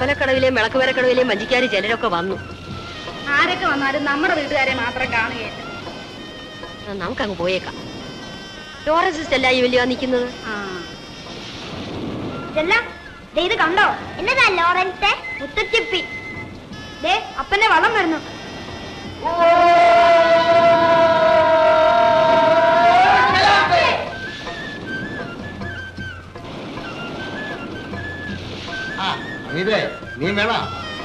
അമ്പലക്കടവിലെയും വിളക്കുവരക്കടവിലെയും വഞ്ചിക്കാരി ചിലരൊക്കെ വന്നു ആരൊക്കെ വന്നാലും നമ്മുടെ വീട്ടുകാരെ മാത്രം കാണുകയില്ല ആ, നമുക്കങ്ങ് പോയേക്കാം ലോറൻസ് സ്റ്റെല്ല ഈ വലിയ നിൽക്കുന്നത് ഇത് കണ്ടോ എന്നതാ ലോറൻസ് മുത്തച്ചിപ്പി ദേ അപ്പന്റെ വളം വരുന്നു ഇതേ നീ വേണ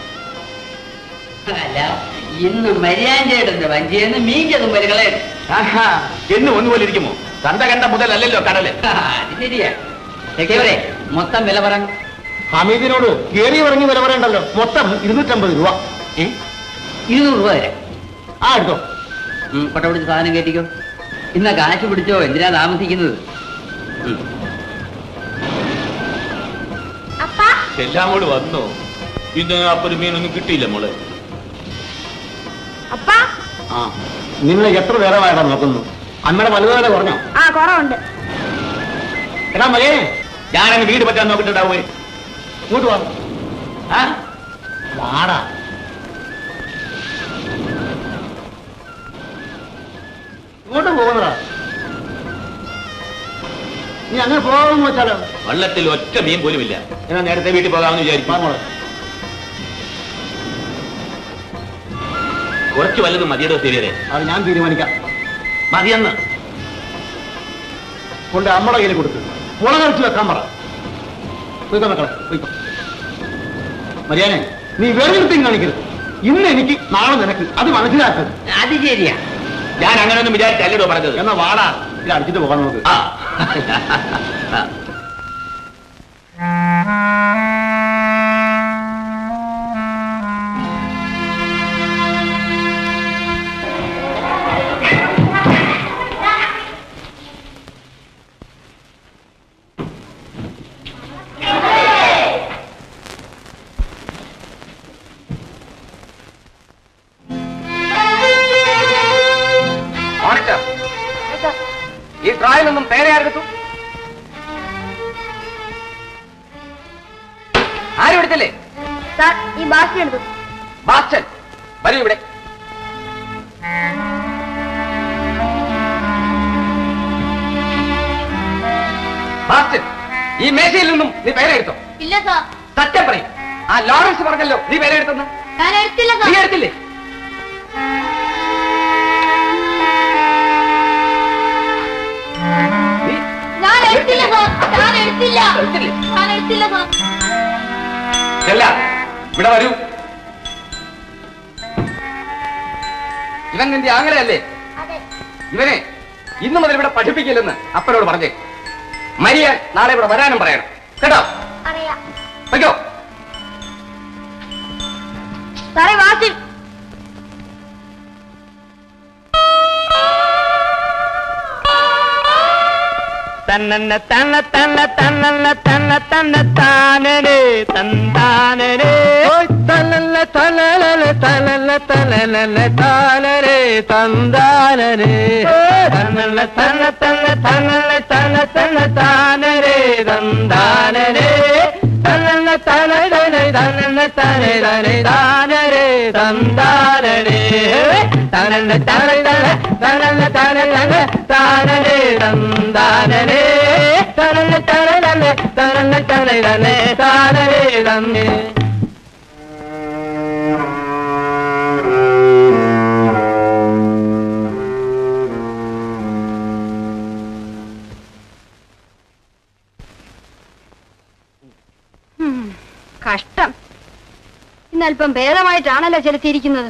അല്ല ഇന്ന് മര്യാദയുടെ വഞ്ചിയെന്ന് മീഞ്ചതും വരികളെ എന്ന് ഒന്നുപോലെ ഇരിക്കുമോ തന്ത കണ്ട മുതലല്ലല്ലോ കടല് അത് ശരിയാ എക്കേവരെ മൊത്തം വില പറഞ്ഞു ഹമീദിനോട് കേറി ഇറങ്ങി വില പറയണ്ടല്ലോ മൊത്തം ഇരുന്നൂറ്റമ്പത് രൂപ ഇരുന്നൂറ് രൂപ തരാം ആ എടുത്തോ ഉം, കൊട്ട പിടിച്ച് സാധനം കയറ്റിക്കോ ഇന്ന കാശ് പിടിച്ചോ എന്തിനാ താമസിക്കുന്നത് ഉം. എല്ലാം കൂടി വന്നു പിന്നെ അപ്പൊരു മീനൊന്നും കിട്ടിയില്ല മോളെ അപ്പാ ആ നിങ്ങൾ എത്ര നേരമായിട്ടാ നോക്കുന്നു അമ്മയുടെ വലുതാതെ പറഞ്ഞോ ആ കുറവുണ്ട് എടാ മകേ ഞാനങ്ങ് വീട് പറ്റാൻ നോക്കിട്ടുണ്ടാവേ ഇങ്ങോട്ട് വാ ആ വാടാ ഇങ്ങോട്ട് പോകുന്നതാ നീ അങ്ങനെ പോകാമെന്ന് വെച്ചാലോ വള്ളത്തിൽ ഒറ്റ മീൻ പോലും ഇല്ല എന്നാ നേരത്തെ വീട്ടിൽ പോകാമെന്ന് വിചാരിച്ചു വാങ്ങോളെ കുറച്ച് വല്ലതും മതിയടോ ശരിയതെ അത് ഞാൻ തീരുമാനിക്കാം മതിയെന്ന് കൊണ്ട് അമ്മയുടെ കയ്യിൽ കൊടുത്തു മുളകരച്ച് വെക്കാൻ പറ പോയിക്കോ മക്കളെ പോയിക്കോ മരിയാനെ നീ വേറെ കാണിക്കരുത് ഇന്ന് എനിക്ക് നാളെ നിനക്ക് അത് മനസ്സിലാക്കരുത് അത് ശരിയാ ഞാൻ അങ്ങനെയൊന്നും വിചാരിച്ചല്ലോ പറഞ്ഞത് എന്നാ വാടാ ഇത് അടിച്ചിട്ട് പോകാൻ നമുക്ക് ആ ഈ ട്രായിൽ നിന്നും പേരെ ആരെടുത്തു ആരും എടുത്തില്ലേ സാർ ഈ ബാസ്കറ്റ് എടുത്തു ബാസ്റ്റൻ വരൂ ഇവിടെ ബാസ്റ്റൻ ഈ മേശയിൽ നിന്നും നീ പേരെ എടുത്തോ ഇല്ല സാർ സത്യം പറയും ആ ലോറൻസ് പറഞ്ഞല്ലോ നീ പേരെ എടുത്തെന്ന് ഞാൻ എടുത്തില്ല നീ എടുത്തില്ലേ നീ ഞാൻ എടുത്തില്ല സാർ ഞാൻ എടുത്തില്ല എടുത്തില്ലേ ഞാൻ എടുത്തില്ല സാർ ചെല്ല ഇവിടെ വരൂ ഇവൻ നിന്റെ ആങ്ങളയല്ലേ അതെ ഇവനെ ഇന്നു മുതൽ ഇവിടെ പഠിപ്പിക്കില്ലെന്ന് അപ്പനോട് പറഞ്ഞേ മരിയാൻ നാളെ ഇവിടെ വരാനും പറയണം കേട്ടോ അറിയാം വയ്ക്കോ സാറേ വാസിൽ തന്നന്ന തന്ന തന്ന തന്നന്ന തന്ന തന്ന താനരേ തന്താനരേ തന്നല്ല തന്നല തന്നല്ല തന്നല താനരേ തന്താനരേ തന്നല്ല തന്ന തന്ന തന്നല്ല തന്ന തന്ന താനരേ തന്താനരേ തന്നല്ല തനടനെ തന്നല്ല തനെ തനെ താനരേ തന്താനരേ തനല്ല തന തന തനല്ല തന തന താനരേ തന്താനരേ തനല്ല തന തന തനല്ല തന തനെ താനരേ തന്നെ കഷ്ടം ഇന്നല്പം ഭേദമായിട്ടാണല്ലോ ചെലുത്തിയിരിക്കുന്നത്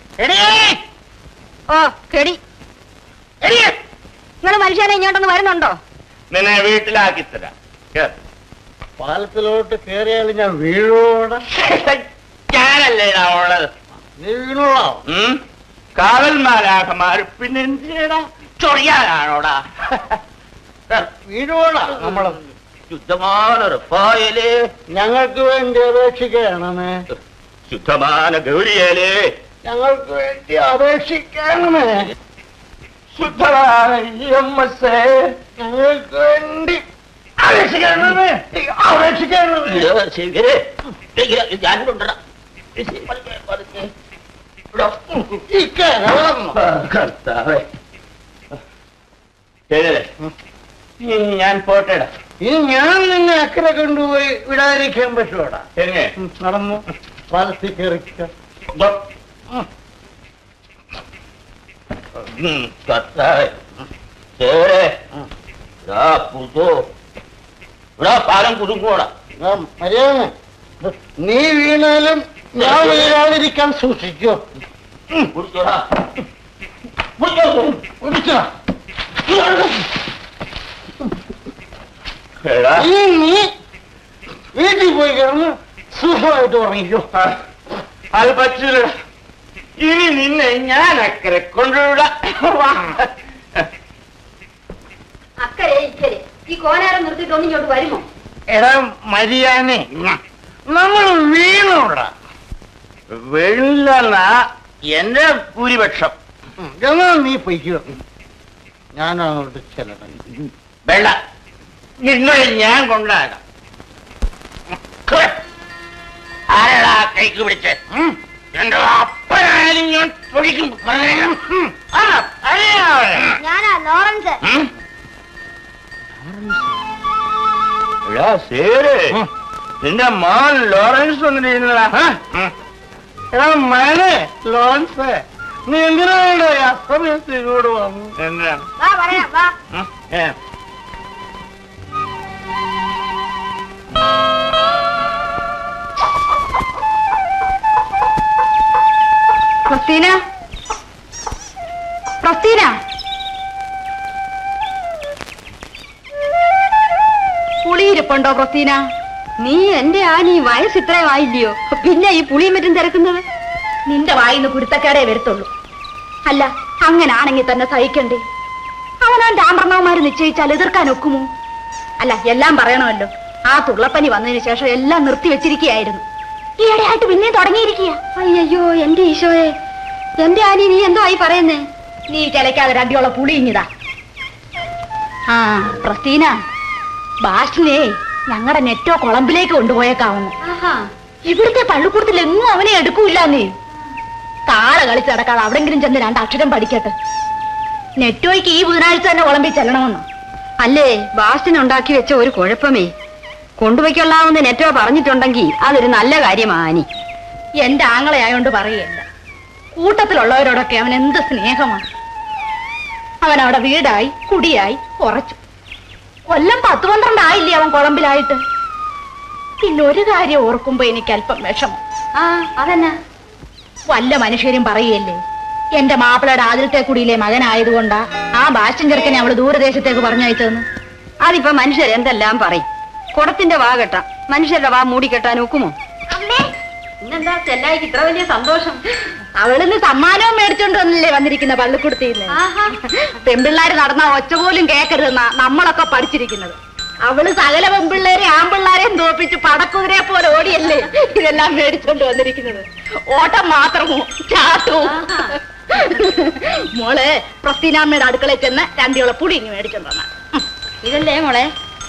ഓ കെടി നിങ്ങൾ മനുഷ്യനെ ഇങ്ങോട്ടൊന്ന് വരുന്നുണ്ടോ നിന്നെ വീട്ടിലാക്കി തരാം കേറ്. പാലത്തിലോട്ട് കയറിയാൽ ഞാൻ വീഴോടാ ഞാനല്ലേടാ ഉള്ളത് നീ വീണോളാ ഉം? കാവൽമാരാകമാർ പിന്നെ എന്തിനാ ചൊറിയാനാണോടാ വീഴോടാ നമ്മള് ശുദ്ധமான റഫായലേ ഞങ്ങൾക്ക് വേണ്ടി അപേക്ഷിക്കണമേ ശുദ്ധமான ഗൗരിയലേ ഞങ്ങൾക്ക് വേണ്ടി അപേക്ഷിക്കണമേ ശുദ്ധமான ഇഎംഎസ് ഞങ്ങൾക്ക് വേണ്ടി അപേക്ഷിക്കണമേ അപേക്ഷിക്കണമേ ശരി ഞാനിവിടെ കർത്താവേ ശരിയല്ലേ ഞാൻ പോട്ടേടാ ഇത് ഞാൻ നിന്നെ അക്കരെ കൊണ്ടുപോയി വിടാതിരിക്കാൻ പറ്റുമോടാ ശരിയേ നടന്നു പാലത്തിൽ കയറിക്ക കർത്താവേ ശരി പുതു ഇവിടെ പാലം കുടുങ്ങൂടാ മര്യാദ നീ വീണാലും ഞാൻ വീഴാതിരിക്കാൻ സൂക്ഷിക്കോ കുടിച്ചോടാ കുടിച്ചോ എടാ ഇനി നീ വീട്ടിൽ പോയി കിടന്ന് സുഖമായിട്ട് ഉറങ്ങിക്കോ അത് പറ്റൂല ഇനി നിന്നെ ഞാൻ അക്കരെ കൊണ്ടുവിടാ അക്കരെ ഇക്കരെ ഈ കോലാരം നിർത്തിയിട്ട് ഒന്ന് ഇങ്ങോട്ട് വരുമോ എടാ മരിയാനെ നമ്മൾ വീണോടാ വെള്ളന എന്റെ ഭൂരിപക്ഷം എന്നാ നീ പൊയ്ക്കോ ഞാൻ അങ്ങോട്ട് ചെല്ലണം വെള്ള നിങ്ങളെ ഞാൻ കൊണ്ടാകാം ആരടാ കൈക്ക് പിടിച്ച് എന്റെ അപ്പനായാലും ഞാൻ പൊടിക്കും ആ, അറിയാ അവളെ. ഞാനാ ലോറൻസ് ഉം? എടാ സേര് നിന്റെ മോൻ ലോറൻസ് വന്നിരുന്നടാ എടാ മനെ ലോൺസ് നീ എന്തിനാണ് അസമയത്ത് ഇങ്ങോട്ട് വന്നു എന്താണ് വാ പറയാം വാ ഉം? ഏ. പ്രസ്തീന പ്രസ്തീന പുളിയിരിപ്പുണ്ടോ പ്രസ്തീന നീ എന്റെ ആനി വയസ്സ് ഇത്രയുമായില്ലയോ പിന്നെ ഈ പുളിയും മറ്റും തിരക്കുന്നത് നിന്റെ വായിന്ന് കുരുത്തക്കേടേ വരത്തുള്ളൂ അല്ല അങ്ങനാണെങ്കിൽ തന്നെ സഹിക്കണ്ടേ അവനാൻ രാമർണവന്മാര് നിശ്ചയിച്ചാൽ എതിർക്കാൻ ഒക്കുമോ അല്ല എല്ലാം പറയണമല്ലോ ആ തുള്ളപ്പനി വന്നതിന് ശേഷം എല്ലാം നിർത്തിവെച്ചിരിക്കുകയായിരുന്നു ഈയിടെയായിട്ട് പിന്നെയും തുടങ്ങിയിരിക്കുക അയ്യോ എന്റെ ഈശോയെ എന്റെ ആനി നീ എന്തോ ആയി പറയുന്നേ നീ ചിലക്കാതെ രണ്ടിയോളം പുളി ഇങ്ങിതാ ആ പ്രസ്തീന ബാഷിനെ ഞങ്ങളുടെ നെറ്റോ കുളമ്പിലേക്ക് കൊണ്ടുപോയേക്കാവുന്നു ഇവിടുത്തെ പള്ളിക്കൂടത്തിൽ എങ്ങും അവനെ എടുക്കൂല നീ താള കളിച്ച് നടക്കാതെ അവിടെങ്കിലും ചെന്ന് രണ്ട് അക്ഷരം പഠിക്കട്ടെ നെറ്റോയ്ക്ക് ഈ ബുധനാഴ്ച തന്നെ കുളമ്പിൽ ചെല്ലണമെന്നോ അല്ലേ ബാസ്റ്റിന് ഉണ്ടാക്കി വെച്ച ഒരു കുഴപ്പമേ കൊണ്ടുപോയിക്കൊള്ളാമെന്ന് നെറ്റോ പറഞ്ഞിട്ടുണ്ടെങ്കിൽ അതൊരു നല്ല കാര്യമാനി എന്റെ ആങ്ങളെയായോണ്ട് പറയല്ല കൂട്ടത്തിലുള്ളവരോടൊക്കെ അവൻ എന്ത് സ്നേഹമാണ് അവൻ അവിടെ വീടായി കുടിയായി ഉറച്ചു കൊല്ലം പത്ത് പന്ത്രണ്ടായില്ലേ അവൻ കുളമ്പിലായിട്ട് പിന്നെ ഒരു കാര്യം ഓർക്കുമ്പോ എനിക്ക് അല്പം വിഷമം ആ അതെന്നാ വല്ല മനുഷ്യരും പറയല്ലേ എന്റെ മാപ്പിളയുടെ ആദ്യത്തെ കുടിയിലെ മകനായതുകൊണ്ടാ ആ ബാസ്റ്റൻ ചെറുക്കനെ അവള് ദൂരദേശത്തേക്ക് പറഞ്ഞയച്ചതെന്ന് അതിപ്പോ മനുഷ്യർ എന്തെല്ലാം പറയും കുടത്തിന്റെ വാ കെട്ടാം മനുഷ്യരുടെ വാ മൂടിക്കെട്ടാൻ ഒക്കുമോ അമ്മേ ഇന്നെന്താ ചെല്ലായിക്ക് ഇത്ര വലിയ സന്തോഷം അവളിന്ന് സമ്മാനവും മേടിച്ചോണ്ട് വന്നില്ലേ വന്നിരിക്കുന്ന പള്ളിക്കുടുത്തിന്ന് ആഹാ പെൺപിള്ളാര് നടന്ന ഒച്ച പോലും കേക്കരുതെന്നാ നമ്മളൊക്കെ പഠിച്ചിരിക്കുന്നത് അവള് സകല പെൺപിള്ളേരെ ആൺപിള്ളാരെയും തോപ്പിച്ച് പടക്കുതിരെ പോലെ ഓടിയല്ലേ ഇതെല്ലാം മേടിച്ചോണ്ട് വന്നിരിക്കുന്നത് ഓട്ടം മാത്രമോ ചാട്ടവും മോളെ പ്രസ്തീനാമ്മയുടെ അടുക്കളയിൽ ചെന്ന് രണ്ടിയോളെ പുടി ഇങ്ങ് മേടിച്ചോണ്ട് വന്ന ഇതല്ലേ മോളെ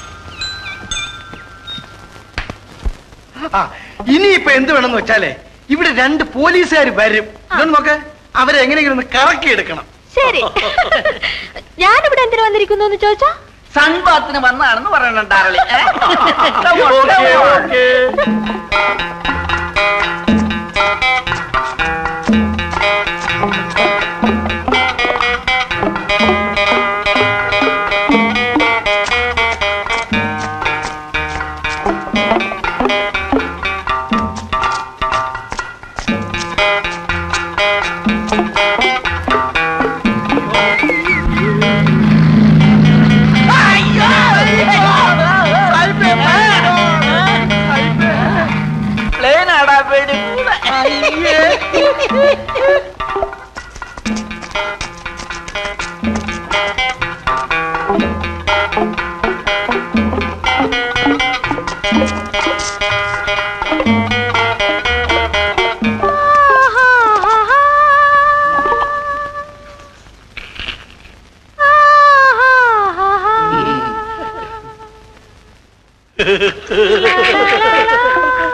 ആ, ഇനിയിപ്പോ എന്ത് വേണമെന്ന് വെച്ചാലേ ഇവിടെ രണ്ട് പോലീസുകാർ വരും ഇതൊന്ന് നോക്ക് അവരെ എങ്ങനെയെങ്കിലും ഒന്ന് കറക്കി എടുക്കണം ശരി ഞാനിവിടെ എന്തിനു വന്നിരിക്കുന്നു എന്ന് ചോദിച്ചാ സൺബാത്തിന് വന്നാണെന്ന് പറയണം ഡാർലി ഏ? Okay, okay. പ്ലെയിനാടാ പേടി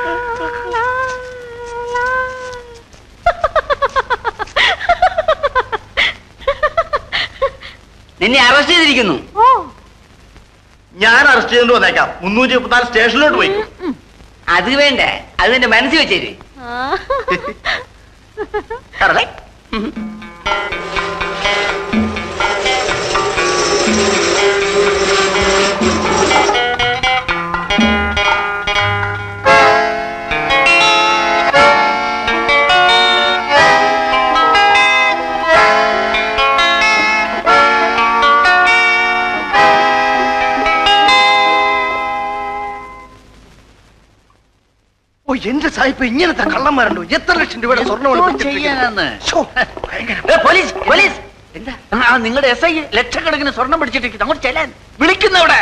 നിന്നെ അറസ്റ്റ് ചെയ്തിരിക്കുന്നു ഞാൻ അറസ്റ്റ് ചെയ്തിട്ട് വന്നേക്കാം മുന്നൂറ്റി മുപ്പത്തിനാല് സ്റ്റേഷനിലോട്ട് പോയി അത് വേണ്ട അത് എന്റെ മനസ്സിൽ വെച്ചേര് കടലേ ഓ എന്റെ സായിപ്പ് ഇങ്ങനത്തെ കള്ളന്മാരുണ്ടോ എത്ര ലക്ഷം രൂപയുടെ സ്വർണ്ണം ചെയ്യാനാന്ന് ഏ, പോലീസ് പോലീസ് എന്താ ആ നിങ്ങളുടെ എസ് ഐ ലക്ഷക്കണക്കിന് സ്വർണം പിടിച്ചിട്ടിരിക്കുന്നു അങ്ങോട്ട് ചെല്ലാൻ വിളിക്കുന്നവിടെ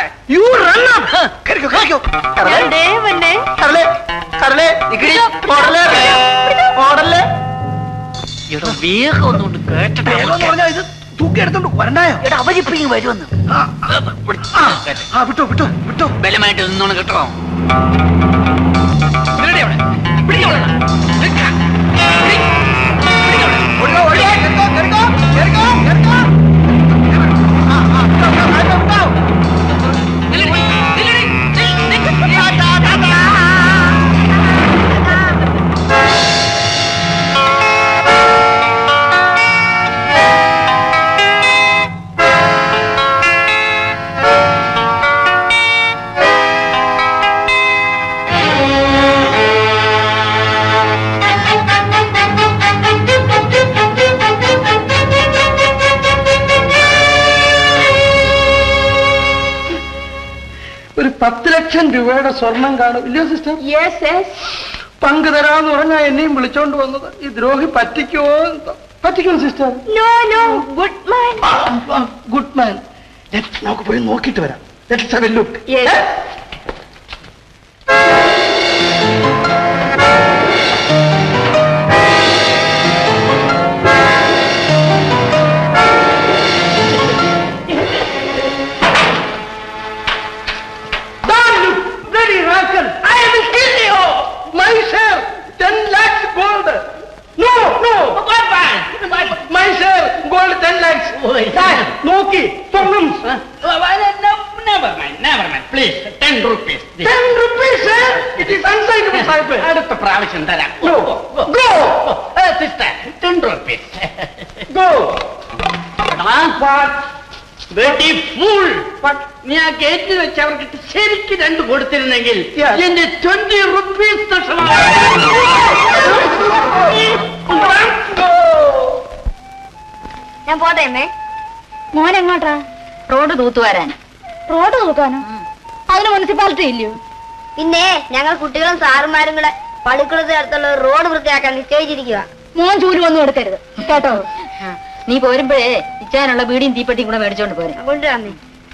വേഗം ഒന്നുകൊണ്ട് കേട്ടട്ടെ ഇത് തൂക്കി എടുത്തോണ്ട് വരണ്ടായോ എടാ അവരിപ്പോ ഇങ്ങ് വരുമെന്ന് ആ, ആ വിട്ടോ വിട്ടോ വിട്ടോ ബലമായിട്ട് നിന്നോണം കേട്ടോ ഇവരുടെ അവിടെ. പിടിക്കവിടെ. നിൽക്ക. പിടി. പിടിക്കവിടെ. ഓടിക്കോ, ഓടിക്കോ, കേറിക്കോ, കേറിക്കോ, കേറിക്കോ, കേറിക്കോ. ആ, ആ, വിട്ടോ, വിട്ടോ, വിട്ടോ, വിട്ടോ. നില്ലെടി, നില്ലെടി, നിൽ, നിൽ. ഒരു പത്ത് ലക്ഷം രൂപയുടെ സ്വർണം കാണും ഇല്ലയോ സിസ്റ്റർ യെസ് യെസ് പങ്ക് തരാന്ന് പറഞ്ഞാ എന്നെയും വിളിച്ചോണ്ട് വന്നത് ഈ ദ്രോഹി പറ്റിക്കോ പറ്റിക്കും sister no no good man good man നമുക്ക് പോയി നോക്കിയിട്ട് വരാം let's have a look yes Bloody rascal! I will kill you! My share! Ten lakhs gold! No, no! My share! Gold ten lakhs! Dad, നോക്കി സ്വർണം please ten rupees ten rupees, sir! It is unsigned, Sahib. അടുത്ത പ്രാവശ്യം തരാം No! Go! Sister ten rupees Go! വെട്ടി full നീ ആ gate വെച്ച് അവർക്ക് ശരിക്ക് രണ്ട് കൊടുത്തിരുന്നെങ്കിൽ Yes. എന്റെ ട്വന്റി റുപ്പീസ് ഞാൻ പോട്ടെ അമ്മേ മോൻ എങ്ങോട്ടാ റോഡ് തൂത്തുവാരാൻ റോഡ് തൂക്കാനോ അതിന് മുനിസിപ്പാലിറ്റി ഇല്ലയോ പിന്നെ ഞങ്ങൾ കുട്ടികളും സാറുമാരും കൂടെ പടുക്കുളത്ത് അടുത്തുള്ള ഒരു റോഡ് വൃത്തിയാക്കാൻ നിശ്ചയിച്ചിരിക്കുക മോൻ ചൂര് ഒന്നും എടുക്കരുത് കേട്ടോ നീ പോരുമ്പോഴേ ഇച്ചാനുള്ള ബീഡിയും തീപ്പെട്ടിയും കൂടെ മേടിച്ചോണ്ട് പോരെ കൊണ്ടുവന്നേ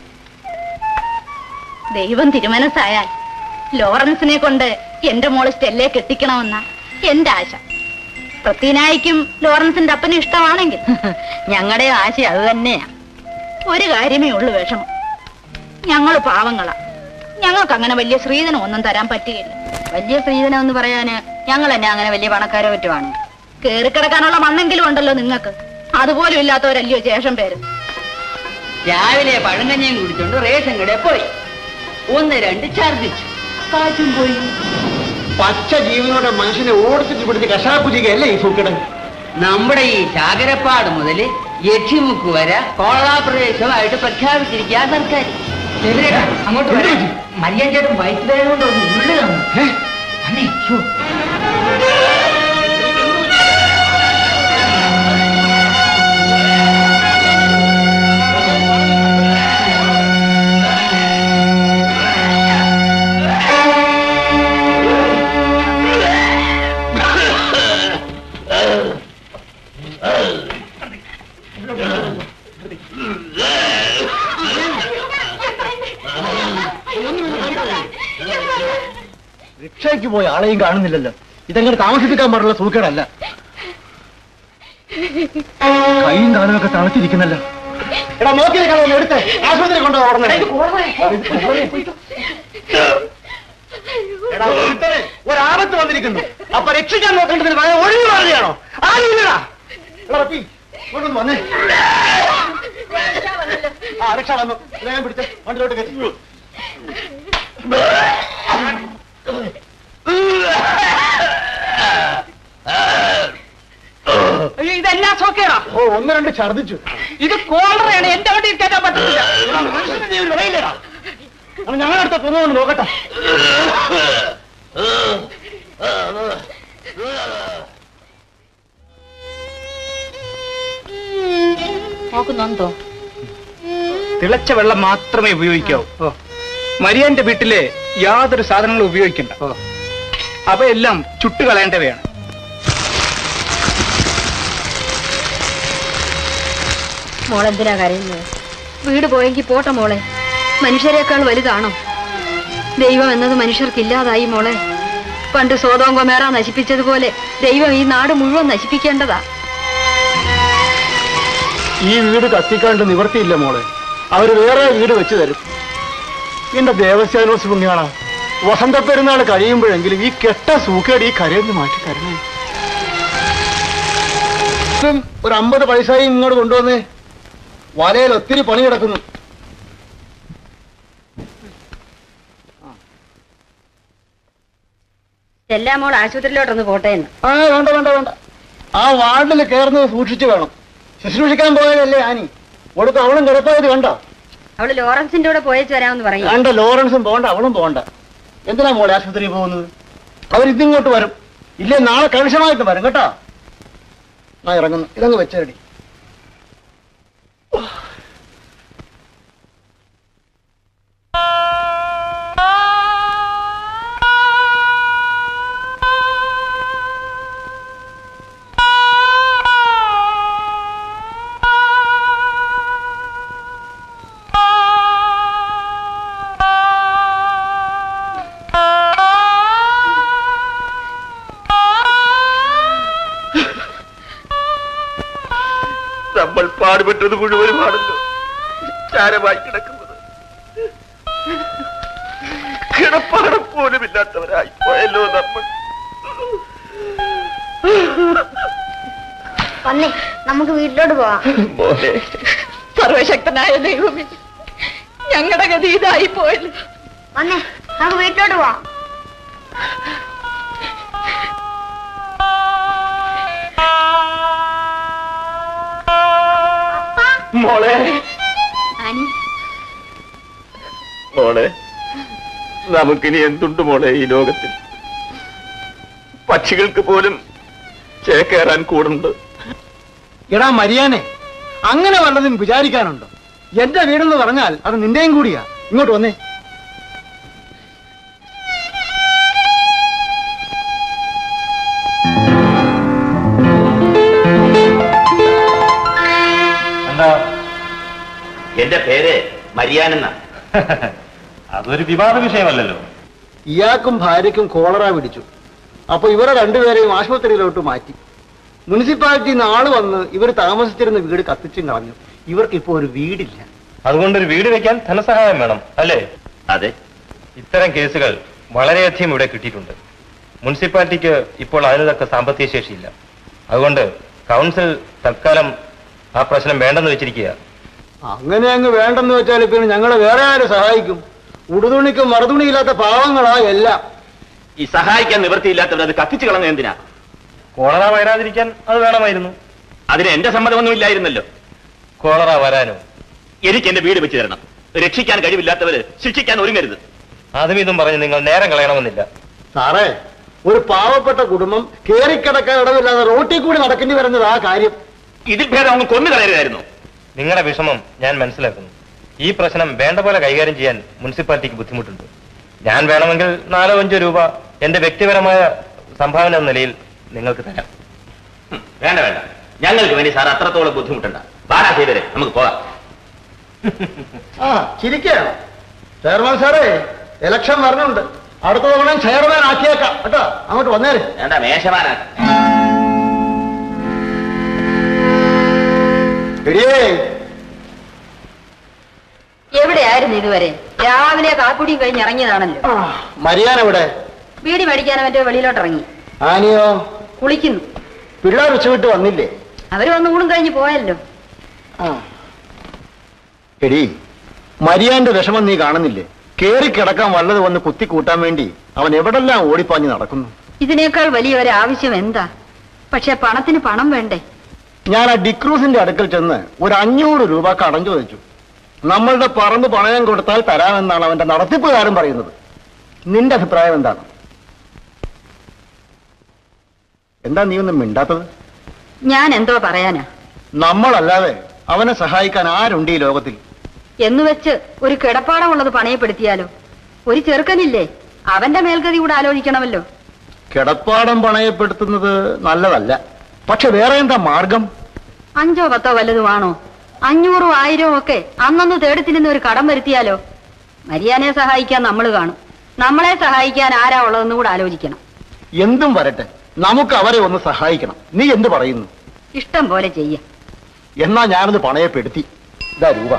ദൈവം തിരുമനസ്സായാൽ ലോറൻസിനെ കൊണ്ട് എന്റെ മോള് സ്റ്റെല്ലെ കെട്ടിക്കണമെന്ന എന്റെ ആശ പ്രത്യനായിക്കും ലോറൻസിന്റെ അപ്പനും ഇഷ്ടമാണെങ്കിൽ ഞങ്ങളുടെ ആശ അത് തന്നെയാ ഒരു കാര്യമേ ഉള്ളൂ വിഷമം ഞങ്ങൾ പാവങ്ങളാ ഞങ്ങൾക്ക് അങ്ങനെ വലിയ സ്ത്രീധനം ഒന്നും തരാൻ പറ്റുകയില്ല വലിയ സ്ത്രീധനം എന്ന് പറയാന് ഞങ്ങൾ തന്നെ അങ്ങനെ വലിയ പണക്കാരോ പറ്റുവാണ് കേറിക്കിടക്കാനുള്ള മണ്ണെങ്കിലും ഉണ്ടല്ലോ നിങ്ങൾക്ക് അതുപോലും ഇല്ലാത്തവരല്ലയോ ശേഷം പേര് രാവിലെ പഴങ്കഞ്ഞയും കുടിച്ചോണ്ട് റേഷൻ കടയിൽ പോയി ഒന്ന് രണ്ട് ഛർദിച്ചു കാറ്റും പോയി പച്ച ജീവനോടെ മനുഷ്യനെ ഓടിച്ചിട്ട് ഇവിടുത്തെ കഷാപ്പുജികയല്ലേ ഈ സൂക്കട് നമ്മുടെ ഈ ചാകരപ്പാട് മുതൽ യക്ഷിമുക്ക് വരെ കോളറാ പ്രദേശമായിട്ട് പ്രഖ്യാപിച്ചിരിക്കുക സർക്കാർ അങ്ങോട്ട് വരാം. മരിയൻ ചേട്ടൻ വയറ്റിലേതുകൊണ്ട് കൊണ്ട് ഒന്ന് ഉള്ളു തന്നു അന്നേ, ഛോ. റിക്ഷയ്ക്ക് പോയ ആളെയും കാണുന്നില്ലല്ലോ ഇതങ്ങനെ താമസിപ്പിക്കാൻ പാടുള്ള സൂക്കേടല്ല കൈയും കാലും ഒക്കെ തളച്ചിരിക്കുന്നല്ലോ എടാ നോക്കി നിൽക്കണം എടുത്ത് ആശുപത്രി കൊണ്ടുപോകണം എടാ ഒരുത്തനെ ഒരാപത്ത് വന്നിരിക്കുന്നു അപ്പൊ രക്ഷിക്കാൻ നോക്കേണ്ടതിന് പകരം ഒഴിഞ്ഞു മാറുകയാണോ ആരുമില്ലടാ എടാ, റപ്പി, ഇങ്ങോട്ടൊന്ന് വന്നേ ആ രക്ഷ വന്നു വേഗം പിടിച്ച് വണ്ടിയിലോട്ട് കയറ്റി അയ്യോ, ഇതെല്ലാം സോക്കേടാ ഓ ഒന്ന് രണ്ട് ഛർദിച്ചു ഇത് കോളറയാണ് എന്റെ വണ്ടിയിൽ കയറ്റാൻ പറ്റത്തില്ല മനുഷ്യനെ നീ ഒരു വിലയില്ലടാ അവൻ ഞങ്ങളടുത്ത തുറന്നുകൊണ്ട് നോക്കട്ടെ നോക്കുന്നുണ്ടോ തിളച്ച വെള്ളം മാത്രമേ ഉപയോഗിക്കാവൂ മരിയന്റെ വീട്ടിലെ യാതൊരു സാധനങ്ങളും ഉപയോഗിക്കണ്ട അവയെല്ലാം ചുട്ടുകളയേണ്ടവയാണ് മോളെന്തിനാ കരയുന്നത് വീട് പോയെങ്കിൽ പോട്ടെ മോളെ മനുഷ്യരെക്കാൾ വലുതാണോ ദൈവം എന്നത് മനുഷ്യർക്കില്ലാതായി മോളെ പണ്ട് സോതോം കൊമേറ നശിപ്പിച്ചതുപോലെ ദൈവം ഈ നാട് മുഴുവൻ നശിപ്പിക്കേണ്ടതാ ഈ വീട് കത്തിക്കാണ്ട് നിവർത്തിയില്ല മോളെ അവര് വേറെ വീട് വെച്ച് തരും എന്റെ ദേവസ്യാനോസ് പുണ്യാണ് വസന്ത പെരുന്നാൾ കഴിയുമ്പോഴെങ്കിലും ഈ കെട്ട സൂക്കേട് ഈ കരയിൽ മാറ്റി തരണേ ഇപ്പം ഒരു അമ്പത് പൈസയും ഇങ്ങോട്ട് കൊണ്ടുവന്നേ വലയിൽ ഒത്തിരി പണി കിടക്കുന്നു എല്ലാ മോൾ ആശുപത്രിയിലോട്ടൊന്ന് പോട്ടെ എന്ന് ആ വേണ്ട വേണ്ട വേണ്ട ആ വാർഡിൽ കയറുന്നത് സൂക്ഷിച്ചു വേണം ശുശ്രൂഷിക്കാൻ പോയതല്ലേ ആനി ഒടുക്ക അവളും കിടപ്പായത് കണ്ടോ അവള് ലോറൻസിന്റെ കൂടെ പോയേച്ച് വരാമെന്ന് പറയും കണ്ട ലോറൻസും പോകണ്ട അവളും പോകണ്ട എന്തിനാ മോളെ ആശുപത്രിയിൽ പോകുന്നത് അവരിതിങ്ങോട്ട് വരും ഇല്ലേ നാളെ കണിശമായിട്ട് വരും കേട്ടോ ഞാൻ ഇറങ്ങുന്നു ഇതങ്ങ് വെച്ചേടി നമ്മൾ പാടുപെട്ടത് മുഴുവനുമാണല്ലോ ചാരമായി കിടക്കുന്നത് കിടപ്പാടം പോലും ഇല്ലാത്തവരായി പോയല്ലോ നമ്മൾ വന്നേ നമുക്ക് വീട്ടിലോട്ട് പോവാം മോനെ സർവശക്തനായ ദൈവമേ ഞങ്ങളുടെ ഗതി ഇതായി പോയത് വന്നേ നമുക്ക് വീട്ടിലോട്ട് പോവാം മോളെ ആനി മോളെ നമുക്കിനി എന്തുണ്ട് മോളെ ഈ ലോകത്തിൽ പക്ഷികൾക്ക് പോലും ചേക്കേറാൻ കൂടുണ്ട് എടാ മരിയാനെ അങ്ങനെ വല്ലതും വിചാരിക്കാനുണ്ടോ എന്റെ വീടെന്ന് പറഞ്ഞാൽ അത് നിന്റെയും കൂടിയാ ഇങ്ങോട്ട് വന്നേ എന്താ എന്റെ പേര് മരിയാനെന്ന അതൊരു വിവാദ വിഷയമല്ലല്ലോ ഇയാൾക്കും ഭാര്യയ്ക്കും കോളറ പിടിച്ചു അപ്പൊ ഇവരെ രണ്ടുപേരെയും ആശുപത്രിയിലോട്ട് മാറ്റി മുനിസിപ്പാലിറ്റി ആള് വന്ന് ഇവർ താമസിച്ചിരുന്ന വീട് കത്തിച്ചും കളഞ്ഞു ഇവർക്ക് ഇപ്പോ ഒരു വീടില്ല അതുകൊണ്ടൊരു വീട് വെക്കാൻ ധനസഹായം വേണം അല്ലേ അതെ ഇത്തരം കേസുകൾ വളരെയധികം ഇവിടെ കിട്ടിയിട്ടുണ്ട് മുനിസിപ്പാലിറ്റിക്ക് ഇപ്പോൾ അതിന് തക്ക സാമ്പത്തിക ശേഷിയില്ല അതുകൊണ്ട് കൗൺസിൽ തൽക്കാലം ആ പ്രശ്നം വേണ്ടെന്ന് വെച്ചിരിക്കുക അങ്ങനെ അങ്ങ് വേണ്ടെന്ന് വെച്ചാൽ പിന്നെ ഞങ്ങളെ വേറെ ആര് സഹായിക്കും ഉടുതുണിക്കും മറുതുണിയില്ലാത്ത പാവങ്ങളാ എല്ലാം ഈ സഹായിക്കാൻ നിവൃത്തിയില്ലാത്തവർ അത് കത്തിച്ചു കളഞ്ഞ എന്തിനാ കോളറ വരാതിരിക്കാൻ അത് വേണമായിരുന്നു അതിന് എന്റെ സമ്മതമൊന്നും ഇല്ലായിരുന്നല്ലോ കോളറ വരാനോ എനിക്ക് എന്റെ വീട് വെച്ച് തരണം രക്ഷിക്കാൻ കഴിവില്ലാത്തവര് ശിക്ഷിക്കാൻ ഒരുങ്ങരുത് അതും ഇതും പറഞ്ഞ് നിങ്ങൾ നേരം കളയണമെന്നില്ല സാറേ ഒരു പാവപ്പെട്ട കുടുംബം കേറിക്കിടക്കാൻ ഇടവില്ലാതെ റോട്ടിൽ കൂടി നടക്കേണ്ടി വരുന്നത് ആ കാര്യം ഇതിൽ ഭേദം അങ്ങ് കൊന്നു കളയരുതായിരുന്നു നിങ്ങളുടെ വിഷമം ഞാൻ മനസ്സിലാക്കുന്നു ഈ പ്രശ്നം വേണ്ട പോലെ കൈകാര്യം ചെയ്യാൻ മുനിസിപ്പാലിറ്റിക്ക് ബുദ്ധിമുട്ടുണ്ട് ഞാൻ വേണമെങ്കിൽ നാലോ അഞ്ചോ രൂപ എന്റെ വ്യക്തിപരമായ സംഭാവന എന്ന നിലയിൽ നിങ്ങൾക്ക് തരാം ഹും, വേണ്ട വേണ്ട ഞങ്ങൾക്ക് വേണ്ടി സാർ അത്രത്തോളം ബുദ്ധിമുട്ടണ്ട വാടാ ചെയ്തരെ നമുക്ക് പോകാം ആ ചിരിക്കുകയാണ് ചെയർമാൻ സാറേ ഇലക്ഷൻ പറഞ്ഞുണ്ട് അടുത്ത തവണ ചെയർമാൻ ആക്കിയേക്കാം കേട്ടോ അങ്ങോട്ട് വന്നേരെ വേണ്ട മേശമാനാ എടിയേ എവിടെയായിരുന്നു ഇതുവരെ രാവിലെ കാക്കുടിയും കഴിഞ്ഞ് ഇറങ്ങിയതാണല്ലോ മരിയാൻ എവിടെ വീടി മേടിക്കാനോ മറ്റോ വെളിയിലോട്ട് ഇറങ്ങി ആനിയോ കുളിക്കുന്നു പിള്ളേർ ഉച്ചവിട്ട് വന്നില്ലേ അവര് വന്ന് ഊണും കഴിഞ്ഞ് പോയല്ലോ എടീ മരിയാന്റെ വിഷമം നീ കാണുന്നില്ലേ കേറി കിടക്കാൻ വല്ലത് വന്ന് കുത്തി കൂട്ടാൻ വേണ്ടി അവൻ എവിടെല്ലാം ഓടിപ്പാഞ്ഞ് നടക്കുന്നു ഇതിനേക്കാൾ വലിയ ഒരു ആവശ്യം എന്താ പക്ഷെ പണത്തിന് പണം വേണ്ടേ ഞാൻ ആ ഡിക്രൂസിന്റെ അടുക്കൽ ചെന്ന് ഒരു അഞ്ഞൂറ് രൂപ കടം ചോദിച്ചു നമ്മളുടെ പറമ്പ് പണയം കൊടുത്താൽ തരാമെന്നാണ് അവന്റെ നടത്തിപ്പുകാരൻ പറയുന്നത് നിന്റെ അഭിപ്രായം എന്താണ് എന്താ നീ ഒന്നും മിണ്ടാത്തത് ഞാൻ എന്തോ പറയാനാ നമ്മളല്ലാതെ അവനെ സഹായിക്കാൻ ആരുണ്ട് ഈ ലോകത്തിൽ എന്ന് വെച്ച് ഒരു കിടപ്പാടമുള്ളത് പണയപ്പെടുത്തിയാലോ ഒരു ചെറുക്കനില്ലേ അവന്റെ മേൽഗതി കൂടെ ആലോചിക്കണമല്ലോ കിടപ്പാടം പണയപ്പെടുത്തുന്നത് നല്ലതല്ല പക്ഷെ വേറെ എന്താ മാർഗം അഞ്ചോ പത്തോ വല്ലതുമാണോ അഞ്ഞൂറും ആയിരവും ഒക്കെ അന്നൊന്ന് തേടിത്തിരുന്ന് ഒരു കടം വരുത്തിയാലോ മരിയാനെ സഹായിക്കാൻ നമ്മൾ കാണും നമ്മളെ സഹായിക്കാൻ ആരാ ഉള്ളതെന്ന് കൂടെ ആലോചിക്കണം എന്തും വരട്ടെ നമുക്ക് അവരെ ഒന്ന് സഹായിക്കണം നീ എന്ത് പറയുന്നു ഇഷ്ടം പോലെ ചെയ്യാം എന്നാ ഞാനത് പണയപ്പെടുത്തി ഇതാ രൂപ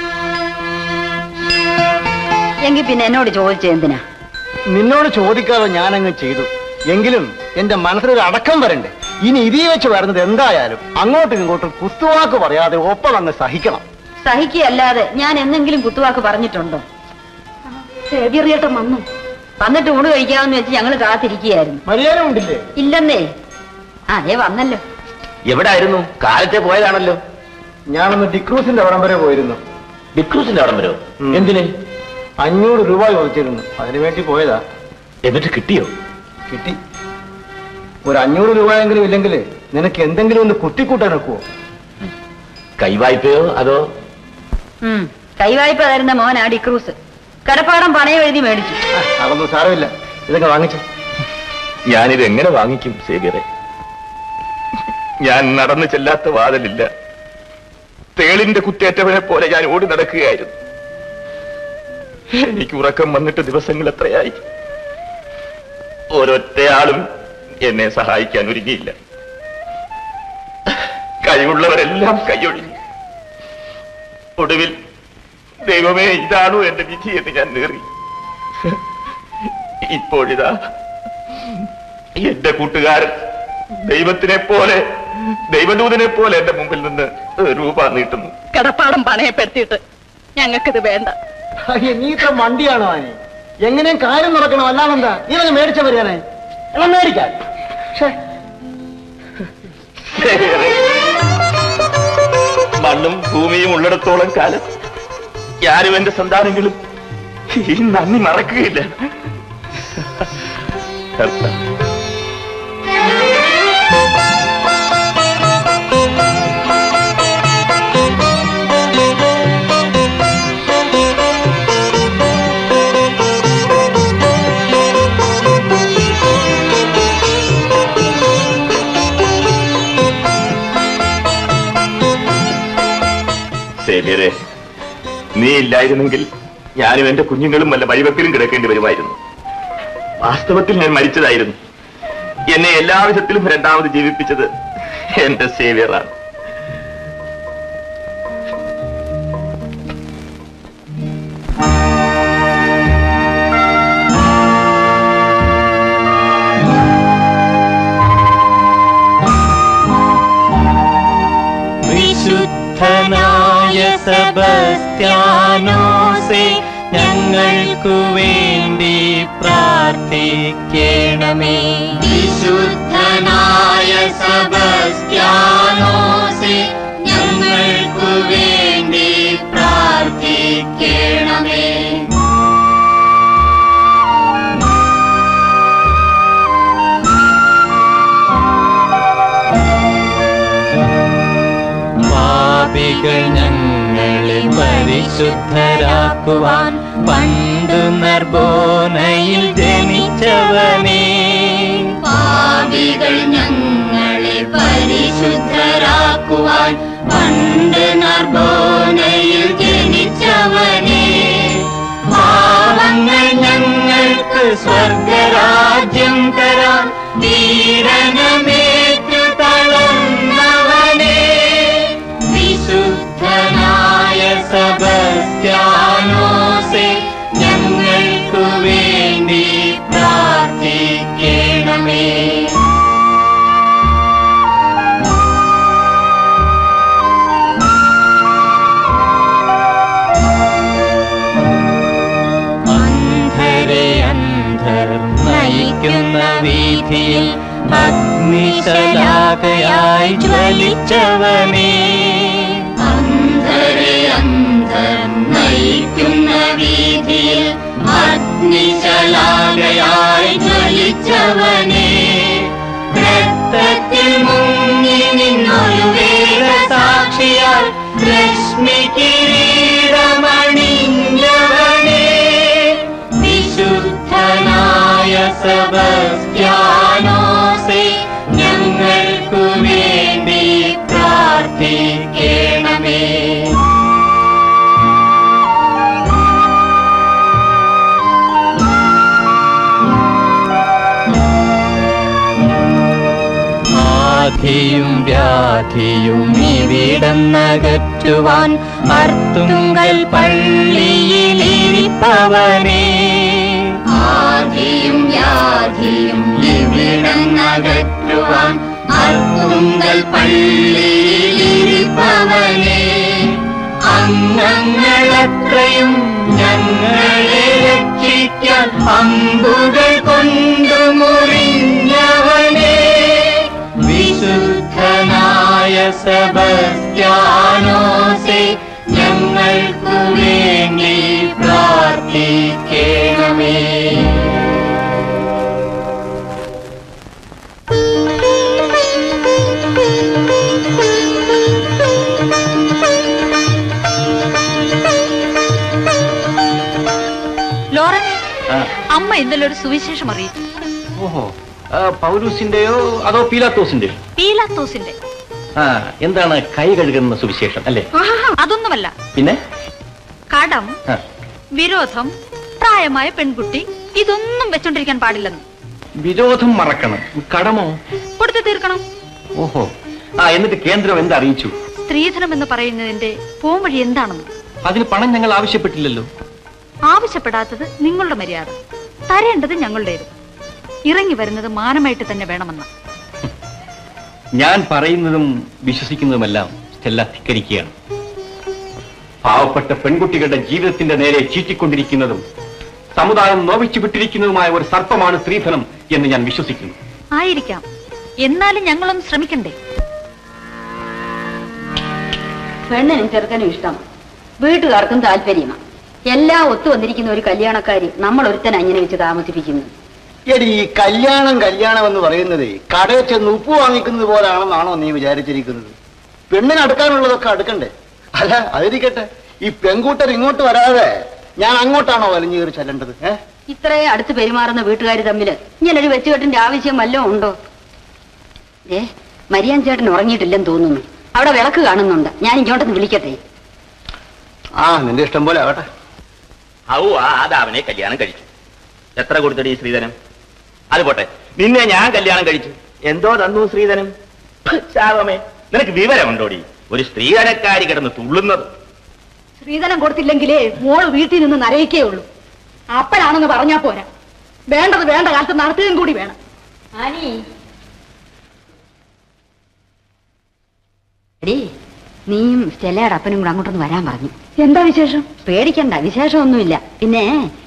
എങ്കിൽ പിന്നെ എന്നോട് ചോദിച്ചേ എന്തിനാ നിന്നോട് ചോദിക്കാതെ ഞാനങ്ങ് ചെയ്തു എങ്കിലും എന്റെ മനസ്സിലൊരു അടക്കം വരണ്ടേ ഇനി ഇതീ വെച്ച് വരുന്നത് എന്തായാലും അങ്ങോട്ടും ഇങ്ങോട്ടും കുത്തുവാക്ക് പറയാതെ ഒപ്പം അങ്ങ് സഹിക്കണം സഹിക്കുകയല്ലാതെ ഞാൻ എന്തെങ്കിലും കുത്തുവാക്ക് പറഞ്ഞിട്ടുണ്ടോ സേവിയറിയേട്ടൻ വന്നു വന്നിട്ട് ഊണ് കഴിക്കാമെന്ന് വെച്ച് ഞങ്ങൾ കാത്തിരിക്കുകയായിരുന്നു മര്യാദ ഉണ്ടില്ലേ ഇല്ലെന്നേ അതേ വന്നല്ലോ എവിടായിരുന്നു കാലത്തെ പോയതാണല്ലോ ഞാനൊന്ന് ഡിക്രൂസിന്റെ അവിടം വരെ പോയിരുന്നു ഡിക്രൂസിന്റെ അവിടം വരോ ഉം. എന്തിന് അഞ്ഞൂറ് രൂപ ചോദിച്ചിരുന്നു അതിനു വേണ്ടി പോയതാ എന്നിട്ട് കിട്ടിയോ കിട്ടി ഒരു അഞ്ഞൂറ് രൂപയെങ്കിലും ഇല്ലെങ്കിൽ നിനക്ക് എന്തെങ്കിലും ഒന്ന് കുത്തിക്കൂട്ടാൻ ഒക്കുവോ കൈവായ്പയോ അതോ ഉം കൈവായ്പ തരുന്ന മോനാ ഡിക്രൂസ് കടപ്പാടം പണയം എഴുതി മേടിച്ചു ആ, അതൊന്നും സാരമില്ല ഇതൊക്കെ വാങ്ങിച്ചു ഞാനിത് എങ്ങനെ വാങ്ങിക്കും സേവിയറെ ഞാൻ നടന്നു ചെല്ലാത്ത വാതിലില്ല തേളിന്റെ കുത്തേറ്റവനെ പോലെ ഞാൻ ഓടി നടക്കുകയായിരുന്നു എനിക്ക് ഉറക്കം വന്നിട്ട് ദിവസങ്ങൾ എത്രയായി ഓരൊറ്റയാളും എന്നെ സഹായിക്കാൻ ഒരുങ്ങിയില്ല കഴിവുള്ളവരെല്ലാം കൈയൊഴിഞ്ഞു ഒടുവിൽ ദൈവമേ ഇതാണോ എന്റെ വിധി എന്ന് ഞാൻ നേറി ഇപ്പോഴിതാ എന്റെ കൂട്ടുകാരൻ ദൈവത്തിനെ പോലെ ദൈവദൂതനെ പോലെ എന്റെ മുമ്പിൽ നിന്ന് രൂപ നീട്ടുന്നു കിടപ്പാടം പണയപ്പെടുത്തിയിട്ട് ഞങ്ങൾക്കിത് വേണ്ട അയ്യ, നീ ഇത്ര മണ്ടിയാണോ ആനി എങ്ങനെയും കാര്യം നടക്കണം അല്ലാതെന്താ നീ അങ്ങ് മേടിച്ച വരികയാണേ എല്ലാം മേടിക്കാൻ ഛേ, മണ്ണും ഭൂമിയും ഉള്ളിടത്തോളം കാലം ഞാനും എന്റെ സന്താനങ്ങളും ഈ നന്ദി മറക്കുകയില്ല കർത്താവേ. സേവ്യരെ നീ ഇല്ലായിരുന്നെങ്കിൽ ഞാനും എന്റെ കുഞ്ഞുങ്ങളും വല്ല വഴിവെപ്പിലും കിടക്കേണ്ടി വരുമായിരുന്നു വാസ്തവത്തിൽ ഞാൻ മരിച്ചതായിരുന്നു എന്നെ എല്ലാ വിധത്തിലും രണ്ടാമത് ജീവിപ്പിച്ചത് എന്റെ സേവ്യറാണ് വിശുദ്ധനായ സെബസ്ത്യാനോസെ ഞങ്ങൾക്കു വേണ്ടി പ്രാർത്ഥിക്കണമേ വിശുദ്ധനായ സെബസ്ത്യാനോസെ ഞങ്ങൾക്കു വേണ്ടി പ്രാർത്ഥിക്കണമേ പാപികൾ ഞങ്ങളെ പരിശുദ്ധരാക്കുവാൻ പണ്ടു നർബോനയിൽ ജനിച്ചവനേ പാപികൾ ഞങ്ങളെ പരിശുദ്ധരാക്കുവാൻ പണ്ട് നർബോനയിൽ ജനിച്ചവനേ പാവങ്ങൾ ഞങ്ങൾക്ക് സ്വർഗരാജ്യം തരാൻ പീഡനമേറ്റു തളർന്നവനേ വിശുദ്ധനായ സബസ്ത്യാനോസെ ഞങ്ങൾക്കു വേണ്ടി പ്രാർത്ഥി അന്ധരെ അന്ധർ നയിക്കുന്ന വീഥിയിൽ അഗ്നിശലാകയായി ജ്വലിച്ചവനേ അന്ധരെ അന്ധർ നയിക്കുന്ന വീഥിയിൽ അഗ്നിശലാകയായി ജ്വലിച്ചവനേ രക്തത്തിൽ മുങ്ങി നിന്നൊരു വേദ സാക്ഷിയാൽ രശ്മി കിരീടമണിഞ്ഞവനേ വിശുദ്ധനായ സെബസ്ത്യാനോസേ ഞങ്ങൾക്കു വേണ്ടി പ്രാർത്ഥിക്കണമേ ആധിയും വ്യാധിയും ഇവിടന്നകറ്റുവാൻ അർത്തുങ്കൽ പള്ളിയിലിരിപ്പവനേ ആധിയും വ്യാധിയും ഇവിടന്നകറ്റുവാൻ അർത്തുങ്കൽ പള്ളിയിലിരിപ്പവനേ അംഗങ്ങളത്രയും ഞങ്ങളെ രക്ഷിക്കാൻ അമ്പുകൾ കൊണ്ടു മുറിഞ്ഞവനേ വിശുദ്ധനായ സെബസ്ത്യാനോസേ ഞങ്ങൾക്കു വേണ്ടി പ്രാർത്ഥിക്കണമേ ലോറൻ അമ്മ ഇന്നലെ ഒരു സുവിശേഷം അറിയിച്ചു ഓഹോ ആ, പൗലൂസിന്റെയോ അതോ പീലാത്തോസിന്റെയോ പീലാത്തോസിന്റെ ആ എന്താണ് കൈ കഴുകുന്ന സുവിശേഷം അല്ലേ അതൊന്നുമല്ല പിന്നെ കടം ആ, വിരോധം പ്രായമായ പെൺകുട്ടി ഇതൊന്നും വെച്ചോണ്ടിരിക്കാൻ പാടില്ലെന്ന് വിരോധം മറക്കണം കടമോ കൊടുത്തു തീർക്കണം ഓഹോ ആ എന്നിട്ട് കേന്ദ്രം എന്തറിയിച്ചു സ്ത്രീധനം എന്ന് പറയുന്നതിന്റെ പോംവഴി എന്താണെന്ന് അതിന് പണം ഞങ്ങൾ ആവശ്യപ്പെട്ടില്ലല്ലോ ആവശ്യപ്പെടാത്തത് നിങ്ങളുടെ മര്യാദ തരേണ്ടത് ഞങ്ങളുടേത് ഇറങ്ങി വരുന്നത് മാനമായിട്ട് തന്നെ വേണമെന്ന് ഞാൻ പറയുന്നതും വിശ്വസിക്കുന്നതുമെല്ലാം സ്റ്റെല്ല ധിക്കരിക്കുകയാണ് പാവപ്പെട്ട പെൺകുട്ടികളുടെ ജീവിതത്തിന്റെ നേരെ ചീറ്റിക്കൊണ്ടിരിക്കുന്നതും സമുദായം നോവിച്ചു വിട്ടിരിക്കുന്നതുമായ ഒരു സർപ്പമാണ് സ്ത്രീധനം എന്ന് ഞാൻ വിശ്വസിക്കുന്നു ആയിരിക്കാം എന്നാലും ഞങ്ങളൊന്ന് ശ്രമിക്കണ്ടേ പെണ്ണിനും ചെറുക്കനും ഇഷ്ടം വീട്ടുകാർക്കും താല്പര്യമാണ് എല്ലാം ഒത്തു വന്നിരിക്കുന്ന ഒരു കല്യാണക്കാരി നമ്മൾ ഒരുത്തൻ അങ്ങനെ വെച്ച് താമസിപ്പിക്കുന്നു എടി ഈ കല്യാണം കല്യാണം എന്ന് പറയുന്നത് കടയിൽ ചെന്ന് ഉപ്പ് വാങ്ങിക്കുന്നത് പോലാണെന്നാണോ നീ വിചാരിച്ചിരിക്കുന്നത് പെണ്ണിന് അടുക്കാനുള്ളതൊക്കെ അടുക്കണ്ടേ അല്ല അതിരിക്കട്ടെ ഈ പെൺകൂട്ടർ ഇങ്ങോട്ട് വരാതെ ഞാൻ അങ്ങോട്ടാണോ വലിഞ്ഞു കയറി ചെല്ലേണ്ടത് ഏ ഇത്രയും അടുത്ത് പെരുമാറുന്ന വീട്ടുകാർ തമ്മില് ഇങ്ങനൊരു വെച്ചുകെട്ടിന്റെ ആവശ്യം വല്ലതും ഉണ്ടോ ഏ മരിയാൻ ചേട്ടൻ ഉറങ്ങിയിട്ടില്ലെന്ന് തോന്നുന്നു അവിടെ വിളക്ക് കാണുന്നുണ്ട് ഞാൻ ഇങ്ങോട്ടൊന്ന് വിളിക്കട്ടെ ആ നിന്റെ ഇഷ്ടം പോലെ ആവട്ടെ ഔ ആ ആദാവനെ കല്യാണം കഴിച്ചു എത്ര കൊടുത്തടി ശ്രീധനം അത് പോട്ടെ നിന്നെ ഞാൻ കല്യാണം കഴിച്ചു എന്തോ തന്നു ശ്രീധനം ഫ്, ശാപമേ നിനക്ക് വിവരമുണ്ടോടി ഒരു സ്ത്രീധനക്കാരി കിടന്ന് തുള്ളുന്നത് ശ്രീധനം കൊടുത്തില്ലെങ്കിലേ മോള് വീട്ടിൽ നിന്ന് നരയിക്കേ ഉള്ളൂ അപ്പഴാണെന്ന് പറഞ്ഞാ പോരാ വേണ്ടത് വേണ്ട കാലത്ത് നടത്തുകയും കൂടി വേണം ആനി എടീ നീയും സ്റ്റെല്ലയുടെ അപ്പനും കൂടെ അങ്ങോട്ടൊന്ന് വരാൻ പറഞ്ഞു എന്താ വിശേഷം പേടിക്കണ്ട വിശേഷമൊന്നുമില്ല പിന്നെ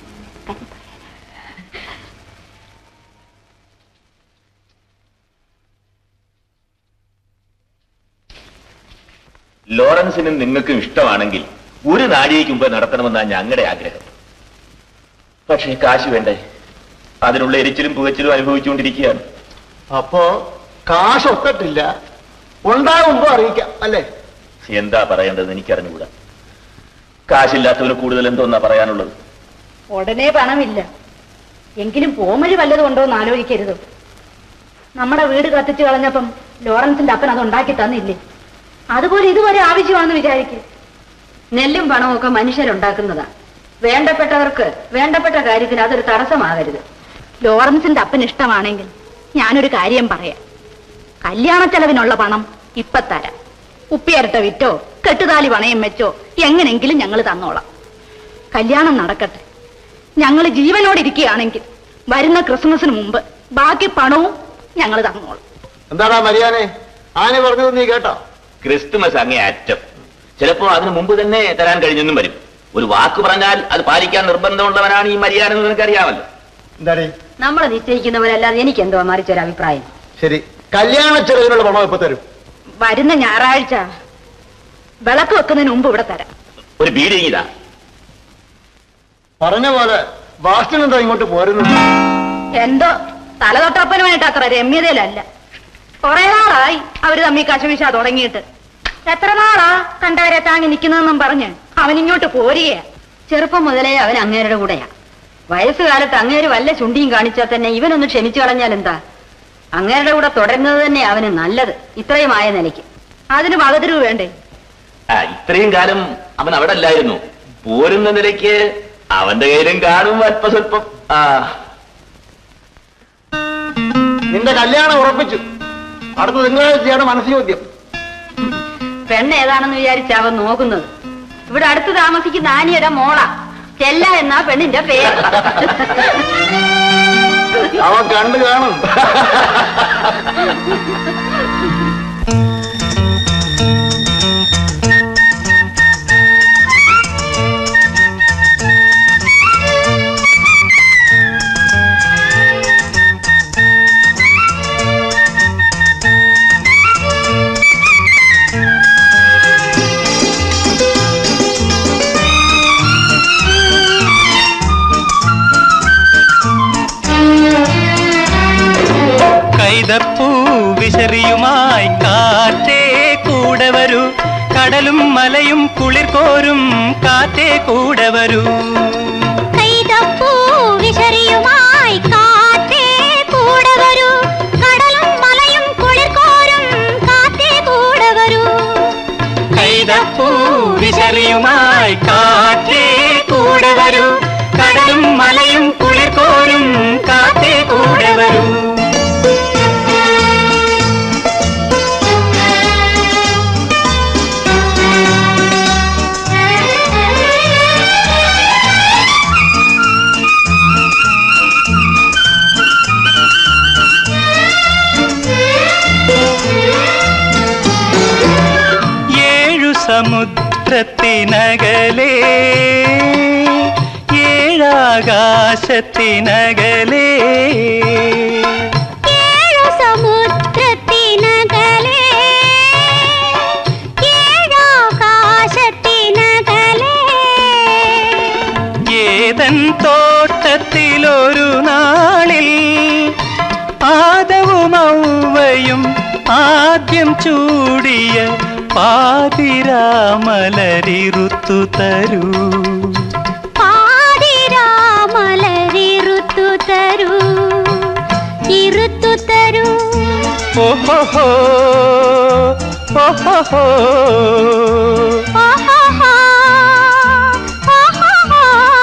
ലോറൻസിനും നിങ്ങൾക്കും ഇഷ്ടമാണെങ്കിൽ ഒരു നാഴികയ്ക്ക് മുമ്പ് നടത്തണമെന്നാണ് ഞങ്ങളുടെ ആഗ്രഹം പക്ഷേ കാശ് വേണ്ടേ അതിനുള്ള എരിച്ചിലും പുകച്ചിലും അനുഭവിച്ചുകൊണ്ടിരിക്കുകയാണ് അപ്പോ കാശ് ഒക്കട്ടില്ല ഉണ്ടാകുമ്പോ അറിയിക്കാം അല്ലേ എന്താ പറയേണ്ടത് എനിക്കറിഞ്ഞുകൂടാ കാശില്ലാത്തവന് കൂടുതൽ എന്തോന്നാ പറയാനുള്ളത് ഉടനെ പണമില്ല എങ്കിലും പോമഴി വല്ലതും ഉണ്ടോ എന്ന് ആലോചിക്കരുത് നമ്മുടെ വീട് കത്തിച്ചു കളഞ്ഞപ്പം ലോറൻസിന്റെ അപ്പൻ അത് ഉണ്ടാക്കി തന്നില്ലേ അതുപോലെ ഇതുവരെ ആവശ്യമാണെന്ന് വിചാരിക്കും നെല്ലും പണവും ഒക്കെ മനുഷ്യരുണ്ടാക്കുന്നതാ വേണ്ടപ്പെട്ടവർക്ക് വേണ്ടപ്പെട്ട കാര്യത്തിന് അതൊരു തടസ്സമാകരുത് ലോറൻസിന്റെ അപ്പൻ ഇഷ്ടമാണെങ്കിൽ ഞാനൊരു കാര്യം പറയാം കല്യാണ ചെലവിനുള്ള പണം ഇപ്പൊ തരാം ഉപ്പിയരട്ട വിറ്റോ കെട്ടുതാലി പണയം വെച്ചോ എങ്ങനെങ്കിലും ഞങ്ങൾ തന്നോളാം കല്യാണം നടക്കട്ടെ ഞങ്ങൾ ജീവനോടിരിക്കുകയാണെങ്കിൽ വരുന്ന ക്രിസ്മസിന് മുമ്പ് ബാക്കി പണവും ഞങ്ങൾ തന്നോളൂ എന്താടാ മരിയാനെ ആന പറഞ്ഞത് നീ കേട്ടോ ക്രിസ്തുമസ് അങ്ങേ അറ്റം ചിലപ്പോ അതിനു മുമ്പ് തന്നെ തരാൻ കഴിഞ്ഞെന്നും വരും ഒരു വാക്ക് പറഞ്ഞാൽ അത് പാലിക്കാൻ നിർബന്ധമുള്ളവനാണ് ഈ മര്യാദ നിനക്കറിയാമല്ലോ എന്താടേ നമ്മൾ നിശ്ചയിക്കുന്നവരല്ലാതെ എനിക്ക് എന്തോ മറിച്ചൊരു അഭിപ്രായം ശരി കല്യാണ ചെലവിനുള്ള പണം ഇപ്പൊ തരും വരുന്ന ഞായറാഴ്ച വിളക്ക് വെക്കുന്നതിന് മുമ്പ് ഇവിടെ തരാം ഒരു ബീഡി ഇതാ പറഞ്ഞ പോലെ ബാസ്റ്റിൻ എന്താ ഇങ്ങോട്ട് പോരുന്നത് എന്തോ തലതൊട്ടപ്പനുമായിട്ട് അത്ര രമ്യതയിലല്ല കുറെ നാളായി അവര് തമ്മിൽ കശവിശ തുടങ്ങിയിട്ട് എത്ര നാളാ കണ്ടവരെ താങ്ങി നിൽക്കുന്നതെന്നും പറഞ്ഞ് അവൻ ഇങ്ങോട്ട് പോരുകയാ ചെറുപ്പം മുതലേ അവൻ അങ്ങേരുടെ കൂടെയാ വയസ്സുകാലത്ത് അങ്ങേര് വല്ല ചുണ്ടിയും കാണിച്ചാൽ തന്നെ ഇവനൊന്ന് ക്ഷമിച്ചു കളഞ്ഞാൽ എന്താ അങ്ങേരുടെ കൂടെ തുടരുന്നത് തന്നെ അവന് നല്ലത് ഇത്രയുമായ നിലയ്ക്ക് അതിന് വകതിരിവ് വേണ്ടേ ആ ഇത്രയും കാലം അവൻ അവിടെ അല്ലായിരുന്നു പോരുന്ന നിലയ്ക്ക് അവന്റെ കയ്യിലും കാണും അല്പസ്വല്പം ആ നിന്റെ കല്യാണം ഉറപ്പിച്ചു അടുത്ത തിങ്കളാഴ്ചയാണ് മനസ്സ് ചോദ്യം പെണ്ണ് ഏതാണെന്ന് വിചാരിച്ച അവൻ നോക്കുന്നത് ഇവിടെ അടുത്ത് താമസിക്കുന്ന ആനിയുടെ മോള ചെല്ല എന്നാ പെണ്ണിന്റെ പേര് അവൻ കണ്ടു കാണും കൈതപ്പൂ വിശറിയുമായി കാറ്റേ കൂടെ വരൂ കടലും മലയും കുളിർ കോരും കാറ്റേ കൂടെ വരൂ കൈതപ്പൂ വിശറിയുമായി കാറ്റേ കൂടെ വരൂ കടലും മലയും കുളിർ കോരും കാറ്റേ കൂടെ വരൂ കൈതപ്പൂ വിശറിയുമായി കാറ്റേ കൂടെ വരൂ കടലും മലയും കുളിർ കോരും കാറ്റേ കൂടെ വരൂ ഏഴു സമുദ്രത്തിനകലേ ഏഴാകാശത്തിനകലേ ഏഴു സമുദ്രത്തിനകലേ ഏഴാകാശത്തിനകലേ ഏതൻ തോട്ടത്തിലൊരു നാളിൽ ആദവും ഔവയും ആദ്യം ചൂടിയ പാതിരാമലരിറുത്തു തരൂ പാതിരാമലരിറുത്തു തരൂ ഇരുത്തു തരൂ ഓഹോ ഓഹോ ആഹാഹാ, ആഹാഹാ.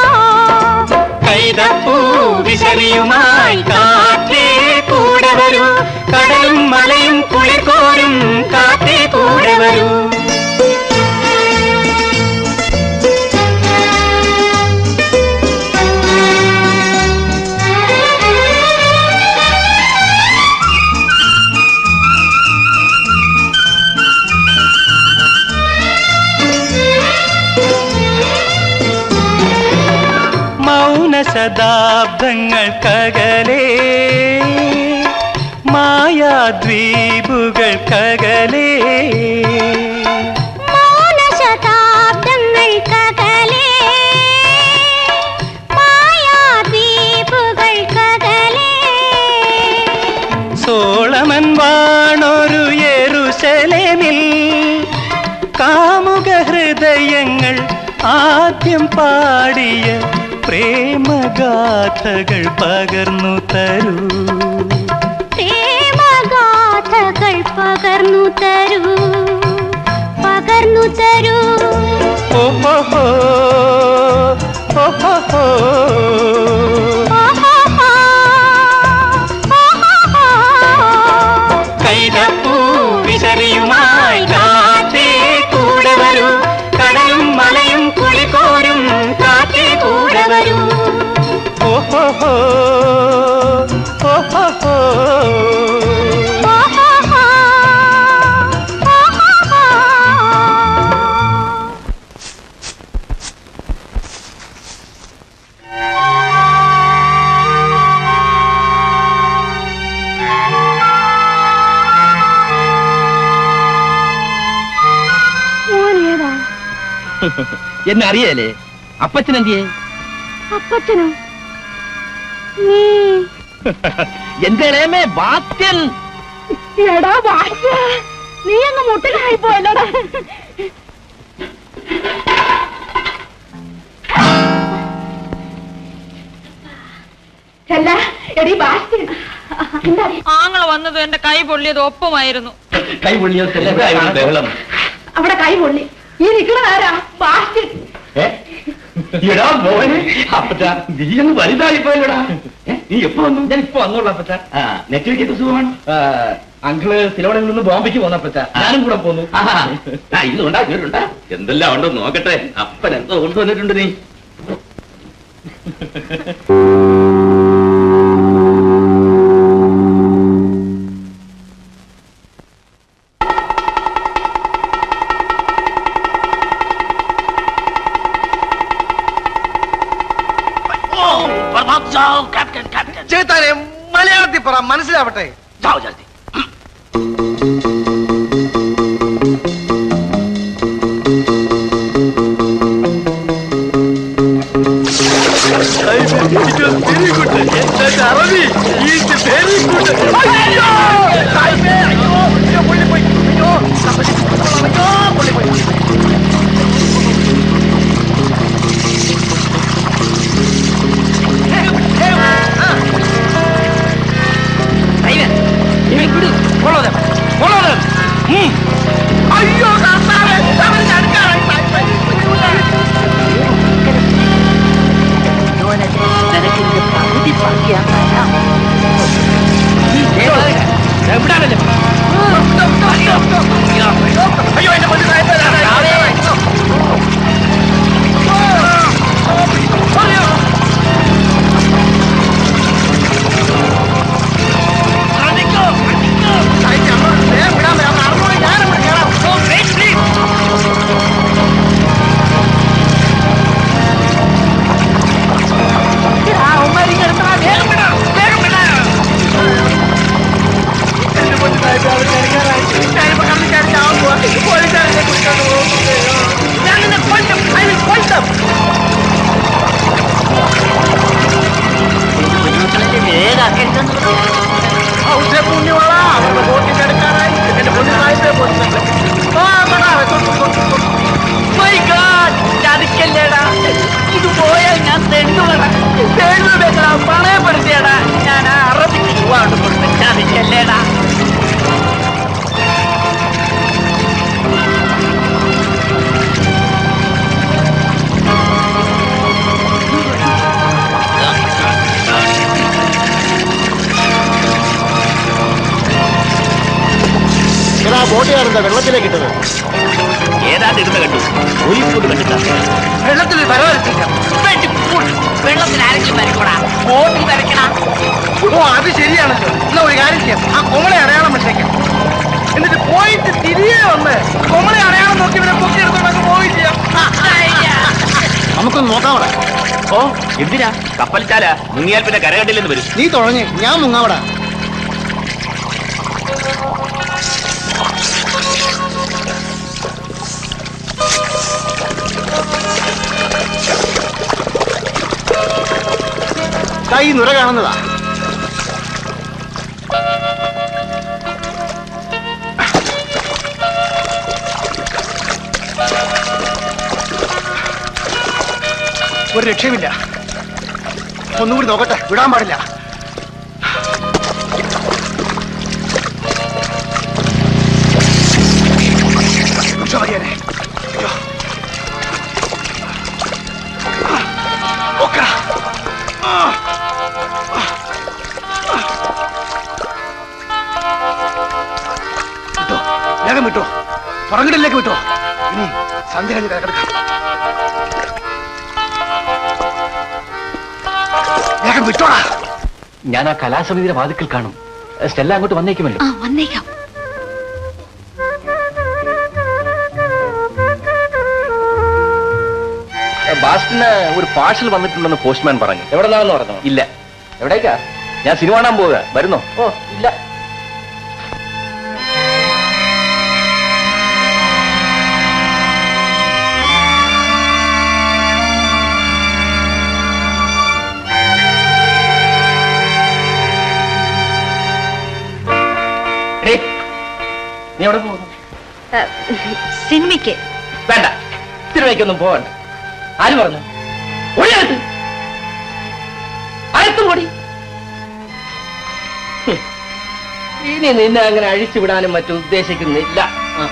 കൈതപ്പൂ വിശറിയുമായി കാറ്റേ കൂടെ വരൂ കടലും മലയും കുളിർക്കോരും കാറ്റേ കൂടെ വരൂ മൗന ശതാബ്ദങ്ങൾക്കകലേ മായാദ്വീപുകൾക്കകലേ മൗനശതാബ്ദങ്ങൾക്കകലേ, മായാദ്വീപുകൾക്കകലേ. സോളമൻ വാണൊരു യെരുശലേമിൽ കാമുക ഹൃദയങ്ങൾ ആദ്യം പാടിയ പ്രേമഗാഥകൾ പകർന്നു തരൂ പ്രേമഗാഥകൾ പകർന്നു തരൂ പകർന്നു തരൂ ഓഹോ ഓഹോ ആഹാഹാ, ആഹാഹാ. കൈതപ്പൂ വിശറിയുമായി കാറ്റേ കൂടെ വരൂ കടലും മലയും കുളിക്കോരും കാറ്റേ കൂടെ വരൂ ഓഹോ ഓഹോ എന്നെ അറിയാലേ അപ്പച്ചൻ എന്തിയേ അപ്പച്ചനോ നീ എന്റെ ഇളയമേ ബാത്യൻ എടാ ഭാഗ്യ നീ അങ്ങ് മുട്ടനായി പോയല്ലോടാ അല്ല എടി ബാസ്റ്റിൻ എന്താ ആങ്ങളെ വന്നത് എന്റെ കൈ പൊള്ളിയത് ഒപ്പമായിരുന്നു കൈ പൊള്ളിയ ബഹളം അവിടെ കൈ പൊള്ളി ഈ നിക്കണതാരാ ബാസ്റ്റിൻ ഏ? എടാ മോനെ അപ്പച്ച നീ അങ്ങ് വലുതായി പോയല്ലോടാ ഏ? നീ എപ്പോ വന്നു ഞാൻ ഇപ്പൊ വന്നോളൂ അപ്പച്ച ആ നെറ്റ്വർക്കൊക്കെ സുഖമാണ് അങ്കിള് സിലോണിൽ നിന്ന് ബോംബെക്ക് പോന്ന അപ്പച്ച ഞാനും കൂടെ പോന്നു ആഹാ. ആ, ഇന്നുണ്ടാ ഇവരുണ്ടാ എന്തെല്ലാം ഉണ്ടോ നോക്കട്ടെ അപ്പൻ എന്തോ കൊണ്ടുവന്നിട്ടുണ്ട് നീ ചേത്താനെ മലയാളത്തിൽ പറ മനസ്സിലാവട്ടെ അയ്യോ കർത്താവേ, അവന്റെ അടുക്കള അയ്യോ എന്റെ പൊന്നു ഇത് പോയാൽ ഞാൻ തെണ്ടുവട തെണ്ടുവെക്കടാ പണയപ്പെടുത്തിയടാ ഞാൻ ആ അറബിക്ക് പോവാണ്ട് കൊടുത്ത് ചതിക്കല്ലേടാ എടാ ബോട്ടുകാരെന്താ വെള്ളത്തിലേക്ക് ഇട്ടത് ഏതാണ്ട് ഇരുന്ന് കണ്ടു ഒലിപ്പോട്ട് കണ്ടിട്ടാ വെള്ളത്തിൽ വരവരച്ചില്ല വെള്ളത്തിൽ ആരെങ്കിലും വരക്കൂടാ ബോട്ടിൽ വരയ്ക്കണ ഓ അത് ശരിയാണല്ലോ എന്നാ ഒരു കാര്യം ചെയ്യാം ആ കൊമളെ അടയാളം വെച്ചേക്കാം എന്നിട്ട് പോയിട്ട് തിരികെ വന്ന് കൊമളെ അടയാളം നോക്കി ഇവരെ പൊക്കിയെടുത്തോണ്ട് അങ്ങ് പോവുകയും ചെയ്യാം നമുക്കൊന്ന് നോക്കാവടാ ഓ എന്തിനാ കപ്പൽ ചാല മുങ്ങിയാൽ പിന്നെ കരകണ്ടില്ലെന്ന് വരും നീ തുടങ്ങി ഞാൻ മുങ്ങാവടാ കൈ നുര കാണുന്നതാ ഒരു രക്ഷയുമില്ല ഒന്നുകൂടി നോക്കട്ടെ വിടാൻ പാടില്ല രക്ഷ മതിയാനെ. അയ്യോ. ഓക്കെടാ. ആ. വിട്ടോ വേഗം വിട്ടോ പുറകിടലിലേക്ക് വിട്ടോ ഇനി സന്ധ്യ കഴിഞ്ഞ് കിടക്കാം വേഗം വിട്ടോടാ ഞാൻ ആ കലാസമിതിയുടെ വാതിക്കൽ കാണും സ്റ്റെല്ല അങ്ങോട്ട് വന്നേക്കുമല്ലോ ആ വന്നേക്കാം ബാസ്റ്റിന് ഒരു പാഴ്സൽ വന്നിട്ടുണ്ടെന്ന് പോസ്റ്റ്മാൻ പറഞ്ഞു എവിടെ നിന്നാണെന്ന് പറഞ്ഞു ഇല്ല എവിടേക്കാ ഞാൻ സിനിമ കാണാൻ പോവുക വരുന്നോ ഓ ഇല്ല നീ എവിടെ പോകുന്നു സിനിമയ്ക്ക് വേണ്ട സിനിമയ്ക്കൊന്നും പോകണ്ട ആര് പറഞ്ഞു ഒഴിയകത്ത് അകത്തും കൂടി ഹും. ഇനി നിന്നെ അങ്ങനെ അഴിച്ചുവിടാനും മറ്റും ഉദ്ദേശിക്കുന്നില്ല ആ.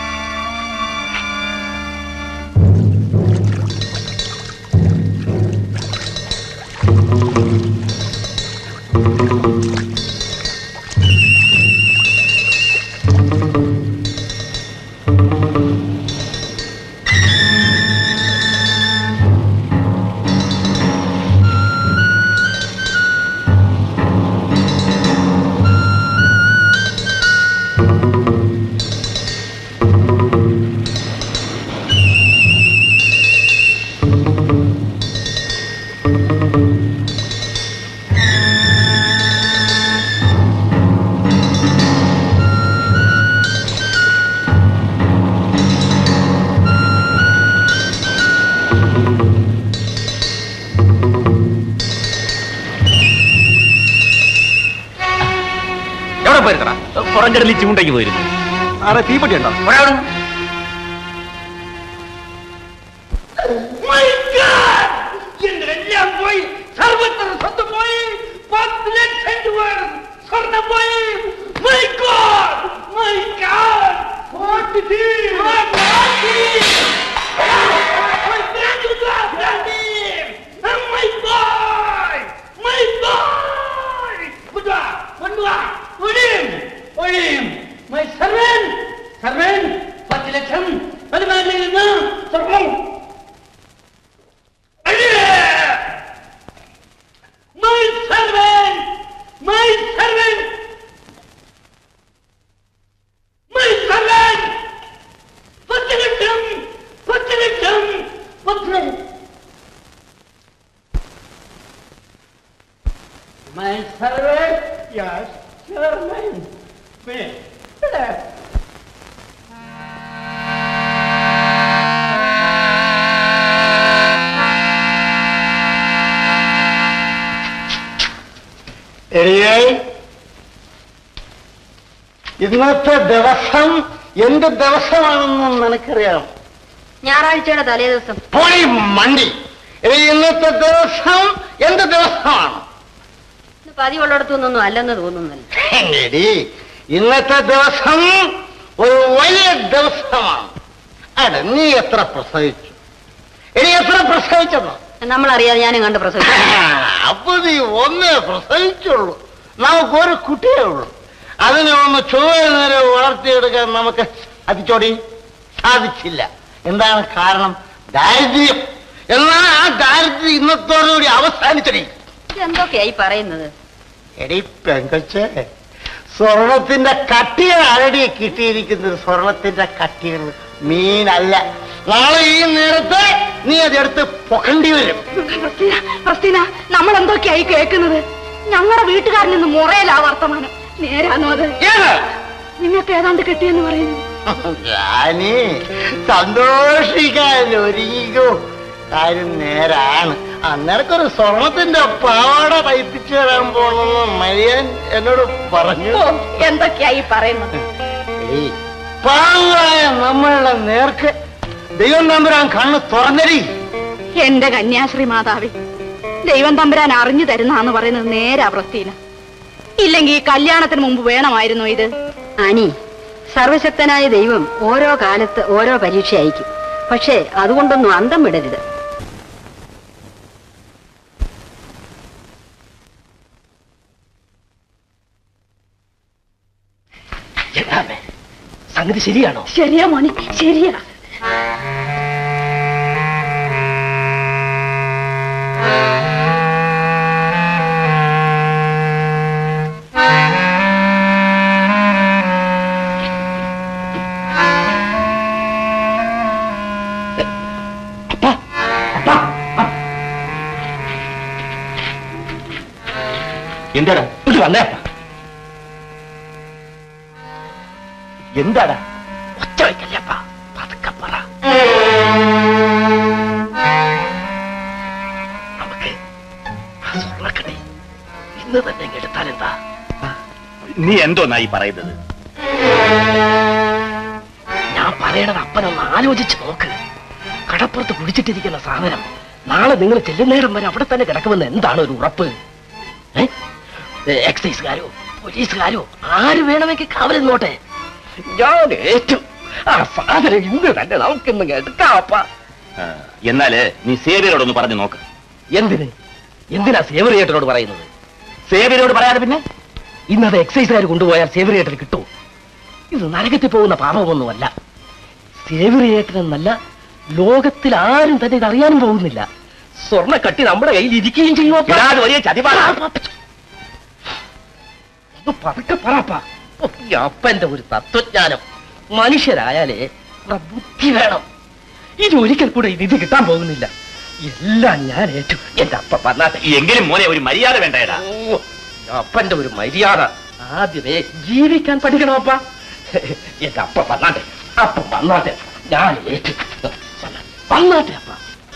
എവിടെ പോയിരുന്നടാ പുറംകടലിൽ ചൂണ്ടയ്ക്ക് പോയിരുന്നു ആരെ തീപ്പെട്ടി ഉണ്ടോ എന്റെ എല്ലാം പോയി സർവത്ര സ്വന്തം പോയി പത്ത് ലക്ഷം രൂപ സ്വർണം പോയി my god my god forty My boy! My boy! Budha! Budha! ഒഴിയും ഒഴിയും മൈ സർവൻ സർവൻ പത്ത് ലക്ഷം വരുമാനിൽ നിന്ന് സ്വർണം My servant! My servant! My servant! പത്ത് ലക്ഷം പത്ത് ലക്ഷം പത്ത് ലക്ഷം My servant? Yes, servant. Where? There. എടിയേ ഇന്നത്തെ ദിവസം എന്ത് ദിവസമാണെന്ന് നിനക്കറിയാം ഞായറാഴ്ചയുടെ തലേ ദിവസം പോണി മണ്ടി എടി ഇന്നത്തെ ദിവസം എന്ത് ദിവസമാണ് പതിവുള്ളിടത്തു നിന്നൊന്നും അല്ലെന്ന് തോന്നുന്നല്ലോ എടി ഇന്നത്തെ ദിവസം ഒരു വലിയ ദിവസമാണ് അടെ നീ എത്ര പ്രസവിച്ചു എടി എത്ര പ്രസവിച്ചെന്നോ നമ്മളറിയാതെ ഞാനും കണ്ട് പ്രസവിച്ചു അപ്പൊ നീ ഒന്നേ പ്രസവിച്ചുള്ളൂ നമുക്ക് ഒരു കുട്ടിയേ ഉള്ളൂ അതിനെ ഒന്ന് ചൊവ്വ നേരെ വളർത്തിയെടുക്കാൻ നമുക്ക് സാധിച്ചോടി സാധിച്ചില്ല എന്താണ് കാരണം ദാരിദ്ര്യം എന്നാൽ ആ ദാരിദ്ര്യം ഇന്നത്തോടുകൂടി അവസാനിച്ചടി എന്തൊക്കെയായി പറയുന്നത് എടി പെങ്കച്ചേ സ്വർണത്തിന്റെ കട്ടികൾ അരടി കിട്ടിയിരിക്കുന്നത് സ്വർണത്തിന്റെ കട്ടികൾ മീനല്ല നാളെ ഈ നേരത്തെ നീ അതെടുത്ത് പൊക്കണ്ടി വരും പ്രസ്തീന പ്രസ്തീന നമ്മൾ എന്തൊക്കെയായി കേൾക്കുന്നത് ഞങ്ങളുടെ വീട്ടുകാരിൽ നിന്ന് മുറയിലാ വർത്തമാനം നേരാണോ അത് ഏത്? നിങ്ങൾക്ക് ഏതാണ്ട് കിട്ടിയെന്ന് പറയുന്നു ഞാനീ സന്തോഷിക്കാൻ ഒരുങ്ങിക്കോ കാര്യം നേരാണ് അന്നേരക്കൊരു സ്വർണത്തിന്റെ പാവാട തയ്പ്പിച്ചു തരാൻ പോണെന്ന് മരിയൻ എന്നോട് പറഞ്ഞു ഓ, എന്തൊക്കെയായി പറയുന്നത് ഏയ്, പാവങ്ങളായ നമ്മളുടെ നേർക്ക് ദൈവം തമ്പുരാൻ കണ്ണ് തുറന്നടി എന്റെ കന്യാശ്രീ മാതാവി ദൈവം തമ്പുരാൻ അറിഞ്ഞു തരുന്നാന്ന് പറയുന്നത് നേരാ പ്രസ്തീന ഇല്ലെങ്കിൽ ഈ കല്യാണത്തിന് മുമ്പ് വേണമായിരുന്നു ഇത് അനി സർവശക്തനായ ദൈവം ഓരോ കാലത്ത് ഓരോ പരീക്ഷ അയക്കും പക്ഷേ അതുകൊണ്ടൊന്നും അന്തം വിടരുത് എന്താമേ സംഗതി ശരിയാണോ ശരിയാ മോനെ ശരിയാ എന്താടാ ഇത് വന്നേ എന്താടാ ഒച്ച വയ്ക്കല്ലപ്പ പതുക്കെ പറ നമുക്ക് ആ സ്വർണ്ണക്കടി ഇന്ന് തന്നെ ഇങ്ങ് എടുത്താൽ എന്താ നീ എന്തോന്നായി പറയുന്നത് പറയണത് അപ്പനൊന്ന് ആലോചിച്ച് നോക്ക് കടപ്പുറത്ത് കുഴിച്ചിട്ടിരിക്കുന്ന സാധനം നാളെ നിങ്ങൾ ചെല്ലുന്നേരം വരെ അവിടെ തന്നെ കിടക്കുമെന്ന് എന്താണ് ഒരു ഉറപ്പ് ഏ? ഏ, എക്സൈസുകാരോ പോലീസുകാരോ ആര് വേണമെങ്കിൽ കാവൽ നിന്നോട്ടെ ഞാൻ ഏറ്റു ആ സാധനം ഇന്ന് തന്നെ നമുക്കിന്ന് എടുക്കാപ്പ എന്നാല് നീ സേവ്യരോടൊന്ന് പറഞ്ഞു നോക്ക് എന്തിന് എന്തിനാ സേവറിയേട്ടനോട് പറയുന്നത് സേവ്യരോട് പറയാതെ പിന്നെ ഇന്നത് എക്സൈസുകാർ കൊണ്ടുപോയാൽ സേവറിയേട്ടന് കിട്ടും ഇത് നരകത്തിൽ പോകുന്ന പാപമൊന്നുമല്ല സേവറിയേട്ടനെന്നല്ല ലോകത്തിൽ ആരും തന്നെ ഇത് അറിയാനും പോകുന്നില്ല സ്വർണ്ണ കട്ടി നമ്മുടെ കയ്യിൽ ഇരിക്കുകയും ചെയ്യുമോ എടാ, അത് വലിയ ചതിവാണ്. ഒന്ന് പതുക്കെ പറപ്പാ ഓ, ഈ അപ്പന്റെ ഒരു തത്വജ്ഞാനം മനുഷ്യരായാലേ ഇവിടെ ബുദ്ധി വേണം ഇത് ഒരിക്കൽ കൂടെ ഇത് ഇത് കിട്ടാൻ പോകുന്നില്ല എല്ലാം ഞാൻ ഏറ്റു എന്റെ അപ്പ പറഞ്ഞാട്ടെ എങ്കിലും മോനെ ഒരു മര്യാദ വേണ്ടേടാ ഓ, അപ്പന്റെ ഒരു മര്യാദ ആദ്യമേ ജീവിക്കാൻ പഠിക്കണം അപ്പ എന്റെ അപ്പ വന്നാട്ടെ അപ്പ വന്നാട്ടെ ഞാൻ ഏറ്റു വന്നാട്ടെ അപ്പ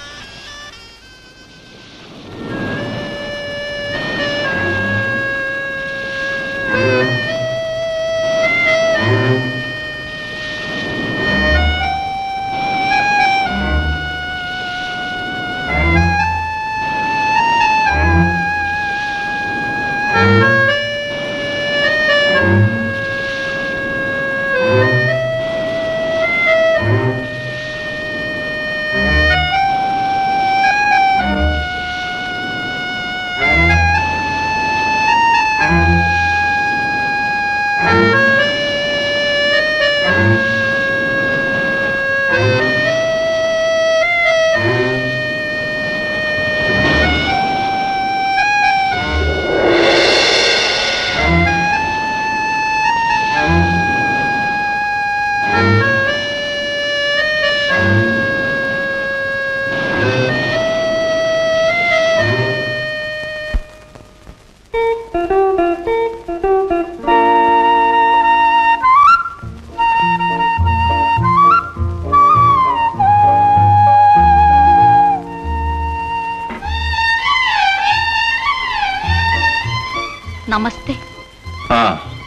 നമസ്തേ ആ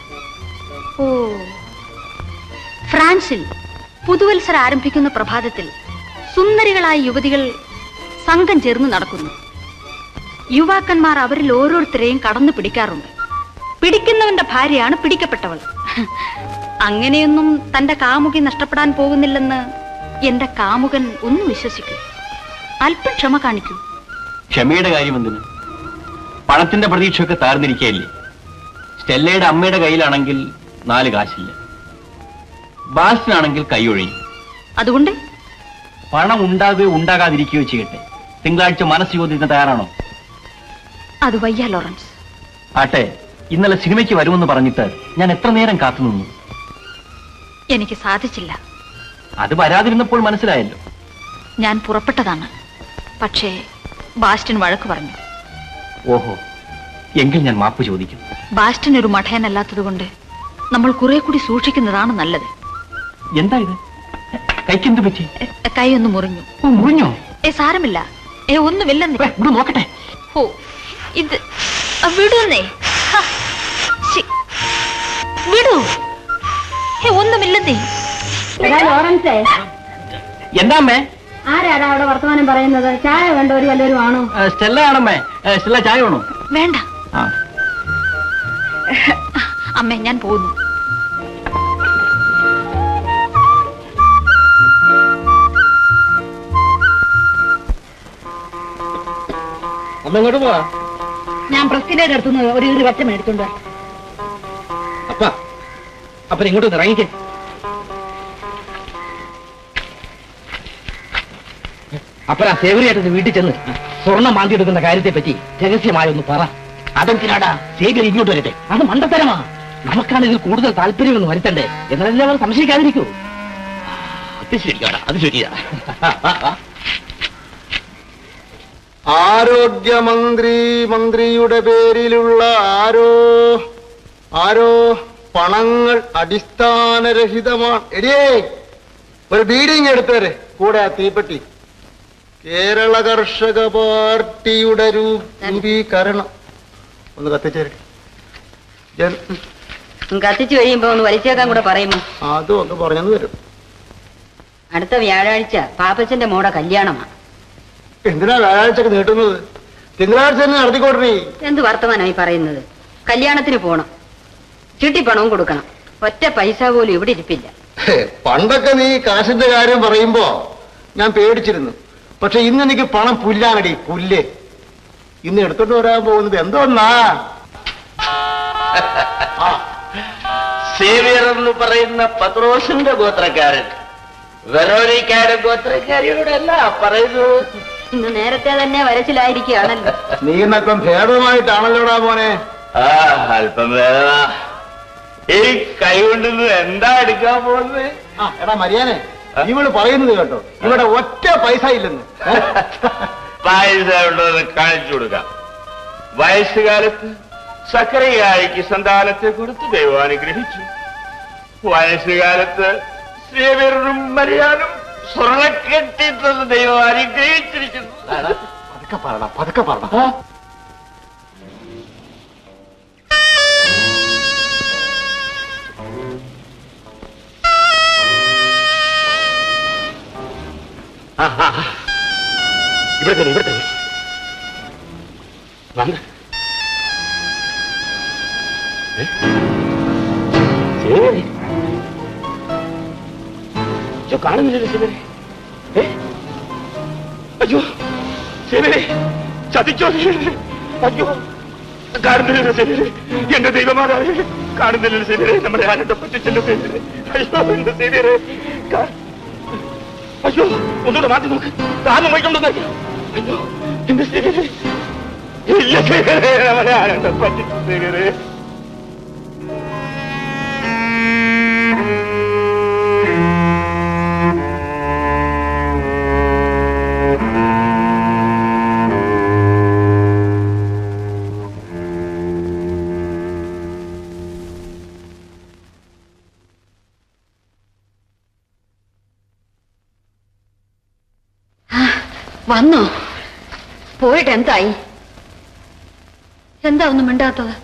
ഓ ഫ്രാൻസിൽ പുതുവത്സരം ആരംഭിക്കുന്ന പ്രഭാതത്തിൽ സുന്ദരികളായ യുവതികൾ സംഘം ചേർന്ന് നടക്കുന്നു യുവാക്കന്മാർ അവരിൽ ഓരോരുത്തരെയും കടന്നു പിടിക്കാറുണ്ട് പിടിക്കുന്നവന്റെ ഭാര്യയാണ് പിടിക്കപ്പെട്ടവൾ അങ്ങനെയൊന്നും തന്റെ കാമുകി നഷ്ടപ്പെടാൻ പോകുന്നില്ലെന്ന് എന്റെ കാമുകൻ ഒന്ന് വിശ്വസിക്കൂ അല്പം ക്ഷമ കാണിക്കൂ ക്ഷമയുടെ കാര്യം എന്തിന് പണത്തിന്റെ പ്രതീക്ഷയൊക്കെ താഴ്ന്നിരിക്കുകയല്ലേ സ്റ്റെല്ലയുടെ അമ്മയുടെ കയ്യിലാണെങ്കിൽ നാല് കാശില്ല ബാസ്റ്റിനാണെങ്കിൽ കൈയൊഴിയും അതുകൊണ്ട് പണം ഉണ്ടാകുകയോ ഉണ്ടാകാതിരിക്കുകയോ ചെയ്യട്ടെ തിങ്കളാഴ്ച മനസ്സ് ചോദ്യത്തിന് തയ്യാറാണോ അത് വയ്യ ലോറൻസ് ആട്ടെ ഇന്നലെ സിനിമയ്ക്ക് വരുമെന്ന് പറഞ്ഞിട്ട് ഞാൻ എത്ര നേരം കാത്തുനിന്നു എനിക്ക് സാധിച്ചില്ല അത് വരാതിരുന്നപ്പോൾ മനസ്സിലായല്ലോ ഞാൻ പുറപ്പെട്ടതാണ് പക്ഷേ ബാസ്റ്റൻ വഴക്ക് പറഞ്ഞു ഓഹോ എങ്കിൽ ഞാൻ മാപ്പ് ചോദിക്കും ബാസ്റ്റൻ ഒരു മഠയനല്ലാത്തതുകൊണ്ട് നമ്മൾ കുറെ കൂടി സൂക്ഷിക്കുന്നതാണ് നല്ലത് എന്താ ഇത് കൈക്കെന്ത് പറ്റി എ, കൈ ഒന്ന് മുറിഞ്ഞു ഓ, മുറിഞ്ഞോ ഏ സാരമില്ല ഏ ഒന്നുമില്ലെന്നേ ഇവിടെ നോക്കട്ടെ ഓ ഇത് ആ, വിടുന്നേ ഹ, ശ്ശി. വിടൂ ഏ ഒന്നുമില്ലെന്നേ എടാ ലോറൻസേ എന്താ അമ്മേ ആരാടാ അവിടെ വർത്തമാനം പറയുന്നത് ചായ വേണ്ട ഒരു വല്ലവരും ആണോ ഏ, സ്റ്റെല്ല ആണമ്മേ ഏ, സ്റ്റെല്ല ചായ വേണോ വേണ്ട ആ അമ്മേ ഞാൻ പോകുന്നു അമ്മ എങ്ങോട്ട് പോവാ ഞാൻ പ്രസ്തിന്റെ അടുത്തുനിന്ന് ഒരു ഒരു വറ്റം മേടിച്ചോണ്ട് വരാം. അപ്പ അപ്പൻ ഇങ്ങോട്ട് ഇറങ്ങിക്കേ അപ്പനാ സേവരിയായിട്ട് വീട്ടിൽ ചെന്ന് സ്വർണം മാന്തി എടുക്കുന്ന കാര്യത്തെ പറ്റി രഹസ്യമായി ഒന്ന് പറ അതെന്തിനാടാ സേവരി ഇങ്ങോട്ട് വരട്ടെ അത് മണ്ടത്തരമാ നമുക്കാണ് ഇതിൽ കൂടുതൽ താല്പര്യമൊന്നും വരുത്തണ്ടേ എന്നാലല്ലേ അവർ സംശയിക്കാതിരിക്കൂ അത് ശരിയാടാ അത് ശരിയാ ആരോഗ്യമന്ത്രി മന്ത്രിയുടെ പേരിലുള്ള ആരോ ആരോ പണങ്ങൾ അടിസ്ഥാനരഹിതമാണ് എടിയേ ഒരു ബീഡിങ് എടുത്തേരെ കൂടെ ആ തീപ്പെട്ടി കേരള കർഷക പാർട്ടിയുടെ രൂ- രൂപീകരണം ഒന്ന് കത്തിച്ചേരെ കത്തിച്ചു കഴിയുമ്പോ ഒന്ന് വലിച്ചേക്കാൻ കൂടെ പറയുമോ അതും ഒക്കെ പറഞ്ഞെന്ന് വരും അടുത്ത വ്യാഴാഴ്ച പാപ്പച്ചന്റെ മോടെ കല്യാണമാണ് എന്തിനാ വ്യാഴാഴ്ചക്ക് നീട്ടുന്നത് തിങ്കളാഴ്ച തന്നെ നടത്തിക്കോട്ടേ എന്ത് വർത്തമാനമായി പറയുന്നത് കല്യാണത്തിന് പോണം ചിട്ടിപ്പണവും കൊടുക്കണം ഒറ്റ പൈസ പോലും ഇവിടെ ഇരിപ്പില്ല പണ്ടൊക്കെ നീ കാശിന്റെ കാര്യം പറയുമ്പോ ഞാൻ പേടിച്ചിരുന്നു പക്ഷെ ഇന്ന് എനിക്ക് പണം പുല്ലാനടി പുല്ല് ഇന്ന് എടുത്തോണ്ട് വരാൻ പോകുന്നത് എന്തോന്നാ സേവിയർ എന്ന് പറയുന്ന പത്രോസിന്റെ ഗോത്രക്കാരൻ വെറോനിക്കാരുടെ ഗോത്രക്കാരിയോടല്ല പറയുന്നത് ഇന്ന് നേരത്തെ തന്നെ വരച്ചിലായിരിക്കുകയാണല്ലോ നീ എന്നൊക്കെ ഭേദമായിട്ടാണല്ലോടാ മോനെ ആ അല്പം വേദന ഈ കൈ കൊണ്ടുവന്ന് എന്താ എടുക്കാൻ പോകുന്നത് ആ എടാ മരിയാനെ ഇവള് പറയുന്നത് കേട്ടോ ഇവിടെ ഒറ്റ പൈസ ഇല്ലെന്ന് ഏ? പൈസ ഉണ്ടെന്ന് കാണിച്ചു കൊടുക്കാം വയസ്സുകാലത്ത് സക്കരയായിക്ക് സന്താനത്തെ കൊടുത്ത് ദൈവം അനുഗ്രഹിച്ചു വയസ്സുകാലത്ത് സേവ്യറും മരിയാനും സ്വർണ്ണക്കെട്ടിത്തന്ന് ദൈവം അനുഗ്രഹിച്ചിരിക്കുന്നു പതുക്കെ പറടാ പതുക്കെ പറടാ ആ, ആ, ആ. ഇവിടെ തന്നെ ഇവിടെ തന്നെ വന്ന് ഏ? ശരി. അയ്യോ കാണുന്നില്ലല്ലോ ശിവനെ ഏ? അയ്യോ ശിവനെ ചതിച്ചോ ശിവനെ അയ്യോ കാണുന്നില്ലല്ലോ ശിവനെ എന്റെ ദൈവമാതാവേ കാണുന്നില്ലല്ലോ ശിവനെ നമ്മുടെ ആനന്ദ പറ്റിച്ചല്ലോ ശിവനെ അയ്യോ എന്റെ ശിവനെ കാ- അയ്യോ ഒന്നുകൂടെ മാറ്റി നോക്ക് താന്ന് പോയിക്കൊണ്ടെന്ന് അയ്യോ എന്റെ ശിവനെ ഇല്ല ശിവനെ നമ്മുടെ ആനന്ദ പറ്റിച്ചു ശിവനെ വന്നോ പോയിട്ട് എന്തായി എന്താ ഒന്നും മിണ്ടാത്തത്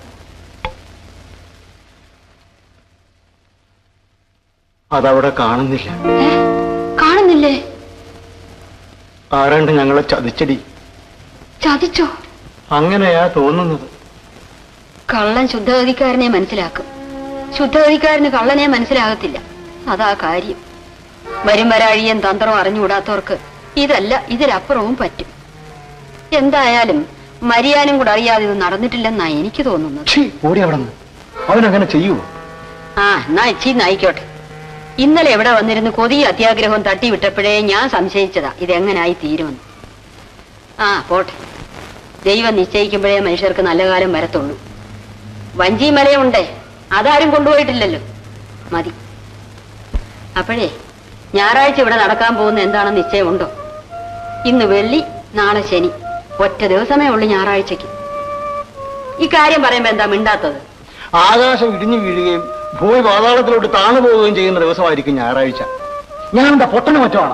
അതവിടെ കാണുന്നില്ല കാണുന്നില്ലേ ആരാണ്ട് ഞങ്ങളെ ചതിച്ചടി ചതിച്ചോ അങ്ങനെയാ തോന്നുന്നത് കള്ളൻ ശുദ്ധഗതിക്കാരനെ മനസ്സിലാക്കും ശുദ്ധഗതിക്കാരന് കള്ളനെ മനസ്സിലാകത്തില്ല അതാ കാര്യം വരും വരാഴിയൻ തന്ത്രം അറിഞ്ഞുകൂടാത്തവർക്ക് ഇതല്ല ഇതിലപ്പുറവും പറ്റും എന്തായാലും മരിയാനും കൂടെ അറിയാതെ ഇത് നടന്നിട്ടില്ലെന്നാ എനിക്ക് തോന്നുന്നത് ഛീ, ഓടി അവിടെ നിന്ന് അവനങ്ങനെ ചെയ്യുമോ ആ എന്നാ ഇച്ചി ആയിക്കോട്ടെ ഇന്നലെ എവിടെ വന്നിരുന്ന് കൊതി അത്യാഗ്രഹവും തട്ടിവിട്ടപ്പോഴേ ഞാൻ സംശയിച്ചതാ ഇതെങ്ങനായി തീരുമെന്ന് ആ പോട്ടെ ദൈവം നിശ്ചയിക്കുമ്പോഴേ മനുഷ്യർക്ക് നല്ല കാലം വരത്തുള്ളൂ വഞ്ചി മലയുണ്ടേ അതാരും കൊണ്ടുപോയിട്ടില്ലല്ലോ മതി അപ്പോഴേ ഞായറാഴ്ച ഇവിടെ നടക്കാൻ പോകുന്ന എന്താണെന്ന് നിശ്ചയമുണ്ടോ ഇന്ന് വെള്ളി നാളെ ശനി ഒറ്റ ദിവസമേ ഉള്ളൂ ഞായറാഴ്ചക്ക് ഈ കാര്യം പറയുമ്പോ എന്താ മിണ്ടാത്തത് ആകാശം ഇടിഞ്ഞു വീഴുകയും ഭൂമി പാതാളത്തിലോട്ട് താണു പോവുകയും ചെയ്യുന്ന ദിവസമായിരിക്കും ഞായറാഴ്ച ഞാൻ എന്താ പൊട്ടന് മറ്റോണോ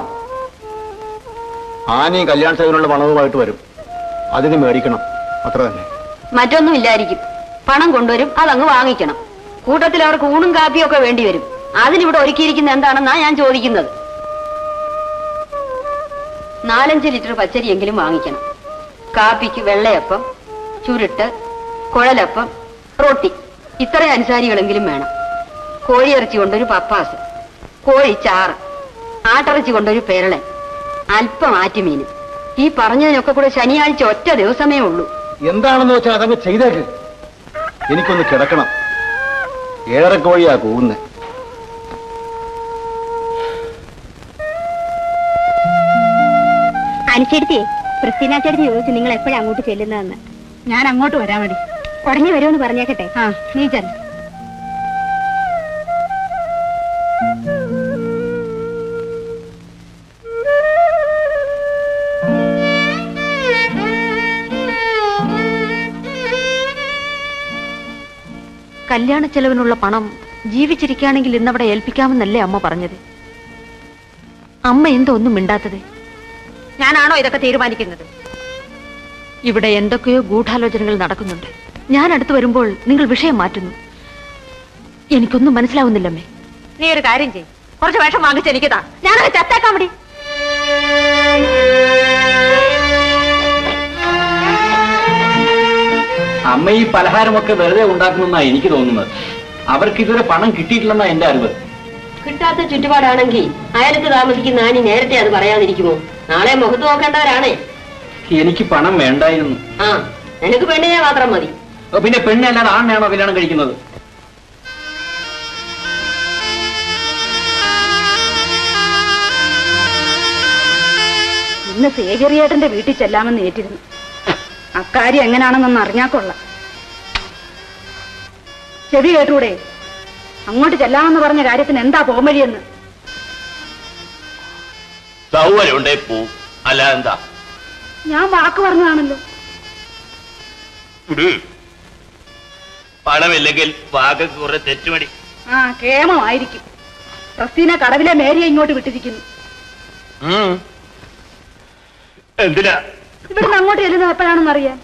ആനയും കല്യാണ സേവനുള്ള പണവുമായിട്ട് വരും അതിന് മേടിക്കണം അത്ര തന്നെ മറ്റൊന്നും ഇല്ലായിരിക്കും പണം കൊണ്ടുവരും അതങ്ങ് വാങ്ങിക്കണം കൂട്ടത്തിൽ അവർക്ക് ഊണും കാപ്പിയും ഒക്കെ വേണ്ടി വരും അതിനിവിടെ ഒരുക്കിയിരിക്കുന്ന എന്താണെന്നാ ഞാൻ ചോദിക്കുന്നത് നാലഞ്ച് ലിറ്റർ പച്ചരിയെങ്കിലും വാങ്ങിക്കണം കാപ്പിക്ക് വെള്ളയപ്പം ചുരുട്ട് കുഴലപ്പം റൊട്ടി ഇത്രയും അനുസാരികളെങ്കിലും വേണം കോഴിയിറച്ചി കൊണ്ടൊരു പപ്പാസ് കോഴിച്ചാറ് ആട്ടിറച്ചി കൊണ്ടൊരു പെരളൻ അല്പം ആറ്റുമീൻ ഈ പറഞ്ഞതിനൊക്കെ കൂടെ ശനിയാഴ്ച ഒറ്റ ദിവസമേ ഉള്ളൂ എന്താണെന്ന് വെച്ചാൽ അതങ്ങ് ചെയ്തേക്ക് എനിക്കൊന്ന് കിടക്കണം ഏറെ കോഴിയാ കൂവുന്നേ അനുസരിച്ചേ ക്രിസ്ത്യന ചേട്ടത്തി ചോദിച്ചു നിങ്ങൾ എപ്പോഴാ അങ്ങോട്ട് ചെല്ലുന്നതെന്ന് ഞാൻ അങ്ങോട്ട് വരാൻ വേണ്ടി ഉടനെ വരുമെന്ന് പറഞ്ഞേക്കട്ടെ ആ നീ ചെല്ല കല്യാണ ചെലവിനുള്ള പണം ജീവിച്ചിരിക്കുകയാണെങ്കിൽ ഇന്നവിടെ ഏൽപ്പിക്കാമെന്നല്ലേ അമ്മ പറഞ്ഞത് അമ്മ എന്തോ ഒന്നും മിണ്ടാത്തത് ഞാനാണോ ഇതൊക്കെ തീരുമാനിക്കുന്നത് ഇവിടെ എന്തൊക്കെയോ ഗൂഢാലോചനകൾ നടക്കുന്നുണ്ട് ഞാൻ അടുത്ത് വരുമ്പോൾ നിങ്ങൾ വിഷയം മാറ്റുന്നു എനിക്കൊന്നും മനസ്സിലാവുന്നില്ലമ്മേ നീ ഒരു കാര്യം ചെയ് കുറച്ച് വേഷം വാങ്ങിച്ച് എനിക്കതാ ഞാനത് ചത്തേക്കാൻ മതി അമ്മ ഈ പലഹാരമൊക്കെ വെറുതെ ഉണ്ടാക്കുന്നെന്നാ എനിക്ക് തോന്നുന്നത് അവർക്ക് ഇതുവരെ പണം കിട്ടിയിട്ടില്ലെന്നാ എന്റെ അറിവ് കിട്ടാത്ത ചുറ്റുപാടാണെങ്കിൽ അയലത്ത് താമസിക്കുന്ന ആനി നേരത്തെ അത് പറയാതിരിക്കുമോ നാളെ മുഖത്ത് നോക്കേണ്ടവരാണേ എനിക്ക് പണം വേണ്ടായിരുന്നു ആ നിനക്ക് പെണ്ണിനെ മാത്രം മതി ഓ, പിന്നെ പെണ്ണെ അല്ലാതെ ആണിനെയാണോ കല്യാണം കഴിക്കുന്നത് ഇന്ന് സേകറിയേട്ടന്റെ വീട്ടിൽ ചെല്ലാമെന്ന് ഏറ്റിരുന്നു അക്കാര്യം എങ്ങനെയാണെന്നൊന്ന് അറിഞ്ഞാ കൊള്ളാം ചെവി കേട്ടൂടെ അങ്ങോട്ട് ചെല്ലാമെന്ന് പറഞ്ഞ കാര്യത്തിന് എന്താ പോംവഴിയെന്ന് സൗകര്യമുണ്ടേ പോ അല്ല എന്താ ഞാൻ വാക്ക് പറഞ്ഞതാണല്ലോ വിട് പണമില്ലെങ്കിൽ വാക്കൊക്കെ കുറെ തെറ്റുമടി ആ കേമമായിരിക്കും ക്രിസ്തീന കടവിലെ മേരിയെ ഇങ്ങോട്ട് വിട്ടിരിക്കുന്നു എന്തിനാ ഇവിടുന്ന് അങ്ങോട്ട് ചെല്ലുന്നത് എപ്പോഴാണെന്ന് അറിയാൻ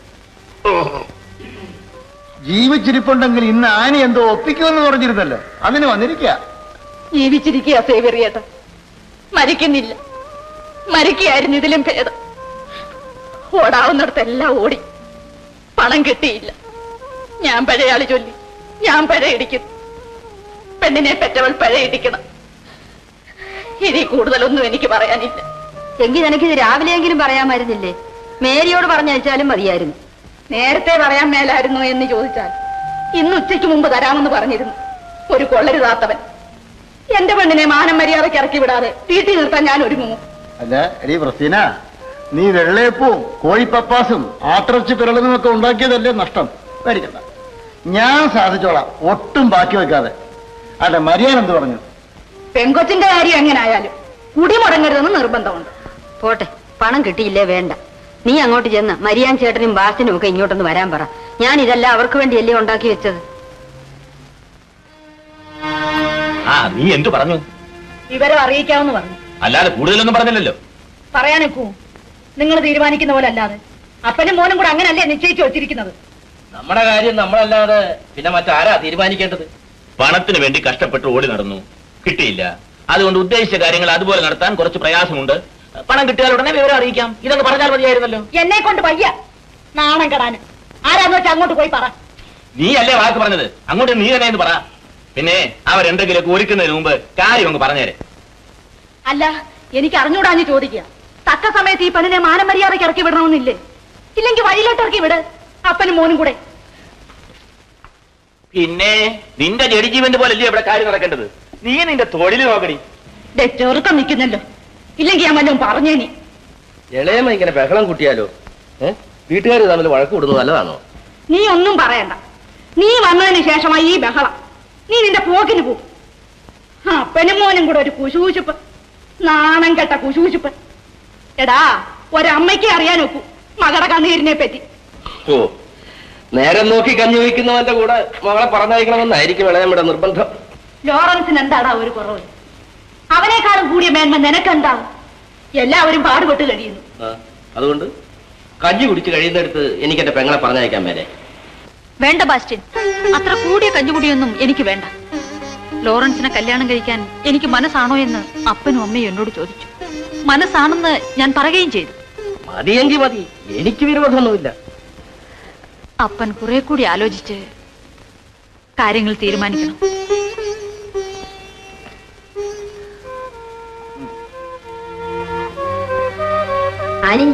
ജീവിച്ചിരിപ്പുണ്ടെങ്കിൽ ഇന്ന് ആന എന്തോ ഒപ്പിക്കുമെന്ന് പറഞ്ഞിരുന്നല്ലോ അതിന് വന്നിരിക്കുക ജീവിച്ചിരിക്കുക സേവറിയേട്ടൻ മരിക്കുന്നില്ല മരിക്കുകയായിരുന്നു ഇതിലും ഭേദം ഓടാവുന്നിടത്തെല്ലാം ഓടി പണം കിട്ടിയില്ല ഞാൻ പഴയാളി ചൊല്ലി ഞാൻ പഴയിടിക്കുന്നു പെണ്ണിനെ പെറ്റവൾ പഴയിടിക്കണം ഇനി കൂടുതലൊന്നും എനിക്ക് പറയാനില്ല എങ്കിൽ നിനക്കിത് രാവിലെയെങ്കിലും പറയാമായിരുന്നില്ലേ മേരിയോട് പറഞ്ഞയച്ചാലും മതിയായിരുന്നു നേരത്തെ പറയാൻ മേലായിരുന്നോ എന്ന് ചോദിച്ചാൽ ഇന്ന് ഉച്ചയ്ക്ക് മുമ്പ് തരാമെന്ന് പറഞ്ഞിരുന്നു ഒരു കൊള്ളരുതാത്തവൻ എന്റെ പെണ്ണിനെ മാനം മര്യാദയ്ക്ക് ഇറക്കി വിടാതെ വീട്ടിൽ നിർത്താൻ ഞാൻ ഒരുങ്ങുമോ അല്ല എടീ പ്രസീന നീ വെള്ളയപ്പവും കോഴിപ്പപ്പാസും ആട്ടിറച്ചി പിറളും ഒക്കെ ഉണ്ടാക്കിയതല്ലേ നഷ്ടം മേടിക്കണ്ട ഞാൻ സാധിച്ചോളാം ഒട്ടും ബാക്കി വെക്കാതെ അല്ല മരിയാൻ എന്ത് പറഞ്ഞു പെങ്കൊച്ചിന്റെ കാര്യം എങ്ങനായാലും കുടി മുടങ്ങരുതെന്ന് നിർബന്ധമുണ്ട് പോട്ടെ പണം കിട്ടിയില്ലേ വേണ്ട നീ അങ്ങോട്ട് ചെന്ന് മരിയാൻ ചേട്ടനും ബാസിനും ഒക്കെ ഇങ്ങോട്ടൊന്ന് വരാൻ പറ ഞാൻ ഇതെല്ലാം അവർക്ക് വേണ്ടിയല്ലേ ഉണ്ടാക്കി വെച്ചത് ആ നീ എന്തു പറഞ്ഞു വിവരം അറിയിക്കാമെന്ന് പറഞ്ഞു അല്ലാതെ കൂടുതലൊന്നും പറഞ്ഞില്ലല്ലോ പറയാനൊക്കൂ നിങ്ങൾ തീരുമാനിക്കുന്ന പോലെ അല്ലാതെ അപ്പനും മോനും കൂടെ അങ്ങനല്ലേ നിശ്ചയിച്ചു വെച്ചിരിക്കുന്നത് നമ്മുടെ കാര്യം നമ്മളല്ലാതെ പിന്നെ മറ്റാരാ തീരുമാനിക്കേണ്ടത് പണത്തിന് വേണ്ടി കഷ്ടപ്പെട്ട് ഓടി നടന്നു കിട്ടിയില്ല അതുകൊണ്ട് ഉദ്ദേശിച്ച കാര്യങ്ങൾ അതുപോലെ നടത്താൻ കുറച്ച് പ്രയാസമുണ്ട് പണം കിട്ടിയാൽ ഉടനെ വിവരം അറിയിക്കാം ഇതൊന്ന് പറഞ്ഞാൽ മതിയായിരുന്നല്ലോ എന്നെ കൊണ്ട് വയ്യ നാണം കെടാന് ആരാന്ന് വെച്ചാൽ അങ്ങോട്ട് പോയി പറ നീ അല്ലേ വാക്ക് പറഞ്ഞത് അങ്ങോട്ട് നീ തന്നെ എന്ന് പറ പിന്നെ അവരെന്തെങ്കിലുമൊക്കെ ഒരുക്കുന്നതിന് മുമ്പ് കാര്യം അങ്ങ് പറഞ്ഞേരെ അല്ല എനിക്ക് അറിഞ്ഞൂടാഞ്ഞ് ചോദിക്കുക തക്ക സമയത്ത് ഈ പെണ്ണിനെ മാനം മര്യാദയ്ക്ക് ഇറക്കി വിടണമെന്നില്ലേ ഇല്ലെങ്കിൽ വഴിയിലോട്ട് ഇറക്കി വിട് അപ്പനും മോനും കൂടെ പിന്നെ നിന്റെ ജഡിജീവന്റെ പോലെ അല്ലേ ഇവിടെ കാര്യം നടക്കേണ്ടത് നീ നിന്റെ തൊഴിൽ നോക്കടി ദേ ചെറുക്കം നിൽക്കുന്നല്ലോ ഇല്ലെങ്കിൽ ഞാൻ വല്ലതും പറഞ്ഞേനി ഇളയമ്മ ഇങ്ങനെ ബഹളം കൂട്ടിയാലോ ഏഹ് വീട്ടുകാർ തമ്മിൽ വഴക്ക് കൂടുന്നത് നല്ലതാണോ നീ ഒന്നും പറയണ്ട നീ വന്നതിന് ശേഷമായി ഈ ബഹളം നീ നിന്റെ പോക്കിന് പോ അപ്പനും മോനും കൂടെ ഒരു കുശൂശുപ്പ് നാണം കെട്ട കുശൂശുപ്പ് എടാ ഒരമ്മയ്ക്ക് അറിയാൻ ഒക്കൂ മകളുടെ കണ്ണീരിനെ പറ്റി ഓ നേരം നോക്കി കഞ്ഞി വയ്ക്കുന്നവന്റെ കൂടെ മകളെ പറഞ്ഞയക്കണമെന്നായിരിക്കും ഇളയമ്മയുടെ നിർബന്ധം ലോറൻസിന് എന്താടാ ഒരു കുറവ് അവനേക്കാളും കൂടിയ മേന്മ നിനക്കെന്താ എല്ലാവരും പാടുപെട്ട് കഴിയുന്നു ആ, അതുകൊണ്ട് കഞ്ഞി കുടിച്ച് കഴിയുന്നിടത്ത് എനിക്ക് എന്റെ പെങ്ങളെ പറഞ്ഞയക്കാൻ മേലെ വേണ്ട ബാസ്റ്റിൻ അത്ര കൂടിയ കഞ്ഞുകുടിയൊന്നും എനിക്ക് വേണ്ട ലോറൻസിനെ കല്യാണം കഴിക്കാൻ എനിക്ക് മനസ്സാണോ എന്ന് അപ്പനും അമ്മയും എന്നോട് ചോദിച്ചു മനസ്സാണെന്ന് ഞാൻ പറയുകയും ചെയ്തു മതിയെങ്കിൽ മതി എനിക്ക് വിരോധമൊന്നുമില്ല അപ്പൻ കുറെ കൂടി ആലോചിച്ച് കാര്യങ്ങൾ തീരുമാനിക്കണം ആനി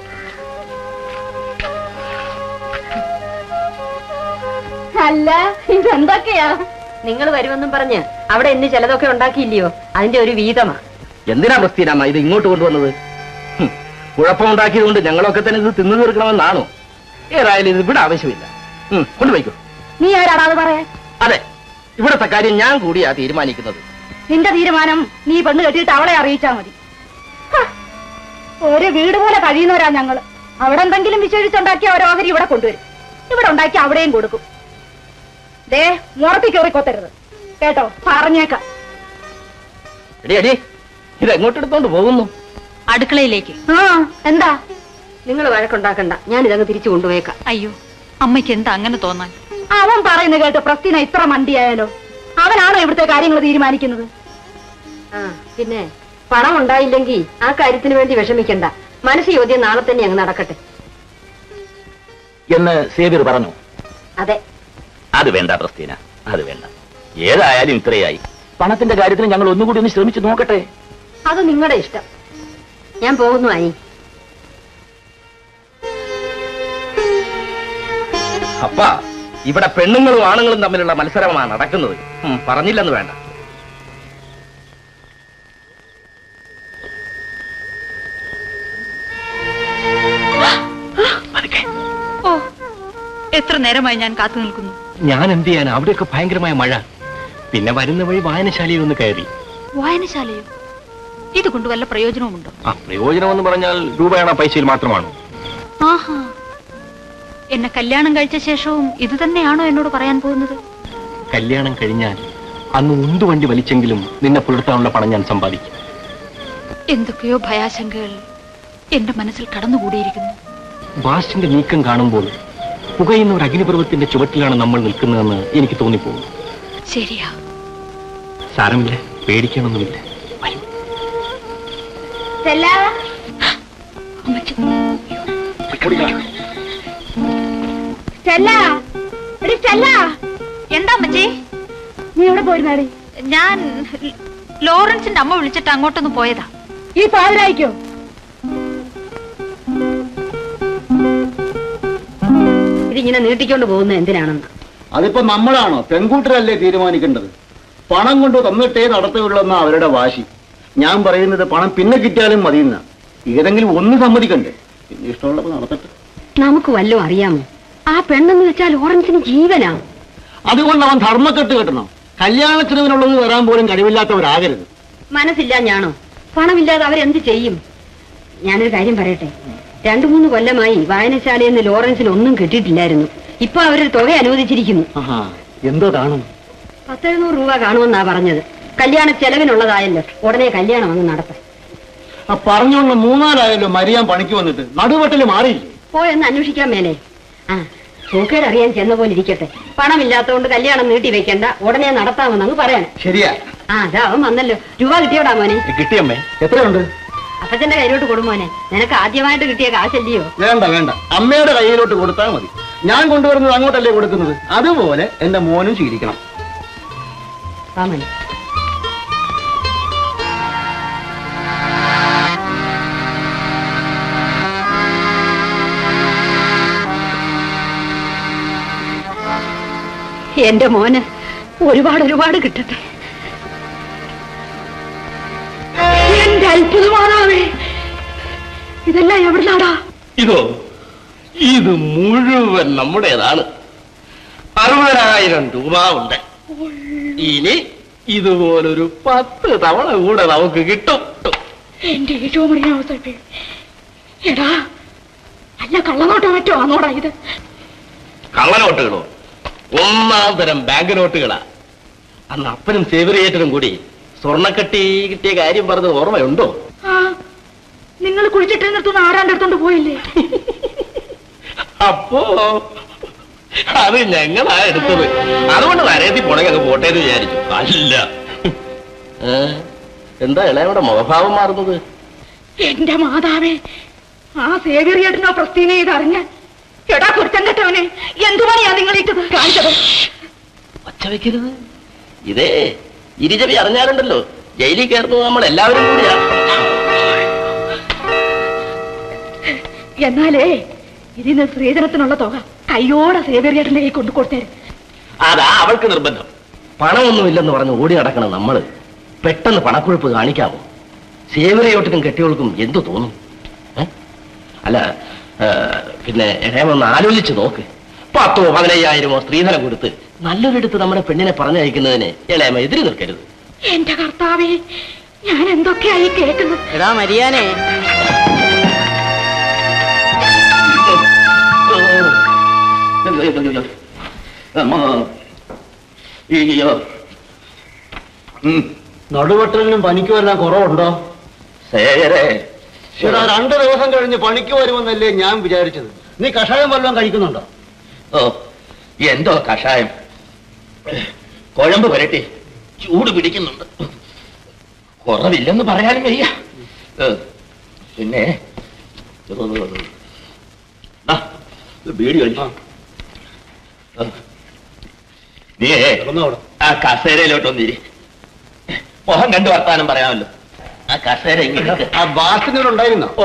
അല്ല ഇതെന്തൊക്കെയാ നിങ്ങൾ വരുമെന്നും പറഞ്ഞ് അവിടെ ഇന്ന് ചിലതൊക്കെ ഉണ്ടാക്കിയില്ലയോ അതിന്റെ ഒരു വീതമാ എന്തിനാ പ്രസ്തീനാമ്മ ഇത് ഇങ്ങോട്ട് കൊണ്ടുവന്നത് ഹും, കുഴപ്പമുണ്ടാക്കിയതുകൊണ്ട് ഞങ്ങളൊക്കെ തന്നെ ഇത് തിന്നു തീർക്കണമെന്നാണോ ഏതായാലും ഇത് ഇവിടെ ആവശ്യമില്ല ഉം, കൊണ്ടുപോയിക്കോ നീ ആരാടാ അത് പറയാൻ അതെ ഇവിടത്തെ കാര്യം ഞാൻ കൂടിയാ തീരുമാനിക്കുന്നത് നിന്റെ തീരുമാനം നീ പെണ്ണ് കെട്ടിയിട്ട് അവളെ അറിയിച്ചാ മതി ഹ, ഒരു വീട് പോലെ കഴിയുന്നവരാ ഞങ്ങള് അവിടെ എന്തെങ്കിലും വിശേഷിച്ചുണ്ടാക്കിയ ഓരോ ഓഹരി ഇവിടെ കൊണ്ടുവരും ഇവിടെ ഉണ്ടാക്കി അവിടെയും കൊടുക്കും ദേ മുറത്തി കയറി കൊത്തരുത് കേട്ടോ പറഞ്ഞേക്കാം എടി എടി ഇത് എങ്ങോട്ട് എടുത്തോണ്ട് പോകുന്നു അടുക്കളയിലേക്ക് ആ എന്താ നിങ്ങൾ വഴക്കുണ്ടാക്കണ്ട ഞാൻ ഇതങ്ങ് തിരിച്ചു കൊണ്ടുപോയേക്കാം അയ്യോ അമ്മയ്ക്ക് എന്താ അങ്ങനെ തോന്നാൻ അവൻ പറയുന്നത് കേട്ട് പ്രസ്തീന ഇത്ര മണ്ടിയായാലോ അവനാണോ ഇവിടുത്തെ കാര്യങ്ങൾ തീരുമാനിക്കുന്നത് ആ പിന്നെ പണം ഉണ്ടായില്ലെങ്കിൽ ആ കാര്യത്തിന് വേണ്ടി വിഷമിക്കണ്ട മനസ്സ് ചോദ്യം നാളെ തന്നെ അങ്ങ് നടക്കട്ടെ എന്ന് സേവ്യർ പറഞ്ഞു അതെ അത് വേണ്ട പ്രസ്തീന അത് വേണ്ട ഏതായാലും ഇത്രയായി പണത്തിന്റെ കാര്യത്തിന് ഞങ്ങൾ ഒന്നുകൂടി ഒന്ന് ശ്രമിച്ചു നോക്കട്ടെ അത് നിങ്ങളുടെ ഇഷ്ടം ഞാൻ പോകുന്നു അനി അപ്പ ഇവിടെ പെണ്ണുങ്ങളും ആണുങ്ങളും തമ്മിലുള്ള മത്സരമാണ് നടക്കുന്നത് ഉം, പറഞ്ഞില്ലെന്ന് വേണ്ട ഓ എത്ര നേരമായി ഞാൻ കാത്തു നിൽക്കുന്നു ഞാൻ എന്ത് ചെയ്യാൻ അവിടെയൊക്കെ ഭയങ്കരമായ മഴ പിന്നെ വരുന്ന വഴി വായനശാലയിൽ ഒന്ന് കയറി വായനശാലയോ ഇതുകൊണ്ട് വല്ല പ്രയോജനവുമുണ്ടോ ആ പ്രയോജനം എന്ന് പറഞ്ഞാൽ രൂപയാണ് പൈസയിൽ മാത്രമാണ് ആഹാ എന്നെ കല്യാണം കഴിച്ച ശേഷവും ഇത് തന്നെയാണോ എന്നോട് പറയാൻ പോകുന്നത് കല്യാണം കഴിഞ്ഞാൽ അന്ന് ഉന്തുവണ്ടി വലിച്ചെങ്കിലും നിന്നെ പുലർത്താനുള്ള പണം ഞാൻ സമ്പാദിക്കും എന്തൊക്കെയോ ഭയാശങ്കകൾ എന്റെ മനസ്സിൽ കടന്നുകൂടിയിരിക്കുന്നു ബാസ്റ്റിന്റെ നീക്കം കാണുമ്പോൾ പുകയുന്ന ഒരു അഗ്നിപർവ്വത്തിന്റെ ചുവട്ടിലാണ് നമ്മൾ നിൽക്കുന്നതെന്ന് എനിക്ക് തോന്നിപ്പോകും ശരിയാ സാരമില്ല പേടിക്കാനൊന്നുമില്ല എന്താ അമ്മച്ചി നീ എവിടെ പോയിരുന്നാടി ഞാൻ ലോറൻസിന്റെ അമ്മ വിളിച്ചിട്ട് അങ്ങോട്ടൊന്ന് പോയതാ ഈ പാതിരായിക്കോ ഇതിങ്ങനെ നീട്ടിക്കൊണ്ട് പോകുന്നത് എന്തിനാണെന്ന് അതിപ്പോ നമ്മളാണോ പെൺകൂട്ടരല്ലേ തീരുമാനിക്കേണ്ടത് പണം കൊണ്ട് തന്നിട്ടേ നടത്തുകയുള്ളെന്ന അവരുടെ വാശി ഞാൻ പറയുന്നത് പണം പിന്നെ കിട്ടിയാലും മതിയെന്ന ഏതെങ്കിലും ഒന്ന് സമ്മതിക്കണ്ടേ പിന്നെ ഇഷ്ടമുള്ളപ്പോ നടത്തട്ടെ നമുക്ക് വല്ലതും അറിയാമോ ആ പെണ്ണെന്ന് വെച്ചാൽ ഓറഞ്ചിന് ജീവനാ അതുകൊണ്ട് അവൻ ധർമ്മക്കെട്ട് കെട്ടണം കല്യാണത്തിനുള്ളത് വരാൻ പോലും കഴിവില്ലാത്തവരാകരുത് മനസ്സില്ല ഞാനോ പണമില്ലാതെ അവരെന്ത് ചെയ്യും ഞാനൊരു കാര്യം പറയട്ടെ രണ്ടു മൂന്ന് കൊല്ലമായി വായനശാലയിൽ നിന്ന് ലോറൻസിന് ഒന്നും കിട്ടിയിട്ടില്ലായിരുന്നു ഇപ്പൊ അവരൊരു തുക അനുവദിച്ചിരിക്കുന്നു ആഹാ എന്തോ കാണും പത്തെഴുന്നൂറ് രൂപ കാണുമെന്നാ പറഞ്ഞത് കല്യാണ ചെലവിനുള്ളതായല്ലോ ഉടനെ കല്യാണം അങ്ങ് നടത്താം ആ പറഞ്ഞോണ്ട് മൂന്നാലായല്ലോ മരിയാൻ പണിക്ക് വന്നിട്ട് നടുവെട്ടല് മാറിയില്ലേ പോയെന്ന് അന്വേഷിക്കാൻ മേലെ ആ സൂക്കേട് അറിയാൻ ചെന്ന പോലെ ഇരിക്കട്ടെ പണമില്ലാത്തതുകൊണ്ട് കല്യാണം നീട്ടി വെക്കണ്ട ഉടനെ നടത്താമെന്ന് അങ്ങ് പറയാൻ ശരിയാ ആ അതാ അവൻ വന്നല്ലോ രൂപ കിട്ടിയോടാ മോനെ കിട്ടിയമ്മേ എത്രയുണ്ട് അപ്പച്ചന്റെ കയ്യിലോട്ട് കൊടുമോനെ നിനക്ക് ആദ്യമായിട്ട് കിട്ടിയ കാശല്ലയോ വേണ്ട വേണ്ട അമ്മയുടെ കയ്യിലോട്ട് കൊടുത്താൽ മതി ഞാൻ കൊണ്ടുവരുന്നത് അങ്ങോട്ടല്ലേ കൊടുക്കുന്നത് അതുപോലെ എന്റെ മോനും സ്വീകരിക്കണം വാ മോനെ എന്റെ മോന് ഒരുപാട് ഒരുപാട് കിട്ടട്ടെ എന്റെ അത്ഭുതമാണാവേ ഇതെല്ലാം എവിടുന്നാടാ ഇതോ ഇത് മുഴുവൻ നമ്മുടേതാണ് അറുപതിനായിരം രൂപ ഉണ്ട് ഇനി ഇതുപോലൊരു പത്ത് തവണ കൂടെ നമുക്ക് കിട്ടും എന്റെ ഏറ്റവും വലിയ അവസരം എടാ അല്ല കള്ളനോട്ടോ മറ്റോ ആണോടാ ഇത് കള്ളനോട്ടുകളോ ഒന്നാം തരം ബാങ്ക് നോട്ടുകളാ അന്ന് അപ്പനും സേവറിയേറ്റനും കൂടി സ്വർണ്ണക്കട്ടി കിട്ടിയ കാര്യം പറഞ്ഞത് ഓർമ്മയുണ്ടോ ആ നിങ്ങൾ കുഴിച്ചിട്ട് നിർത്തുന്ന ആരാണ്ട് എടുത്തോണ്ട് പോയില്ലേ അപ്പോ അത് ഞങ്ങളാ എടുത്തത് അതുകൊണ്ട് നരയത്തിൽ പോണെങ്കിൽ അങ്ങ് പോട്ടെ എന്ന് വിചാരിച്ചു അല്ല ഏ? എന്താ ഇളയവിടെ മുഖഭാവം മാറുന്നത് എന്റെ മാതാവേ ആ സേവ്യറിയേട്ടനോ പ്രസ്തീനെ ഇത് അറിഞ്ഞാൽ എടാ കുറ്റം കെട്ടവനെ എന്തു പണിയാ നിങ്ങൾ ഇട്ടത് കാണിച്ചത് ഒച്ച വെക്കരുത് ഇതേ ഇരുചവി അറിഞ്ഞാലുണ്ടല്ലോ ജയിലിൽ കയറുന്നത് നമ്മൾ എല്ലാവരും കൂടിയാ എന്നാലേ ഇതിന് സ്ത്രീധനത്തിനുള്ള തുക കയ്യോടെ സേവ്യറിയേട്ടന്റെ കൈ കൊണ്ടു കൊടുത്തേരും അതാ അവൾക്ക് നിർബന്ധം പണമൊന്നുമില്ലെന്ന് പറഞ്ഞ് ഓടി നടക്കണം നമ്മള് പെട്ടെന്ന് പണക്കുഴപ്പ് കാണിക്കാമോ സേവരയോട്ടിനും കെട്ടിയോൾക്കും എന്തു തോന്നും ഏ? അല്ല ഏ, പിന്നെ ഇടയമൊന്ന് ആലോചിച്ച് നോക്ക് പത്തോ പതിനയ്യായിരമോ സ്ത്രീധനം കൊടുത്ത് നല്ലൊരിടത്ത് നമ്മുടെ പെണ്ണിനെ പറഞ്ഞയക്കുന്നതിന് ഇളയമ എതിര് നിൽക്കരുത് എന്റെ കർത്താവേ ഞാൻ എന്തൊക്കെയായി കേൾക്കുന്നത് എടാ മരിയാനെ നടുവെട്ടലിനും പനിക്കും എല്ലാം കുറവുണ്ടോ സേവരെ ചേട്ടാ രണ്ടു ദിവസം കഴിഞ്ഞ് പണിക്ക് വരുമെന്നല്ലേ ഞാൻ വിചാരിച്ചത് നീ കഷായം വല്ലതും കഴിക്കുന്നുണ്ടോ ഓ എന്തോ കഷായം കുഴമ്പ് വരട്ടെ ചൂട് പിടിക്കുന്നുണ്ട് കുറവില്ലെന്ന് പറയാനും വയ്യ ഏ, പിന്നെ ദാ, ഇത് ബീഡി കഴിച്ചു നീ ആ കസേരയിലോട്ടൊന്നിരി മുഖം കണ്ടു വർത്താനം പറയാമല്ലോ ആ കസേര ഇങ്ങനെ ആ ബാസിനോട് ഉണ്ടായിരുന്നോ ഓ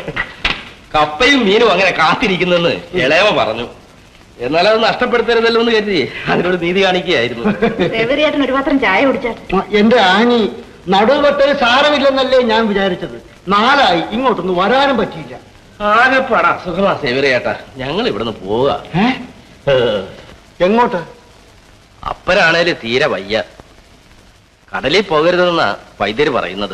കപ്പയും മീനും അങ്ങനെ കാത്തിരിക്കുന്നെന്ന് ഇളയവ പറഞ്ഞു എന്നാൽ അത് നഷ്ടപ്പെടുത്തരുതല്ലോ എന്ന് കരുതി അതിനോട് നീതി കാണിക്കുകയായിരുന്നു രവിറിയേട്ടൻ ഒരു പാത്രം ചായ കുടിച്ചാട്ടെ ആ, എന്റെ ആനി നടുവെട്ടൽ സാരമില്ലെന്നല്ലേ ഞാൻ വിചാരിച്ചത് നാലായി ഇങ്ങോട്ടൊന്നും വരാനും പറ്റിയില്ല ആകെപ്പാട സുഖമാ സേവരേട്ടാ ഞങ്ങൾ ഇവിടുന്ന് പോവുക ഏ, എങ്ങോട്ട് അപ്പരാണേല് തീരെ വയ്യ കടലിൽ പോകരുതെന്നാ വൈദ്യര് പറയുന്നത്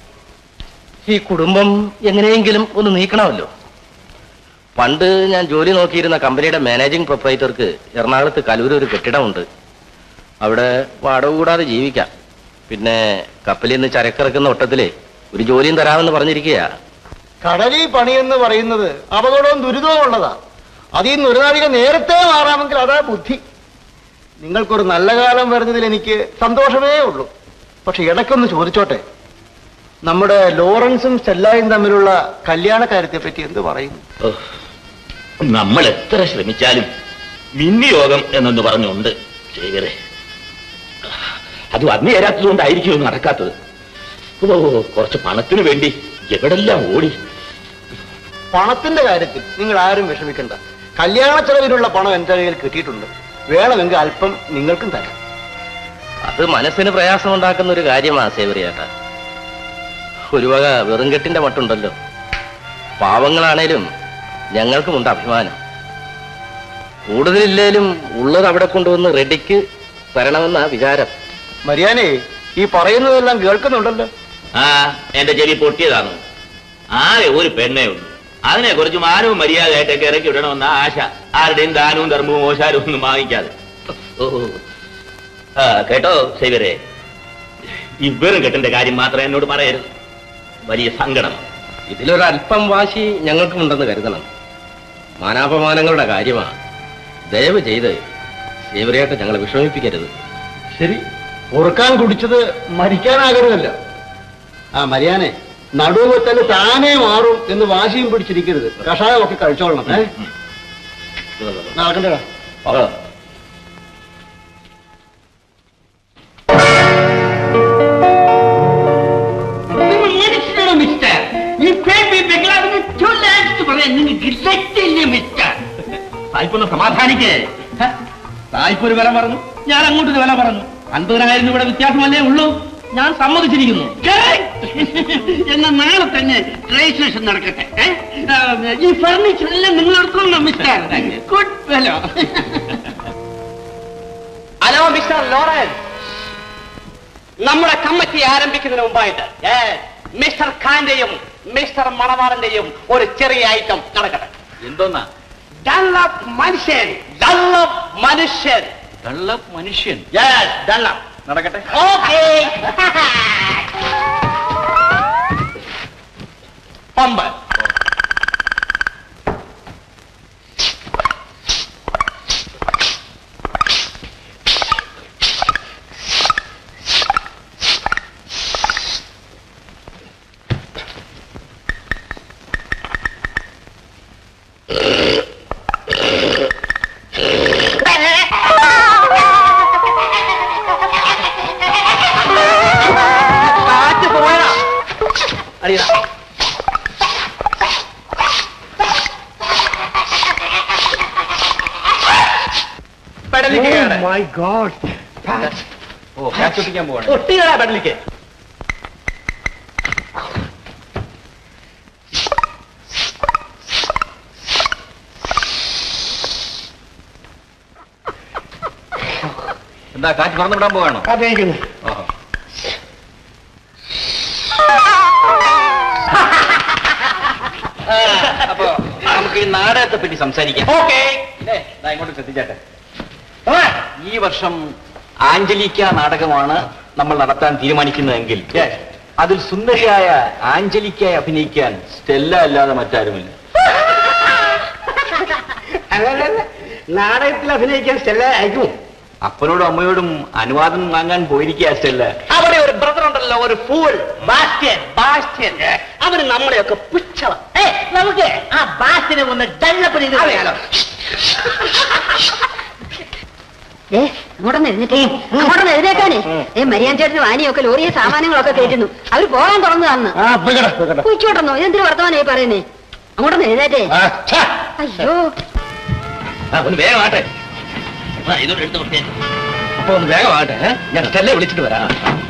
ഈ കുടുംബം എങ്ങനെയെങ്കിലും ഒന്ന് നീക്കണമല്ലോ പണ്ട് ഞാൻ ജോലി നോക്കിയിരുന്ന കമ്പനിയുടെ മാനേജിംഗ് പ്രൊപ്പറേറ്റർക്ക് എറണാകുളത്ത് കലൂർ ഒരു കെട്ടിടമുണ്ട് അവിടെ വാടക കൂടാതെ ജീവിക്കാം പിന്നെ കപ്പലിൽ നിന്ന് ചരക്കിറക്കുന്ന ഒട്ടത്തില് ഒരു ജോലിയും തരാമെന്ന് പറഞ്ഞിരിക്കുക കടലിൽ പണിയെന്ന് പറയുന്നത് അപകടവും ദുരിതവും ഉള്ളതാ അതിൽ നിന്ന് ഒരു നാഴിക നേരത്തെ മാറാമെങ്കിൽ അതാ ബുദ്ധി നിങ്ങൾക്കൊരു നല്ല കാലം വരുന്നതിൽ എനിക്ക് സന്തോഷമേ ഉള്ളൂ പക്ഷെ ഇടയ്ക്കൊന്ന് ചോദിച്ചോട്ടെ നമ്മുടെ ലോറൻസും സ്റ്റെല്ലായും തമ്മിലുള്ള കല്യാണ കാര്യത്തെ പറ്റി എന്ത് പറയുന്നു നമ്മൾ എത്ര ശ്രമിച്ചാലും മിന്നിയോഗം എന്നൊന്ന് പറഞ്ഞുണ്ട് ശേഖരെ അത് വന്നു ചേരാത്തതുകൊണ്ടായിരിക്കും ഇത് നടക്കാത്തത് ഓ കുറച്ച് പണത്തിന് വേണ്ടി എവിടെല്ലാം ഓടി പണത്തിന്റെ കാര്യത്തിൽ നിങ്ങൾ ആരും വിഷമിക്കണ്ട കല്യാണ ചെലവിനുള്ള പണം എന്റെ കയ്യിൽ കിട്ടിയിട്ടുണ്ട് വേണമെങ്കിൽ അല്പം നിങ്ങൾക്കും തരാം അത് മനസ്സിന് പ്രയാസം ഉണ്ടാക്കുന്ന ഒരു കാര്യമാ സേവരിയേട്ട ഒരു വക വെറുംകെട്ടിന്റെ മട്ടുണ്ടല്ലോ പാവങ്ങളാണേലും ഞങ്ങൾക്കുമുണ്ട് അഭിമാനം കൂടുതലില്ലേലും ഉള്ളത് അവിടെ കൊണ്ടുവന്ന് റെഡിക്ക് തരണമെന്നാ വിചാരം മരിയാനെ ഈ പറയുന്നതെല്ലാം കേൾക്കുന്നുണ്ടല്ലോ ആ എന്റെ ചെവി പൊട്ടിയതാണ് ആകെ ഒരു പെണ്ണേ ഉള്ളൂ അതിനെ കുറച്ച് മാനവും മര്യാദയായിട്ടൊക്കെ ഇറക്കി വിടണമെന്ന ആശ ആരുടെയും ദാനവും ധർമ്മവും ഓശാരവും ഒന്നും വാങ്ങിക്കാതെ ഓ ആ കേട്ടോ സൈവരെ ഈ വെറും കെട്ടിന്റെ കാര്യം മാത്രം എന്നോട് പറയരുത് വലിയ സങ്കടം ഇതിലൊരല്പം വാശി ഞങ്ങൾക്കുമുണ്ടെന്ന് കരുതണം മാനാപമാനങ്ങളുടെ കാര്യമാണ് ദയവ് ചെയ്ത് സേവരയായിട്ട് ഞങ്ങളെ വിഷമിപ്പിക്കരുത് ശരി പൊറുക്കാൻ കുടിച്ചത് മരിക്കാനാകരുതല്ലോ ആ മരിയാനെ നടുവത്തല് താനേ മാറും എന്ന് വാശിയും പിടിച്ചിരിക്കരുത് കഷായമൊക്കെ കഴിച്ചോളണം ഏ നടക്കണ്ടടാ മനുഷ്യനാണോ മിസ്റ്റർ ഈ ബേബി ബംഗ്ലാവിന് ടു ലാക്സ് പറയാൻ നിങ്ങൾക്ക് രക്തില്ലേ മിസ്റ്റർ സായിപ്പൊന്ന് സമാധാനിക്കേ സായിപ്പൊരു വില പറഞ്ഞു ഞാൻ അങ്ങോട്ടൊരു വില പറഞ്ഞു അൻപതിനായിരം രൂപയുടെ വ്യത്യാസമല്ലേ ഉള്ളൂ ഞാൻ സമ്മതിച്ചിരിക്കുന്നു എന്നാ നാളെ തന്നെ രജിസ്ട്രേഷൻ നടക്കട്ടെ ഏ? ആ, ഈ ഫർണിച്ചർ എല്ലാം നിങ്ങൾ എടുത്തോളണം mister good fellow hello mister Lawrence നമ്മുടെ കമ്മിറ്റി ആരംഭിക്കുന്നതിന് മുമ്പായിട്ട് yes, മിസ്റ്റർ ഖാന്റെയും മിസ്റ്റർ മണവാളന്റെയും ഒരു ചെറിയ ഐറ്റം നടക്കട്ടെ എന്തോന്നാ ഡള്ളപ്പ് മനുഷ്യൻ ഡള്ളപ്പ് മനുഷ്യൻ ഡള്ളപ്പ് മനുഷ്യൻ യെസ് ഡള്ളപ്പ് നടക്കട്ടെ ഓക്കെ പമ്പ് കാറ്റ് പോയടാ അടിയടാ പെടലിക്ക് കേറ്. മൈ ഗോഡ് ഓ കാച്ച് ഒട്ടിക്കാൻ പോവാണ് ഒട്ടികളാ പെടലിക്ക് എന്താ കാറ്റ് പറന്നു വിടാൻ പോവാണോ അതേക്കുന്നു ഓഹോ അപ്പൊ നമുക്ക് ഈ നാടകത്തെ പറ്റി സംസാരിക്കാം ഓക്കെ ഇല്ലേ, ദാ ഇങ്ങോട്ട് ശ്രദ്ധിച്ചാട്ടെ ഈ വർഷം ആഞ്ചലിക്ക നാടകമാണ് നമ്മൾ നടത്താൻ തീരുമാനിക്കുന്നതെങ്കിൽ അതിൽ സുന്ദരിയായ ആഞ്ചലിക്കായി അഭിനയിക്കാൻ സ്റ്റെല്ല അല്ലാതെ മറ്റാരുമില്ല നാടകത്തിൽ അഭിനയിക്കാൻ സ്റ്റെല്ല അയക്കും അപ്പനോടും അമ്മയോടും അനുവാദം വാങ്ങാൻ പോയിരിക്കുക സ്റ്റെല്ല അവിടെ ഒരു ഒരു ബ്രദർ ഉണ്ടല്ലോ ഒരു ഫൂൾ ബാസ്റ്റ്യൻ ബാസ്റ്റ്യൻ അവന് നമ്മളെയൊക്കെ പുച്ഛവ നമുക്ക് ആ ബാസിനെ ഒന്ന് ഡള്ളപ്പ് ചെയ്ത് അറിയാലോ ഏ അങ്ങോട്ടൊന്ന് എഴുന്നേറ്റേ അങ്ങോട്ടൊന്ന് എഴുന്നേക്കാനേ ഏ മരിയാൻ ചേട്ടനും ആനയൊക്കെ ലോറിയെ സാമാനങ്ങളൊക്കെ കയറ്റുന്നു അവര് പോകാൻ തുറന്നതാന്ന് ആ പോയിക്കോട്ടെ പോയിക്കോട്ടെ കുയിച്ചോട്ടെന്നോ എന്തൊരു വർത്തമാനായി പറയുന്നേ അങ്ങോട്ടൊന്ന് എഴുന്നേറ്റേ ആ, ഛെ. അയ്യോ ആ ഒന്ന് വേഗം ആട്ടെ ആ ഇതോടെ എടുത്ത് കൊടുത്തേ അപ്പൊ ഒന്ന് വേഗം ആട്ടെ ഏ? ഞാൻ സ്റ്റെല്ലെ വിളിച്ചിട്ട് വരാം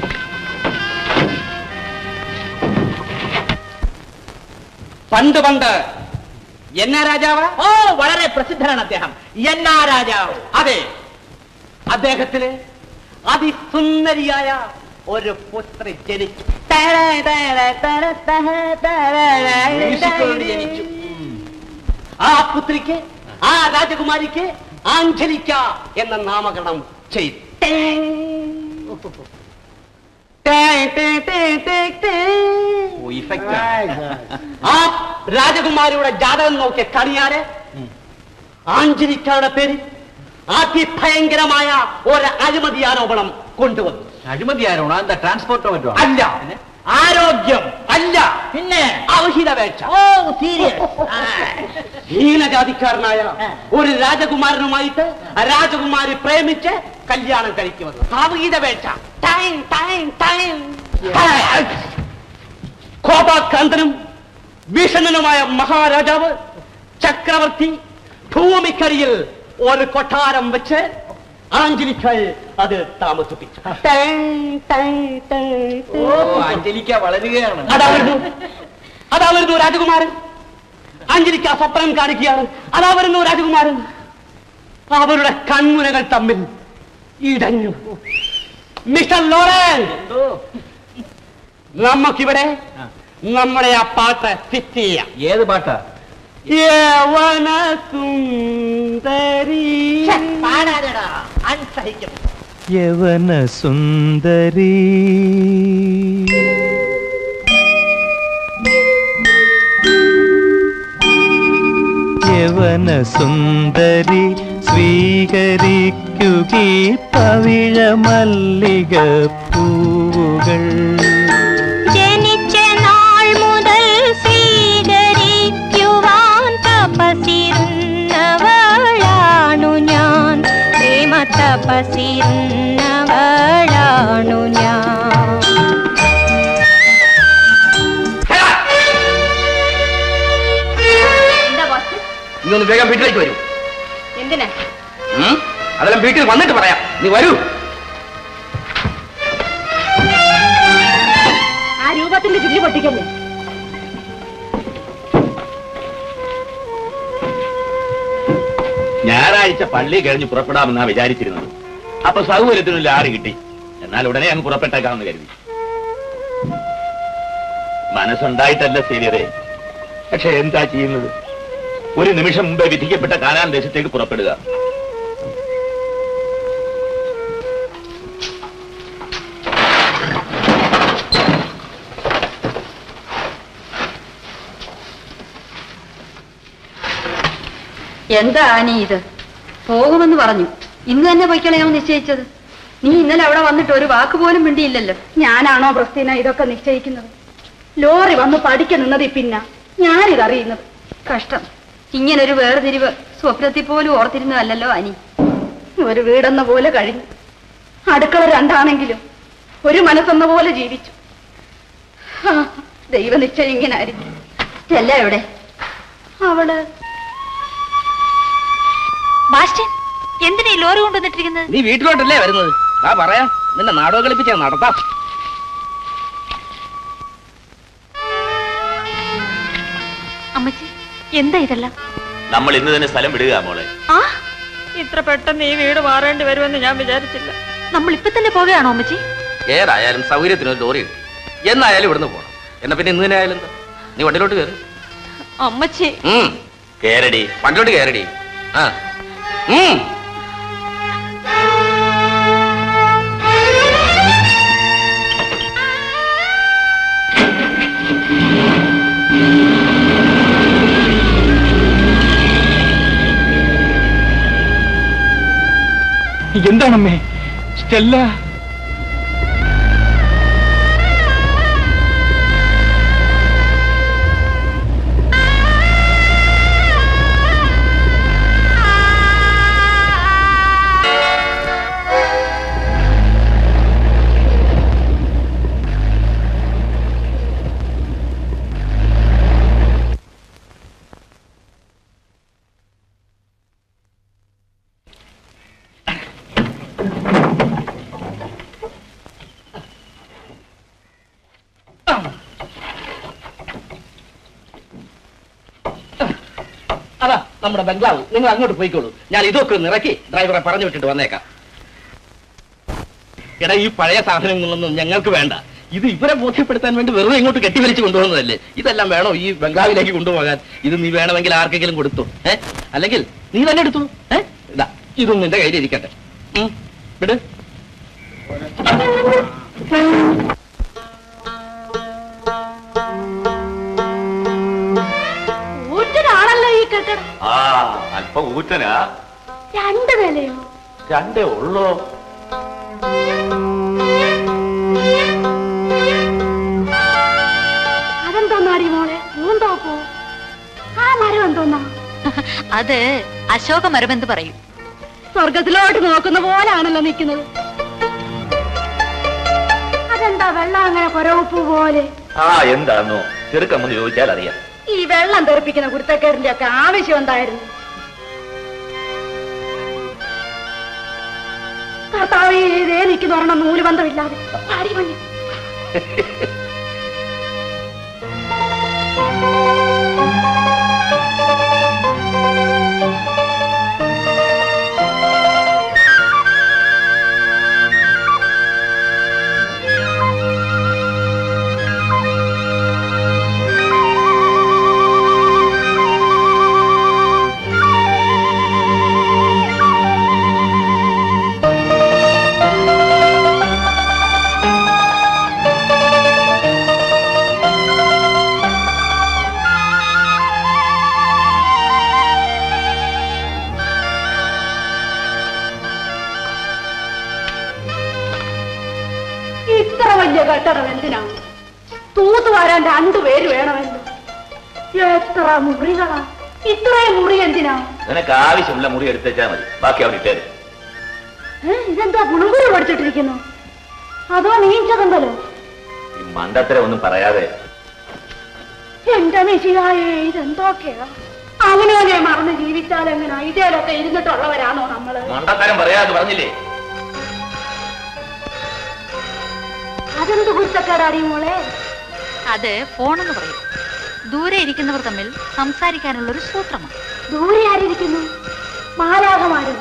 പണ്ട് പണ്ട് എന്നാ രാജാവ് ഓ വളരെ പ്രസിദ്ധനാണ് അദ്ദേഹം എന്നാ രാജാവ് അതെ അദ്ദേഹത്തിന് അതിസുന്ദരിയായ ഒരു പുത്രി ജനിച്ചു മ്യൂസിക്കോട് ജനിച്ചു ആ പുത്രിക്ക് ആ രാജകുമാരിക്ക് ആഞ്ജലിക്ക എന്ന നാമകരണം ചെയ്തു ആ രാജകുമാരിയുടെ ജാതകം നോക്കിയ കണിയാരെ ആഞ്ജലിക്കയുടെ പേരിൽ അതിഭയങ്കരമായ ഒരു അഴിമതി ആരോപണം കൊണ്ടുവന്നു അഴിമതി ആരോണോ എന്താ ട്രാൻസ്പോർട്ടോ മറ്റോ അല്ല ആരോഗ്യം അല്ല പിന്നെ അവഹിതവേക്ഷ ഓ സീരിയസ് ഹീനജാതിക്കാരനായ ഒരു രാജകുമാരനുമായിട്ട് രാജകുമാരി പ്രേമിച്ച് കല്യാണം കഴിക്കുമെന്ന് സാവീതവേക്ഷ ടൈം ടൈം ടൈം കോപാക്രാന്തനും ഭീഷണനുമായ മഹാരാജാവ് ചക്രവർത്തി ഭൂമിക്കരിയിൽ ഒരു കൊട്ടാരം വെച്ച് ആഞ്ജലിക്കായി അത് താമസിപ്പിച്ചു ടൈം, ടൈം, ടൈം, ടൈം. ഓ അഞ്ജലിക്ക വളരുകയാണ് അതാ വരുന്നു അതാ വരുന്നു രാജകുമാരൻ അഞ്ജലിക്ക് ആ സ്വപ്നം കാണിക്കുകയാണ് അതാ വരുന്നു രാജകുമാരൻ അവരുടെ കൺമുനകൾ തമ്മിൽ ഇടഞ്ഞു മിസ്റ്റർ ലോറൻ നമുക്കിവിടെ നമ്മുടെ ആ പാട്ട് ഫിറ്റ് ചെയ്യാം ഏത് പാട്ടാ യവന സുന്ദരി പാടാതെടാ അൺസഹിക്കും യവന സുന്ദരി യവന സുന്ദരി സ്വീകരിക്കുകീ പവിഴ മല്ലിക പൂവുകൾ ജനിച്ച നാൾ മുതൽ സ്വീകരിക്കുവാൻ തപസിരുന്നവളാണു ഞാൻ പ്രേമ തപസിരുന്നവളാണു ഞാൻ എന്താ ബോസ് നീ ഒന്ന് വേഗം വീട്ടിലേക്ക് വരൂ എന്തിനാ ഉം? അതെല്ലാം വീട്ടിൽ വന്നിട്ട് പറയാം നീ വരൂ ആ രൂപത്തിന്റെ ചില്ലി പൊട്ടിക്കല്ലേ ഞായറാഴ്ച പള്ളി കഴിഞ്ഞ് പുറപ്പെടാമെന്നാ വിചാരിച്ചിരുന്നത് അപ്പൊ സൗകര്യത്തിന് ലാറി കിട്ടി എന്നാൽ ഉടനെ അങ്ങ് പുറപ്പെട്ടേക്കാമെന്ന് കരുതി മനസ്സുണ്ടായിട്ടല്ല സീനിയറെ പക്ഷെ എന്താ ചെയ്യുന്നത് ഒരു നിമിഷം മുമ്പേ വിധിക്കപ്പെട്ട കാനാൻ ദേശത്തേക്ക് പുറപ്പെടുക എന്താ ആനി ഇത് പോകുമെന്ന് പറഞ്ഞു ഇന്ന് തന്നെ പൊയ്ക്കളയാമോ നിശ്ചയിച്ചത് നീ ഇന്നലെ അവിടെ വന്നിട്ട് ഒരു വാക്ക് പോലും മിണ്ടിയില്ലല്ലോ ഞാനാണോ പ്രസ്തീന ഇതൊക്കെ നിശ്ചയിക്കുന്നത് ലോറി വന്ന് പഠിക്ക നിന്നത് പിന്ന ഞാനിതറിയുന്നത് കഷ്ടം ഇങ്ങനൊരു വേർതിരിവ് സ്വപ്നത്തിൽ പോലും ഓർത്തിരുന്നതല്ലോ അനി ഒരു വീടെന്ന പോലെ കഴിഞ്ഞു അടുക്കള രണ്ടാണെങ്കിലും ഒരു മനസ്സെന്ന പോലെ ജീവിച്ചു ആ, ദൈവനിശ്ചയം ഇങ്ങനെ ആയിരിക്കും അല്ല എവിടെ അവള് ബാസ്റ്റൻ എന്തിനാ ഈ ലോറി കൊണ്ടുവന്നിട്ടിരിക്കുന്നത് നീ വീട്ടിലോട്ടല്ലേ വരുന്നത് ആ പറയാ നിന്നെ നാടകം കളിപ്പിച്ചാ നടത്താം അമ്മച്ചി എന്താ ഇതെല്ലാം നമ്മൾ ഇന്ന് തന്നെ സ്ഥലം വിടുക മോളെ ആ ഇത്ര പെട്ടെന്ന് ഈ വീട് മാറേണ്ടി വരുമെന്ന് ഞാൻ വിചാരിച്ചില്ല നമ്മൾ ഇപ്പൊ തന്നെ പോകുകയാണോ അമ്മച്ചി ഏതായാലും സൗകര്യത്തിന് ഒരു ലോറി കിട്ടി എന്നായാലും ഇവിടുന്ന് പോകണം എന്നാ പിന്നെ ഇന്ന് തന്നെ ആയാലും എന്താ നീ വണ്ടിയിലോട്ട് കയറി അമ്മച്ചി കേരടി വണ്ടിയിലോട്ട് കയറടി ആ ഉം. എന്താണമ്മേ സ്റ്റെല്ല നമ്മുടെ ബംഗ്ലാവ് നിങ്ങൾ അങ്ങോട്ട് പോയിക്കോളൂ ഞാൻ ഇതൊക്കെ ഒന്ന് ഇറക്കി ഡ്രൈവറെ പറഞ്ഞു വിട്ടിട്ട് വന്നേക്കാം എടാ ഈ പഴയ സാധനങ്ങളൊന്നും ഞങ്ങൾക്ക് വേണ്ട ഇത് ഇവരെ ബോധ്യപ്പെടുത്താൻ വേണ്ടി വെറുതെ ഇങ്ങോട്ട് കെട്ടിവലിച്ച് കൊണ്ടുവന്നതല്ലേ ഇതെല്ലാം വേണോ ഈ ബംഗ്ലാവിലേക്ക് കൊണ്ടുപോകാൻ ഇത് നീ വേണമെങ്കിൽ ആർക്കെങ്കിലും കൊടുത്തു ഏ അല്ലെങ്കിൽ നീ തന്നെ എടുത്തു ഏ ഇതാ ഇതും നിന്റെ കയ്യിലിരിക്കട്ടെ ഉം, വിട് ഊറ്റനാണല്ലോ ഈ കെട്ടിടം ആ അല്പം ഊറ്റനാ രണ്ട് നിലയോ രണ്ടേ ഉള്ളോ അതെന്തോന്നാടി മോളെ മൂന്തോപ്പോ ആ മരം എന്തോന്നാ അത് അശോക മരമെന്ന് പറയും സ്വർഗത്തിലോട്ട് നോക്കുന്ന പോലാണല്ലോ നിൽക്കുന്നത് അതെന്താ വെള്ളം അങ്ങനെ കൊരവുപ്പ് പോലെ ആ എന്താന്നോ ചെറുക്കമ്മന്ന് ചോദിച്ചാൽ അറിയാം ഈ വെള്ളം തെറിപ്പിക്കുന്ന കുരുത്തക്കേടിന്റെ ഒക്കെ ആവശ്യം എന്തായിരുന്നു കർത്താവ് ഇതേ നിൽക്കുന്ന ഒരെണ്ണം നൂലുബന്ധമില്ലാതെ പാടി മഞ്ഞ് ഇത്ര വലിയ കെട്ടിടം എന്തിനാണ് തൂത്തുവാരാൻ രണ്ടുപേര് വേണമല്ലോ എത്ര മുറികളാ ഇത്രയും മുറി എന്തിനാ നിനക്ക് ആവശ്യമുള്ള മുറി എടുത്തേച്ചാ മതി ബാക്കി അവിടെ ഇട്ടേര് ഏ, ഇതെന്താ പുളുങ്കുരു പഠിച്ചിട്ടിരിക്കുന്നു അതോ നീച്ചതുണ്ടല്ലോ ഈ മണ്ടത്തരം ഒന്നും പറയാതെ എന്റെ മെസ്സിയായേ ഇതെന്തൊക്കെയാ അവനവനെ മറന്ന് ജീവിച്ചാൽ എങ്ങനാ ഇതേലൊക്കെ ഇരുന്നിട്ടുള്ളവരാണോ നമ്മള് മണ്ടത്തരം പറയാതെ പറഞ്ഞില്ലേ അതെന്ത് കുരുത്തക്കേടാടി മോളെ അത് ഫോണെന്ന് പറയും ദൂരെ ഇരിക്കുന്നവർ തമ്മിൽ സംസാരിക്കാനുള്ള ഒരു സൂത്രമാണ് ദൂരെ ആരിയിരിക്കുന്നു മാലാകമാരും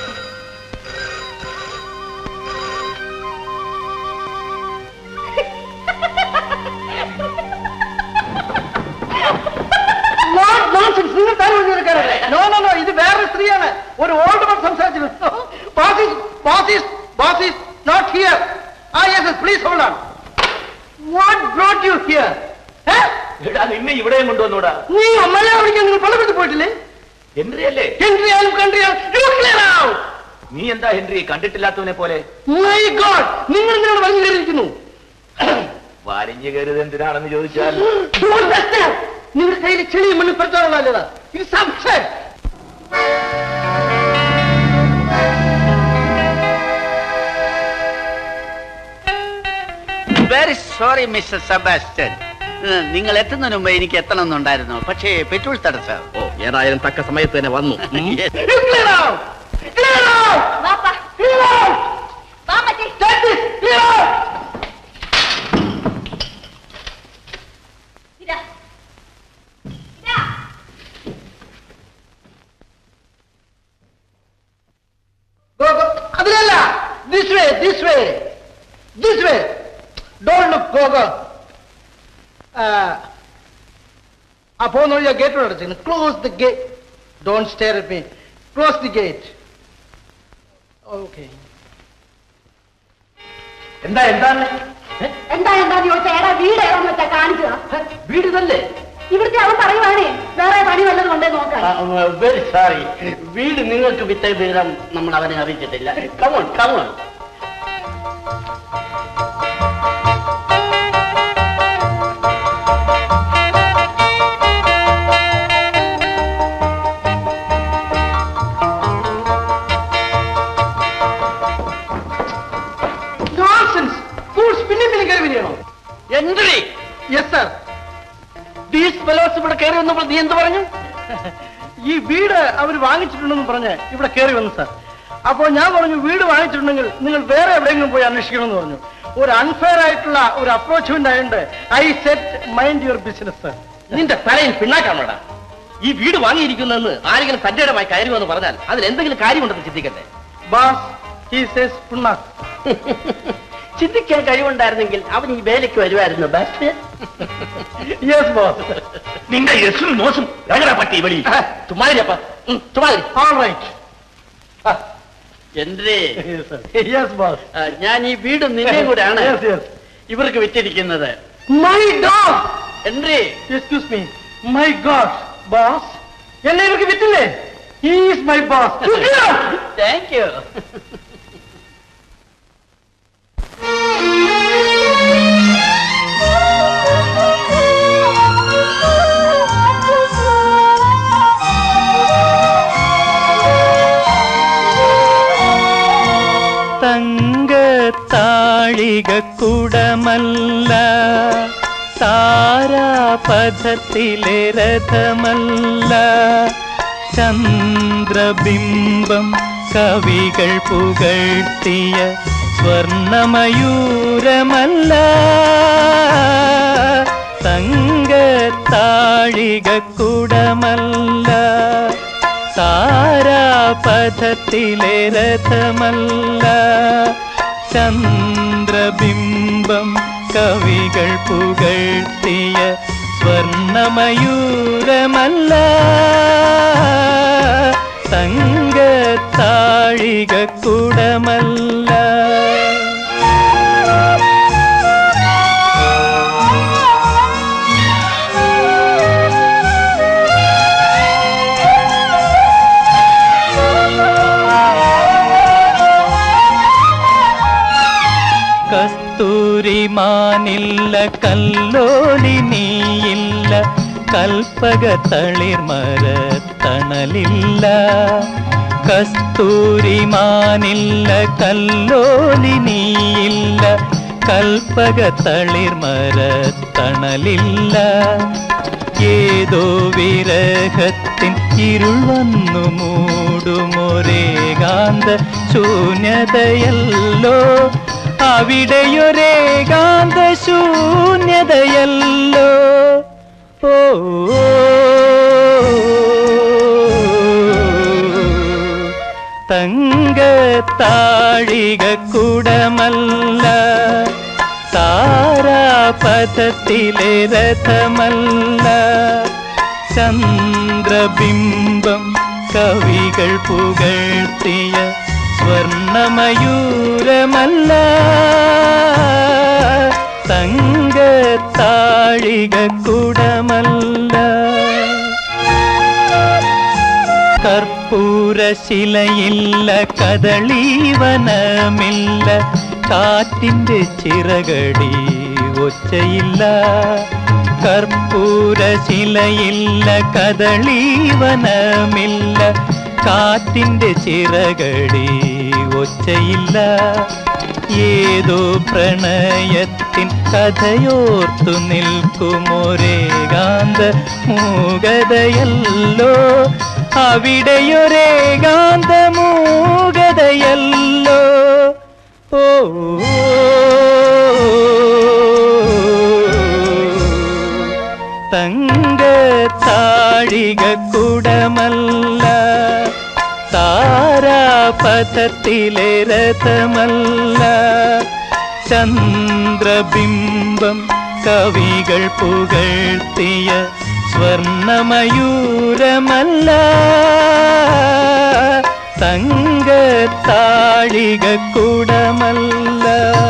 നിങ്ങൾ തരം എടുക്കാനല്ലേ നോ നോ നോ ഇത് വേറൊരു സ്ത്രീയാണ് ഒരു ഓൾഡ് മൺ സംസാരിച്ചിരുന്നു ബാസിസ് ബാസിസ് ബാസിസ് നോട്ട് ഹിയർ ആ yes please hold on what brought you here എടാ നിന്നെ ഇവിടെയും കൊണ്ടുവന്നൂടാ നീ അമ്മയെ വിളിക്കാൻ നിങ്ങൾ പലവിധത്തിൽ പോയിട്ടില്ലേ ഹെൻറി അല്ലേ ഹെൻറി ആയാലും കൺട്രി ആയാലും ക്ലിയർ ഔട്ട് നീ എന്താ ഹെൻറി കണ്ടിട്ടില്ലാത്തവനെ പോലെ മൈ ഗോഡ് നിങ്ങൾ എന്തിനാണ് പറഞ്ഞു കയറിയിരിക്കുന്നു വലിഞ്ഞു കയറിയത് എന്തിനാണെന്ന് ചോദിച്ചാൽ Don't touch them. നിങ്ങളുടെ കയ്യിൽ ചെളിയും മണ്ണും പെടുത്താനുള്ളതല്ല ഇത് സംശയം വെരി സോറി മിസ്റ്റർ സെബാസ്റ്റ്യൻ ഏഹ്, നിങ്ങൾ എത്തുന്നതിന് മുമ്പ് എനിക്ക് എത്തണമെന്നുണ്ടായിരുന്നു പക്ഷേ പെട്രോൾ തടസ്സം ഓ ഏതായാലും തക്ക സമയത്ത് തന്നെ വന്നു ഉം. Clear out. Clear out. Clear out. Take this. Clear out. Go, go. അതിലല്ല this way this way this way don't look go go ആ പോകുന്ന വഴി ആ ഗേറ്റ് അടച്ചിരുന്നു close the gate don't stare at me close the gate okay എന്താ എന്താണ് എന്താ എന്താന്ന് ചോദിച്ചാ എടാ വീട് ഏതാന്ന് വെച്ചാ കാണിച്ചതാ വീട് ഇതല്ലേ ഇവിടുത്തെ അവൻ പറയുവാണേ വേറെ പണി വല്ലതും കൊണ്ടേ നോക്കാൻ വെരി സോറി വീട് നിങ്ങൾക്ക് വിറ്റ വിവരം നമ്മൾ അവനെ അറിയിച്ചിട്ടില്ല കമോൺ കമോൺ നോൺസെൻസ് ഫൂൾസ് പിന്നെ പിന്നെ കയറി വരികയാണോ entry yes sir these fellows ഇവിടെ കയറി വന്നപ്പോൾ നീ എന്ത് പറഞ്ഞു ഈ വീട് അവർ വാങ്ങിച്ചിട്ടുണ്ടെന്ന് പറഞ്ഞ് ഇവിടെ കയറി വന്നു സാർ അപ്പോൾ ഞാൻ പറഞ്ഞു വീട് വാങ്ങിച്ചിട്ടുണ്ടെങ്കിൽ നിങ്ങൾ വേറെ എവിടെയെങ്കിലും പോയി അന്വേഷിക്കണമെന്ന് പറഞ്ഞു ഒരു അൺഫെയർ ആയിട്ടുള്ള ഒരു അപ്രോച്ച്മെന്റ് ആയതുകൊണ്ട് I said mind your business sir നിന്റെ തലയിൽ പിണ്ണാക്കാണോടാ ഈ വീട് വാങ്ങിയിരിക്കുന്നെന്ന് ആരെങ്കിലും തന്റെ ഇടമായി കയറി വന്ന് പറഞ്ഞാൽ അതിൽ എന്തെങ്കിലും കാര്യമുണ്ടെന്ന് ചിന്തിക്കട്ടെ ബാസ് he says പുണ്ണാക്ക് ചിന്തിക്കാൻ കഴിവുണ്ടായിരുന്നെങ്കിൽ അവൻ ഈ വേലയ്ക്ക് വരുമായിരുന്നു ബസ് യെസ് ബോസ് നിന്റെ യസും മോശം എങ്ങനെ പറ്റി വെളി ചുമ്മാതിരിയപ്പ ചുമ്മാതിരി ഓൾ റൈറ്റ് എന്റെ യെസ് ബോസ് ഞാൻ ഈ വീടും നിന്റെയും കൂടെയാണ് Yes, yes. ഇവർക്ക് വിറ്റിരിക്കുന്നത് മൈ ഡോഗ് എന്റെ excuse me my god boss എന്നെ ഇവർക്ക് വിറ്റില്ലേ is my boss thank you തങ്കത്താഴിക കുടമല്ല താരാപഥത്തിലെ രഥമല്ല ചന്ദ്രബിംബം കവികൾ പുകഴ്ത്തിയ സ്വർണമയൂരമല്ല തങ്കത്താഴിക കുടമല്ല താരാപഥത്തിലെ രഥമല്ല ചന്ദ്രബിംബം കവികൾ പുകഴ്ത്തിയ സ്വർണമയൂരമല്ല തങ്കത്താഴിക കുടമല്ല കസ്തൂരിമാനില്ല കല്ലോലിനിയില്ല കൽപ്പക തളിർമരത്തണലില്ല കസ്തൂരിമാനില്ല കല്ലോലിനിയില്ല കൽപ്പക തളിർമരത്തണലില്ല ഏതോ വിരഹത്തിൻ ഇരുൾ വന്നു മൂടുമൊരേകാന്ത ശൂന്യതയല്ലോ അവിടെയൊരേകാന്ത ശൂന്യതയല്ലോ ഓ തങ്കത്താഴിക കുടമല്ല താരാപഥത്തിലെ രഥമല്ല ചന്ദ്രബിംബം കവികൾ പുകഴ്ത്തിയ സ്വർണമയൂരമല്ല തങ്കത്താഴിക കുടമല്ല കർപ്പൂരശിലയില്ല കദളീവനമില്ല കാറ്റിന്റെ ചിറകടി ഒച്ചയില്ല കർപ്പൂരശിലയില്ല കദളീവനമില്ല കാറ്റിന്റെ ചിറകടി ഒച്ചയില്ല ഏതോ പ്രണയത്തിൻ കഥയോർത്തു നിൽക്കുമൊരേകാന്ത മൂകതയല്ലോ അവിടെയൊരേകാന്ത മൂകതയല്ലോ ഓ തങ്കത്താഴിക കുടമല്ല താരാപഥത്തിലെ രഥമല്ല ചന്ദ്രബിംബം കവികൾ പുകഴ്ത്തിയ സ്വർണമയൂരമല്ല തങ്കത്താഴിക കുടമല്ല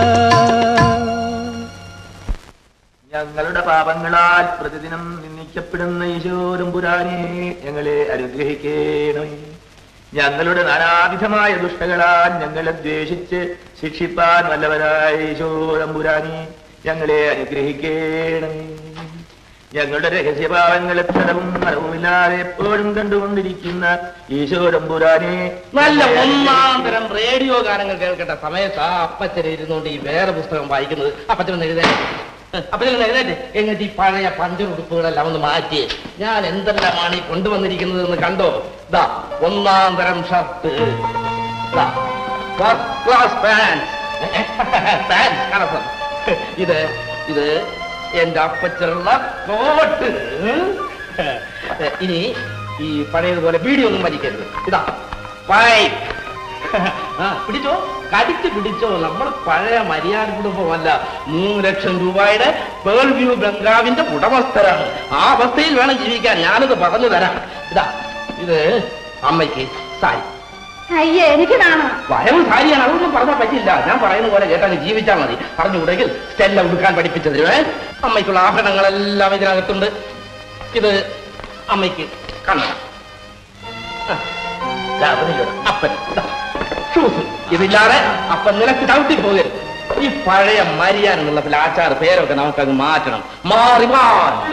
ഞങ്ങളുടെ പാപങ്ങളാൽ പ്രതിദിനം നിന്ദിക്കപ്പെടുന്ന ഈശോരും പുരാനെ ഞങ്ങളെ അനുഗ്രഹിക്കണമേ ഞങ്ങളുടെ നാനാവിധമായ ദുഷ്ടകളാൽ ഞങ്ങളെ ദ്വേഷിച്ച് ശിക്ഷിപ്പാൻ നല്ലവരായ ഈശോരം പുരാനെ ഞങ്ങളെ അനുഗ്രഹിക്കണമേ ഞങ്ങളുടെ രഹസ്യഭാവങ്ങൾ എത്തരവും മറവുമില്ലാതെ എപ്പോഴും കണ്ടുകൊണ്ടിരിക്കുന്ന ഈശോരം പുരാനെ നല്ല ഒന്നാം തരം റേഡിയോ ഗാനങ്ങൾ കേൾക്കേണ്ട സമയത്ത് ആ അപ്പച്ചൻ ഇരുന്നുകൊണ്ട് ഈ വേറെ പുസ്തകം വായിക്കുന്നത് അപ്പച്ചൻ എഴുതേറ്റ് അപ്പച്ചൻ എഴുതേറ്റ് എന്നിട്ട് ഈ പഴയ പഞ്ചറുടുപ്പുകളെല്ലാം ഒന്ന് മാറ്റി ഞാൻ എന്തെല്ലാമാണ് ഈ കൊണ്ടുവന്നിരിക്കുന്നത് എന്ന് കണ്ടോ ദാ ഒന്നാം തരം shirt first class pants pants കണസം ഇത് ഇത് എന്റെ അപ്പച്ചനുള്ള കോട്ട് ഇനി ഈ പഴയതുപോലെ ബീഡിയൊന്നും വലിക്കരുത് ഇതാ പൈപ്പ് ആ പിടിച്ചോ കടിച്ച് പിടിച്ചോ നമ്മൾ പഴയ മര്യാദ കുടുംബമല്ല മൂന്ന് ലക്ഷം രൂപയുടെ പേൾ വ്യൂ ബംഗ്ലാവിന്റെ ഉടമസ്ഥരാണ് ആ അവസ്ഥയിൽ വേണം ജീവിക്കാൻ ഞാനിത് പറഞ്ഞു തരാം ഇതാ ഇത് അമ്മയ്ക്ക് സാരി അയ്യേ എനിക്ക് നാണോ വരവ് സാരിയാണ് അതൊന്നും പറഞ്ഞാൽ പറ്റില്ല ഞാൻ പറയുന്ന പോലെ കേട്ടങ്ങ് ജീവിച്ചാൽ മതി പറഞ്ഞുകൂടെങ്കിൽ സ്റ്റെല്ല ഉടുക്കാൻ പഠിപ്പിച്ചു തരുവേ അമ്മയ്ക്കുള്ള ആഭരണങ്ങളെല്ലാം ഇതിനകത്തുണ്ട് ഇത് അമ്മയ്ക്ക് കണ്ണട ആ, ദാ അതിനിവിടെ അപ്പൻ ദാ, ഷൂസ് ഇതില്ലാതെ അപ്പൻ നിലക്ക് ചവിട്ടി പോകരുത് ഈ പഴയ മരിയാൻ എന്നുള്ളതിൽ ആചാര പേരൊക്കെ നമുക്കങ്ങ് മാറ്റണം മാറി മാറി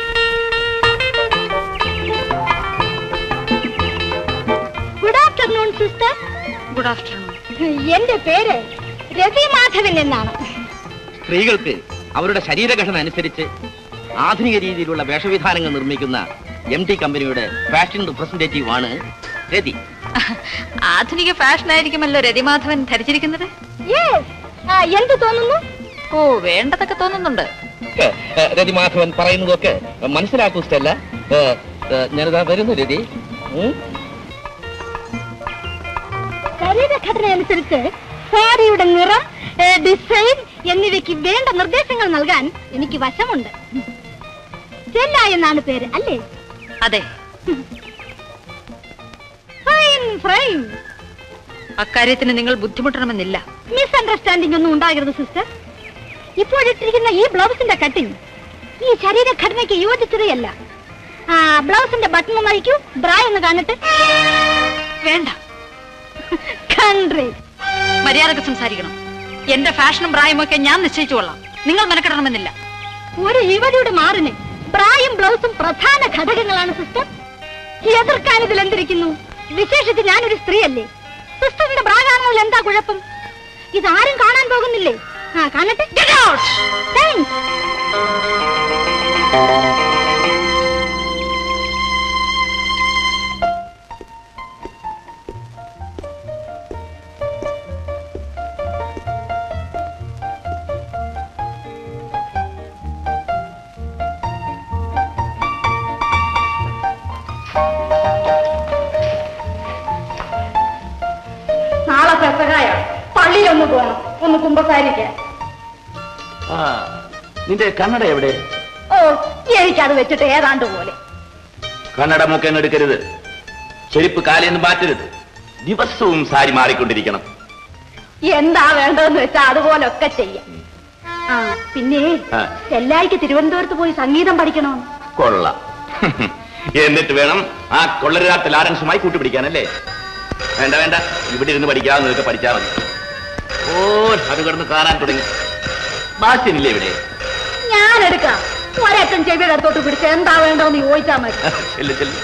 good afternoon sister good afternoon എന്റെ പേര് രവി മാധവൻ എന്നാണ് സ്ത്രീകൾക്ക് അവരുടെ ശരീരഘടന അനുസരിച്ച് ആധുനിക രീതിയിലുള്ള വേഷവിധാനങ്ങൾ നിർമ്മിക്കുന്ന എം ടി കമ്പനിയുടെ ഫാഷൻ റിപ്രസെന്റേറ്റീവ് ആണ് രതി ആധുനിക ഫാഷൻ ആയിരിക്കുമല്ലോ രതിമാധവൻ ധരിച്ചിരിക്കുന്നത് എന്ത് തോന്നുന്നു ഓ വേണ്ടതൊക്കെ തോന്നുന്നുണ്ട് ഏ, ഏ, രതി മാധവൻ പറയുന്നതൊക്കെ മനസ്സിലാക്കൂ സ്റ്റെല്ല ഏ, ഏ, ഞാനിതാ വരുന്നു രതി ഉം? ശരീരഘടന അനുസരിച്ച് സാരിയുടെ നിറം ഏ, ഡിസൈൻ എന്നിവയ്ക്ക് വേണ്ട നിർദ്ദേശങ്ങൾ നൽകാൻ എനിക്ക് വശമുണ്ട് സ്റ്റെല്ല എന്നാണ് പേര് അല്ലേ അതെ ഫൈൻ ഫ്രൈം അക്കാര്യത്തിന് നിങ്ങൾ ബുദ്ധിമുട്ടണമെന്നില്ല മിസ്അണ്ടർസ്റ്റാൻഡിംഗ് ഒന്നും ഉണ്ടാകരുത് സിസ്റ്റർ ഇപ്പോഴിട്ടിരിക്കുന്ന ഈ ബ്ലൗസിന്റെ കട്ടിങ് ഈ ശരീരഘടനയ്ക്ക് യോജിച്ചതയല്ല ആ ബ്ലൗസിന്റെ ബട്ടൺ ഒന്ന് അയക്കൂ ബ്രാ ഒന്ന് കാണട്ടെ വേണ്ട കൺട്രി മര്യാദക്ക് സംസാരിക്കണം എന്റെ ഫാഷനും പ്രായവും ഒക്കെ ഞാൻ നിശ്ചയിച്ചു കൊള്ളാം നിങ്ങൾ മെനക്കെടണമെന്നില്ല ഒരു യുവതിയുടെ മാറിന് ബ്രായും ബ്ലൗസും പ്രധാന ഘടകങ്ങളാണ് സിസ്റ്റർ എതിർക്കാൻ ഇതിൽ എന്തിരിക്കുന്നു വിശേഷിച്ച് ഞാനൊരു സ്ത്രീയല്ലേ സിസ്റ്ററിന്റെ ബ്രാ കാണുന്നതിൽ എന്താ കുഴപ്പം ഇതാരും കാണാൻ പോകുന്നില്ലേ ആ കാണട്ടെ Thanks. നാളെ പെസകായ പള്ളിയിലൊന്ന് പോകണം ഒന്ന് കുമ്പസാരിക്കാൻ ആ നിന്റെ കണ്ണട എവിടെ ഓ എനിക്കത് വെച്ചിട്ട് ഏതാണ്ട് പോലെ കണ്ണട മുഖം എടുക്കരുത് ചെരുപ്പ് കാലേന്ന് മാറ്റരുത് ദിവസവും സാരി മാറിക്കൊണ്ടിരിക്കണം എന്താ വേണ്ടതെന്ന് വെച്ചാ അതുപോലൊക്കെ ചെയ്യാം ആ പിന്നെ ആ. എല്ലായ്ക്ക് തിരുവനന്തപുരത്ത് പോയി സംഗീതം പഠിക്കണോ കൊള്ളാം എന്നിട്ട് വേണം ആ കൊള്ളരുതാത്ത ലാരൻസുമായി കൂട്ടുപിടിക്കാനല്ലേ വേണ്ട വേണ്ട ഇവിടെ ഇരുന്ന് പഠിക്കാതെ നിനക്ക് പഠിച്ചാൽ മതി ഓ അത് കിടന്ന് കാണാൻ തുടങ്ങി ബാസ്യനില്ലേ ഇവിടെ ഞാൻ എടുക്കാം ഒരറ്റം ചെവിയുടെ അടുത്തോട്ട് പിടിച്ച് എന്താ വേണ്ടതെന്ന് ചോദിച്ചാ മതി ചെല്ലു ചെല്ലു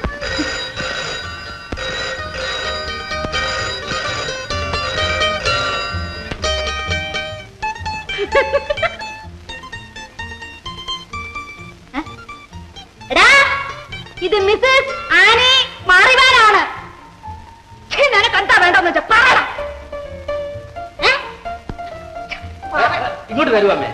എടാ ഇത് മിസ്സസ് ആനി മാറിവാനാണ് ഛീ, നിനക്ക് എന്താ വേണ്ടെന്ന് വെച്ചാ പറയണം ഇങ്ങോട്ട് തരുവമ്മേ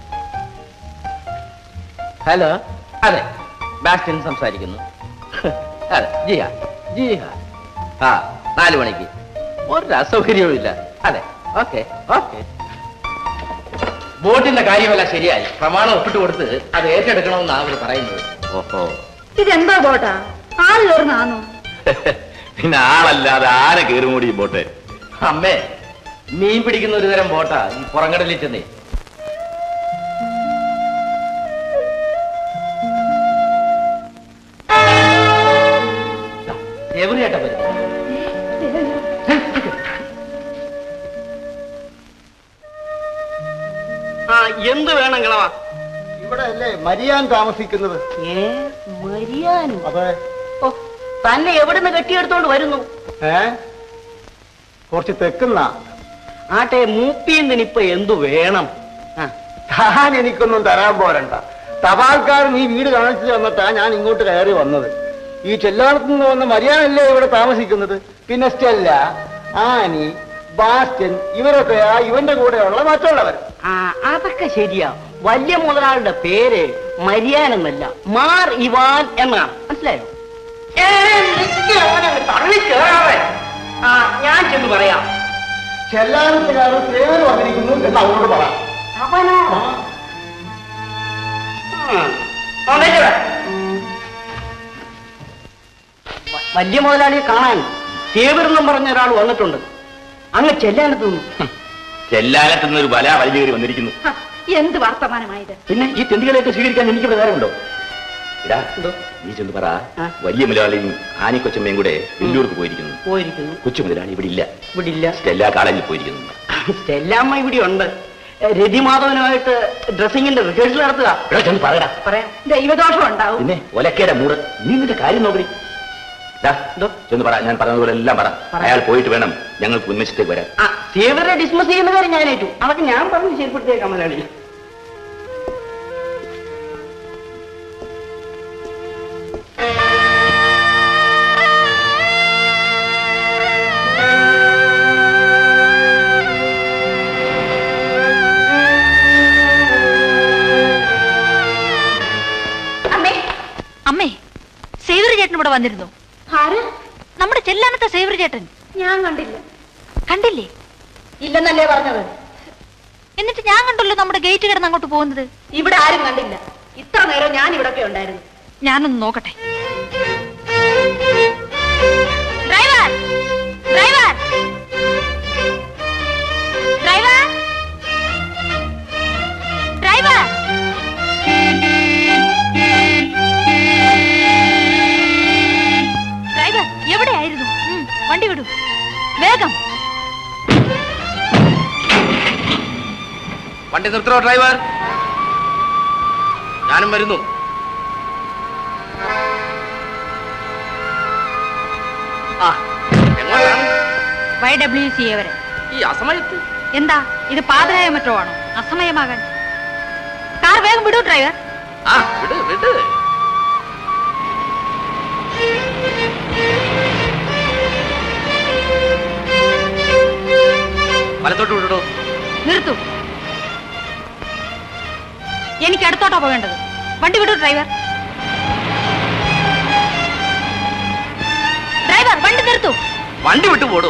ഹലോ അതെ ബാസ്റ്റിൻ സംസാരിക്കുന്നു അതെ ജിയ ജിയ ആ നാല് മണിക്ക് ഒരു അസൗകര്യവും ഇല്ല അതെ ഓക്കെ ഓക്കെ ബോട്ടിന്റെ കാര്യമല്ല ശരിയായി പ്രമാണം ഒപ്പിട്ട് കൊടുത്ത് അത് ഏറ്റെടുക്കണമെന്നാണ് അവർ പറയുന്നത് ഓഹോ ഇതെന്താ ബോട്ടാ ആള് കയറുന്നാണോ പിന്നെ ആളല്ലാതെ ആരെ കയറുമൂടി ഈ ബോട്ട് അമ്മേ മീൻ പിടിക്കുന്ന ഒരു തരം ബോട്ടാ ഈ പുറങ്കടലിൽ ചെന്നേ എവിടെയാട്ടാ വരുന്നത് ആ എന്ത് വേണം കിളവാ ഇവിടെ അല്ലേ മരിയാൻ താമസിക്കുന്നത് ഏ മരിയാനോ അതെ ഓ തന്നെ എവിടുന്ന് കെട്ടിയെടുത്തോണ്ട് വരുന്നു ഏ കുറച്ച് തെക്കുന്ന ആട്ടെ മൂപ്പിയെന്തിനിപ്പൊ എന്തു വേണം ആ, താൻ എനിക്കൊന്നും തരാൻ പോരണ്ട തപാൽക്കാരൻ ഈ വീട് കാണിച്ചു തന്നിട്ടാ ഞാൻ ഇങ്ങോട്ട് കയറി വന്നത് ഈ ചെല്ലാടത്തു നിന്ന് വന്ന മരിയാനല്ലേ ഇവിടെ താമസിക്കുന്നത് പിന്നെ സ്റ്റെല്ല ആനി ബാസ്റ്റൻ ഇവരൊക്കെയാ ഇവന്റെ കൂടെയുള്ള മറ്റുള്ളവർ ആ അതൊക്കെ ശരിയാ വലിയ മുതലാളുടെ പേര് മരിയാൻ എന്നല്ല മാർ ഇവാൻ എന്നാണ് മനസ്സിലായോ ഏ, നിക്ക് അവനെ തള്ളി കേറാതെ ആ ഞാൻ ചെന്ന് പറയാം ചെല്ലാനത്തുകാരൻ സേവനം വന്നിരിക്കുന്നു എന്ന് അവനോട് പറ അവനോ ഉം. വന്നേക്ക് വാ. വ- വലിയ മുതലാളിയെ കാണാൻ സേവരെന്നും പറഞ്ഞ ഒരാൾ വന്നിട്ടുണ്ട് അങ്ങ് ചെല്ലാനത്ത് നിന്നു ചെല്ലാനത്തുനിന്ന് ഒരു ബല വലിയേറി വന്നിരിക്കുന്നു ഹ, എന്ത് വർത്തമാനമായത് പിന്നെ ഈ തെണ്ടികളെയൊക്കെ സ്വീകരിക്കാൻ എനിക്ക് പ്രകാരമുണ്ടോ ഇടാ നീ ചെന്ന് പറ വലിയ മുതലാളിയും ആനിക്കൊച്ചമ്മയും കൂടെ വെല്ലൂർക്ക് പോയിരിക്കുന്നു പോയിരിക്കുന്നു കൊച്ചു മുതലാളി ഇവിടെ ഇല്ല ഇവിടെ ഇല്ല സ്റ്റെല്ല കോളേജിൽ പോയിരിക്കുന്നു സ്റ്റെല്ലാമ്മ ഇവിടെ ഉണ്ട് രതിമാധവനുമായിട്ട് ഡ്രസ്സിങ്ങിന്റെ റിഹേഴ്സൽ നടത്തുക എടാ, ചെന്ന് പറയടാ പറയാം ദൈവദോഷം ഉണ്ടാവും പിന്നെ ഒലക്കേടെ മൂട് നീ നിന്റെ കാര്യം നോക്കടി ദാ, ചെന്ന് പറ ഞാൻ പറഞ്ഞതുപോലെ എല്ലാം പറ അയാൾ പോയിട്ട് വേണം ഞങ്ങൾക്ക് ഉന്മേഷത്തേക്ക് വരാൻ ആ സേവരെ ഡിസ്മസ് ചെയ്യുന്ന കാര്യം ഞാൻ ഏറ്റു അതൊക്കെ ഞാൻ പറഞ്ഞ് ശരിപ്പെടുത്തിയേക്കാം മലയാളി അമ്മേ അമ്മേ സേവരി ചേട്ടൻ ഇവിടെ വന്നിരുന്നു നമ്മുടെ ചെല്ലാനത്തെ സേവരി ചേട്ടൻ ഞാൻ കണ്ടില്ല കണ്ടില്ലേ ഇല്ലെന്നല്ലേ പറഞ്ഞത് എന്നിട്ട് ഞാൻ കണ്ടല്ലോ നമ്മുടെ ഗേറ്റ് കിടന്ന് അങ്ങോട്ട് പോകുന്നത് ഇവിടെ ആരും കണ്ടില്ല ഇത്ര നേരം ഞാൻ ഇവിടൊക്കെ ഉണ്ടായിരുന്നു ഞാനൊന്ന് നോക്കട്ടെ driver driver driver driver driver എവിടെയായിരുന്നു ഉം, വണ്ടി വിടൂ വേഗം വണ്ടി നിർത്തണോ ഡ്രൈവർ ഞാനും വരുന്നു ആ എങ്ങോട്ടാണ് വൈ ഡബ്ല്യു സി എ വരെ ഈ അസമയത്ത് എന്താ ഇത് പാതയായ മറ്റോ ആണോ അസമയമാകാൻ കാർ വേഗം വിടൂ ഡ്രൈവർ ആ വിട് വിട് വലത്തോട്ട് വിടടോ നിർത്തൂ എനിക്ക് അടുത്തോട്ടാ പോകേണ്ടത് വണ്ടി വിടൂ ഡ്രൈവർ ഡ്രൈവർ വണ്ടി നിർത്തൂ വണ്ടി വിട്ടു പോടൂ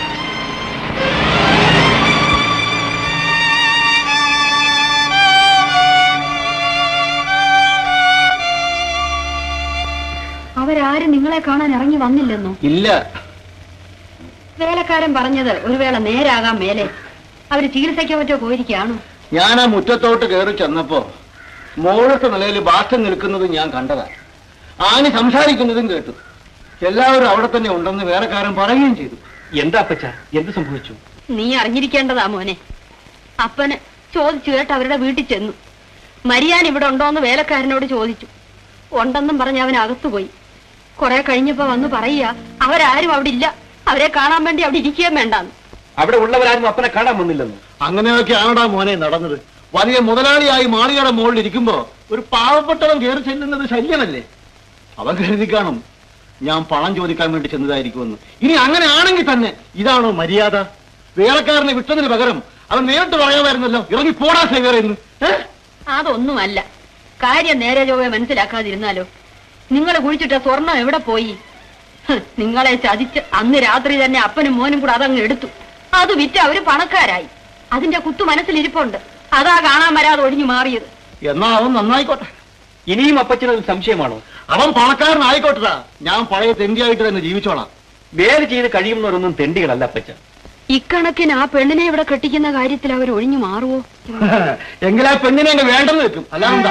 അവരാരും നിങ്ങളെ കാണാൻ ഇറങ്ങി വന്നില്ലെന്നോ ഇല്ല വേലക്കാരൻ പറഞ്ഞത് ഒരു വേള നേരാകാൻ മേലെ അവര് ചികിത്സയ്ക്ക് പറ്റോ പോയിരിക്കുകയാണോ ഞാൻ ആ മുറ്റത്തോട്ട് കയറി ചെന്നപ്പോ മോളത്തെ നിലയിൽ ബാസ്റ്റൻ നിൽക്കുന്നത് ഞാൻ കണ്ടതാ ആനി സംസാരിക്കുന്നതും കേട്ടു എല്ലാവരും അവിടെ തന്നെ ഉണ്ടെന്ന് വേറെക്കാരൻ പറയുകയും ചെയ്തു എന്താ അപ്പച്ച എന്ത് സംഭവിച്ചു നീ അറിഞ്ഞിരിക്കേണ്ടതാ മോനെ അപ്പന് ചോദിച്ചു കേട്ട് അവരുടെ വീട്ടിൽ ചെന്നു മരിയാൻ ഇവിടെ ഉണ്ടോന്ന് വേലക്കാരനോട് ചോദിച്ചു ഉണ്ടെന്നും പറഞ്ഞ് അവൻ അകത്തുപോയി കുറെ കഴിഞ്ഞപ്പോ വന്ന് പറയുക അവരാരും അവിടെ ഇല്ല അവരെ കാണാൻ വേണ്ടി അവിടെ ഇരിക്കുകയും വേണ്ടാന്ന് അവിടെ ഉള്ളവരാരും അപ്പനെ കാണാൻ വന്നില്ലെന്ന് അങ്ങനെയൊക്കെ ആണടാ മോനെ നടന്നത് വലിയ മുതലാളിയായി മാളികയുടെ മുകളിൽ ഇരിക്കുമ്പോ ഒരു പാവപ്പെട്ടവൻ കയറി ചെല്ലുന്നത് ശല്യമല്ലേ അവൻ കരുതി കാണും ഞാൻ പണം ചോദിക്കാൻ വേണ്ടി ചെന്നതായിരിക്കുമെന്ന് ഇനി അങ്ങനെ ആണെങ്കിൽ തന്നെ ഇതാണോ മര്യാദ വേലക്കാരനെ വിട്ടതിന് പകരം അവൻ നേരിട്ട് പറയാമായിരുന്നല്ലോ ഇറങ്ങി പോടാ സേവർ എന്ന് അതൊന്നുമല്ല കാര്യം നേരെ ചൊവ്വെ മനസ്സിലാക്കാതിരുന്നാലോ നിങ്ങൾ കുഴിച്ചിട്ട സ്വർണം എവിടെ പോയി ഹ്, നിങ്ങളെ ചതിച്ച് അന്ന് രാത്രി തന്നെ അപ്പനും മോനും കൂടെ അതങ്ങ് എടുത്തു അത് വിറ്റ് അവര് പണക്കാരായി അതിന്റെ കുത്തു മനസ്സിലിരിപ്പുണ്ട് അതാ കാണാൻ വരാതെ ഒഴിഞ്ഞു മാറിയത് എന്നാ അവൻ നന്നായിക്കോട്ടെ ഇനിയും അപ്പച്ചനൊരു സംശയമാണോ അവൻ പണക്കാരനായിക്കോട്ടെടാ ഞാൻ പഴയ തെണ്ടിയായിട്ട് തന്നെ ജീവിച്ചോളാം വേല ചെയ്ത് കഴിയുന്നവരൊന്നും തെണ്ടികളല്ല അപ്പച്ച ഇക്കണക്കിന് ആ പെണ്ണിനെ ഇവിടെ കെട്ടിക്കുന്ന കാര്യത്തിൽ അവർ ഒഴിഞ്ഞു മാറുവോ എങ്കിൽ ആ പെണ്ണിനെ അങ്ങ് വേണ്ടെന്ന് വെക്കും അല്ലാതെന്താ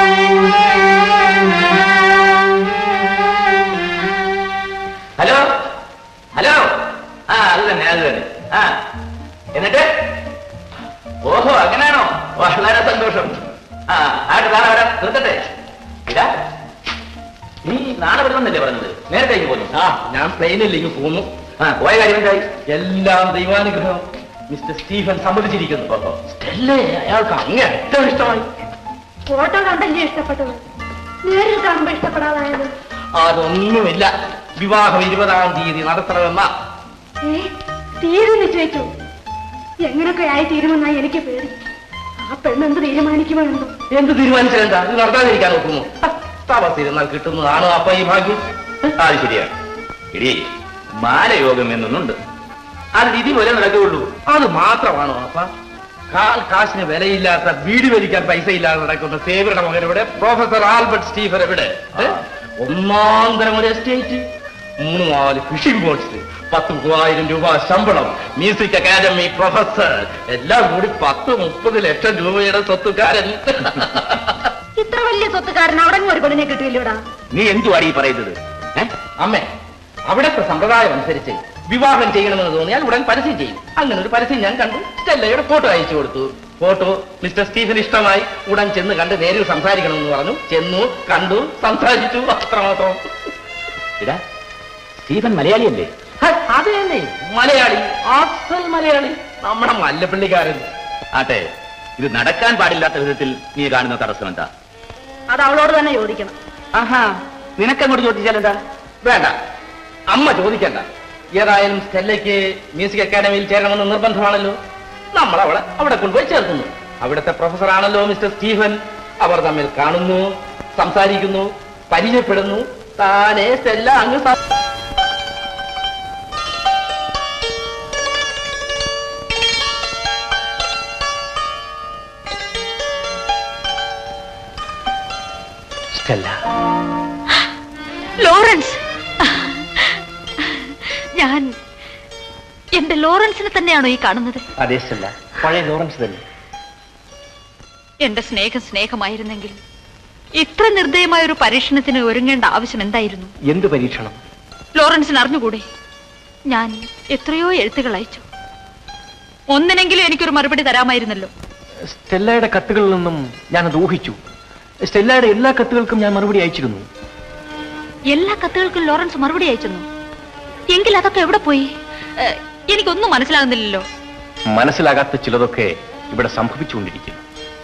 ഹലോ ഹലോ ആ അത് തന്നെ അത് തന്നെ ആ എന്നിട്ട് ഓഹോ അങ്ങനെയാണോ വളരെ സന്തോഷം ആ ആയിട്ട് നാളെ വരാം നിർത്തട്ടെ ഇതാ നീ നാളെ വരുമെന്നല്ലേ പറഞ്ഞത് നേരത്തെ ഇങ്ങ് പോന്നു ആ ഞാൻ പ്ലെയിനിലേക്ക് പോന്നു ആ പോയ കാര്യം എന്തായി എല്ലാം ദൈവാനുഗ്രഹം മിസ്റ്റർ സ്റ്റീഫൻ സമ്മതിച്ചിരിക്കുന്നു സ്റ്റെല്ലേ അയാൾക്ക് അങ്ങേറ്റം ഇഷ്ടമായി ഫോട്ടോ കണ്ടല്ലേ ഇഷ്ടപ്പെട്ടത് നേരിൽ കാണുമ്പോ ഇഷ്ടപ്പെടാതായത് അതൊന്നുമില്ല വിവാഹം ഇരുപതാം തീയതി നടത്തണമെന്ന ഏ തീരെ നിശ്ചയിച്ചു എങ്ങനൊക്കെ ആയി തീരുമെന്നായി എനിക്ക് പേടി ആ പെണ്ണെന്ത് തീരുമാനിക്കുമെന്തോ എന്ത് തീരുമാനിച്ചാലെന്താ ഇത് നടത്താതിരിക്കാൻ നോക്കുന്നു താമസിരുന്നാൽ കിട്ടുന്നതാണോ അപ്പൊ ഈ ഭാഗ്യം അത് ശരിയാണ് ഇടി മാലയോഗം എന്നൊന്നുണ്ട് അത് വിധി പോലെ നടക്കുകയുള്ളൂ അത് മാത്രമാണോ അപ്പ കാൽ കാശിന് വിലയില്ലാത്ത വീട് വലിക്കാൻ പൈസ ഇല്ലാതെ നടക്കുന്ന സേവരുടെ മകൻ ഇവിടെ പ്രൊഫസർ ആൽബർട്ട് സ്റ്റീഫൻ എവിടെ ഏ? ഒന്നാം തരം ഒരു എസ്റ്റേറ്റ് മൂന്ന് നാല് ഫിഷിംഗ് ബോട്ട്സ് പത്ത് മൂവായിരം രൂപ ശമ്പളം മ്യൂസിക് അക്കാദമി പ്രൊഫസർ എല്ലാം കൂടി പത്ത് മുപ്പത് ലക്ഷം രൂപയുടെ സ്വത്തുകാരൻ ഇത്ര വലിയ സ്വത്തുകാരൻ അവിടെ ഒരു പെണ്ണിനെ കിട്ടിയില്ലടാ നീ എന്തുവാടി ഈ പറയുന്നത് ഏ? അമ്മേ അവിടത്തെ സമ്പ്രദായം അനുസരിച്ച് വിവാഹം ചെയ്യണമെന്ന് തോന്നിയാൽ ഉടൻ പരസ്യം ചെയ്യും അങ്ങനെ ഒരു പരസ്യം ഞാൻ കണ്ടു സ്റ്റെല്ലയുടെ ഫോട്ടോ അയച്ചു കൊടുത്തു ഫോട്ടോ മിസ്റ്റർ സ്റ്റീഫൻ ഇഷ്ടമായി ഉടൻ ചെന്ന് കണ്ട് നേരിൽ സംസാരിക്കണമെന്ന് പറഞ്ഞു ചെന്നു കണ്ടു സംസാരിച്ചു അത്രമാത്രം ഇടാ സ്റ്റീഫൻ മലയാളിയല്ലേ ഹ, അത് തന്നെ മലയാളി അസൽ മലയാളി നമ്മുടെ മല്ലപ്പള്ളിക്കാരൻ ആട്ടെ ഇത് നടക്കാൻ പാടില്ലാത്ത വിധത്തിൽ നീ കാണുന്ന തടസ്സം എന്താ അത് അവളോട് തന്നെ ചോദിക്കണം ആഹാ നിനക്കങ്ങോട്ട് ചോദിച്ചാൽ എന്താ വേണ്ട അമ്മ ചോദിക്കണ്ട ഏതായാലും സ്റ്റെല്ലയ്ക്ക് മ്യൂസിക് അക്കാദമിയിൽ ചേരണമെന്ന് നിർബന്ധമാണല്ലോ നമ്മൾ അവളെ അവിടെ കൊണ്ടുപോയി ചേർക്കുന്നു അവിടുത്തെ പ്രൊഫസർ ആണല്ലോ മിസ്റ്റർ സ്റ്റീഫൻ അവർ തമ്മിൽ കാണുന്നു സംസാരിക്കുന്നു പരിചയപ്പെടുന്നു താനെ സ്റ്റെല്ല അങ്ങ് സ- സ്റ്റെല്ല ലോറൻസ് ഞാൻ എന്റെ ലോറൻസിനെ തന്നെയാണോ ഈ കാണുന്നത് അതെ സ്റ്റെല്ല പഴയ ലോറൻസ് തന്നെ എന്റെ സ്നേഹം സ്നേഹമായിരുന്നെങ്കിൽ ഇത്ര നിർദ്ദയമായ ഒരു പരീക്ഷണത്തിന് ഒരുങ്ങേണ്ട ആവശ്യം എന്തായിരുന്നു എന്ത് പരീക്ഷണം ലോറൻസിന് അറിഞ്ഞുകൂടെ ഞാൻ എത്രയോ എഴുത്തുകൾ അയച്ചു ഒന്നിനെങ്കിലും എനിക്കൊരു മറുപടി തരാമായിരുന്നല്ലോ സ്റ്റെല്ലയുടെ കത്തുകളിൽ നിന്നും ഞാനത് ഊഹിച്ചു സ്റ്റെല്ലയുടെ എല്ലാ കത്തുകൾക്കും ഞാൻ മറുപടി അയച്ചിരുന്നു എല്ലാ കത്തുകൾക്കും ലോറൻസ് മറുപടി അയച്ചെന്നു എങ്കിൽ അതൊക്കെ എവിടെ പോയി ഏഹ്, എനിക്കൊന്നും മനസ്സിലാകുന്നില്ലല്ലോ മനസ്സിലാകാത്ത ചിലതൊക്കെ ഇവിടെ സംഭവിച്ചുകൊണ്ടിരിക്കുന്നു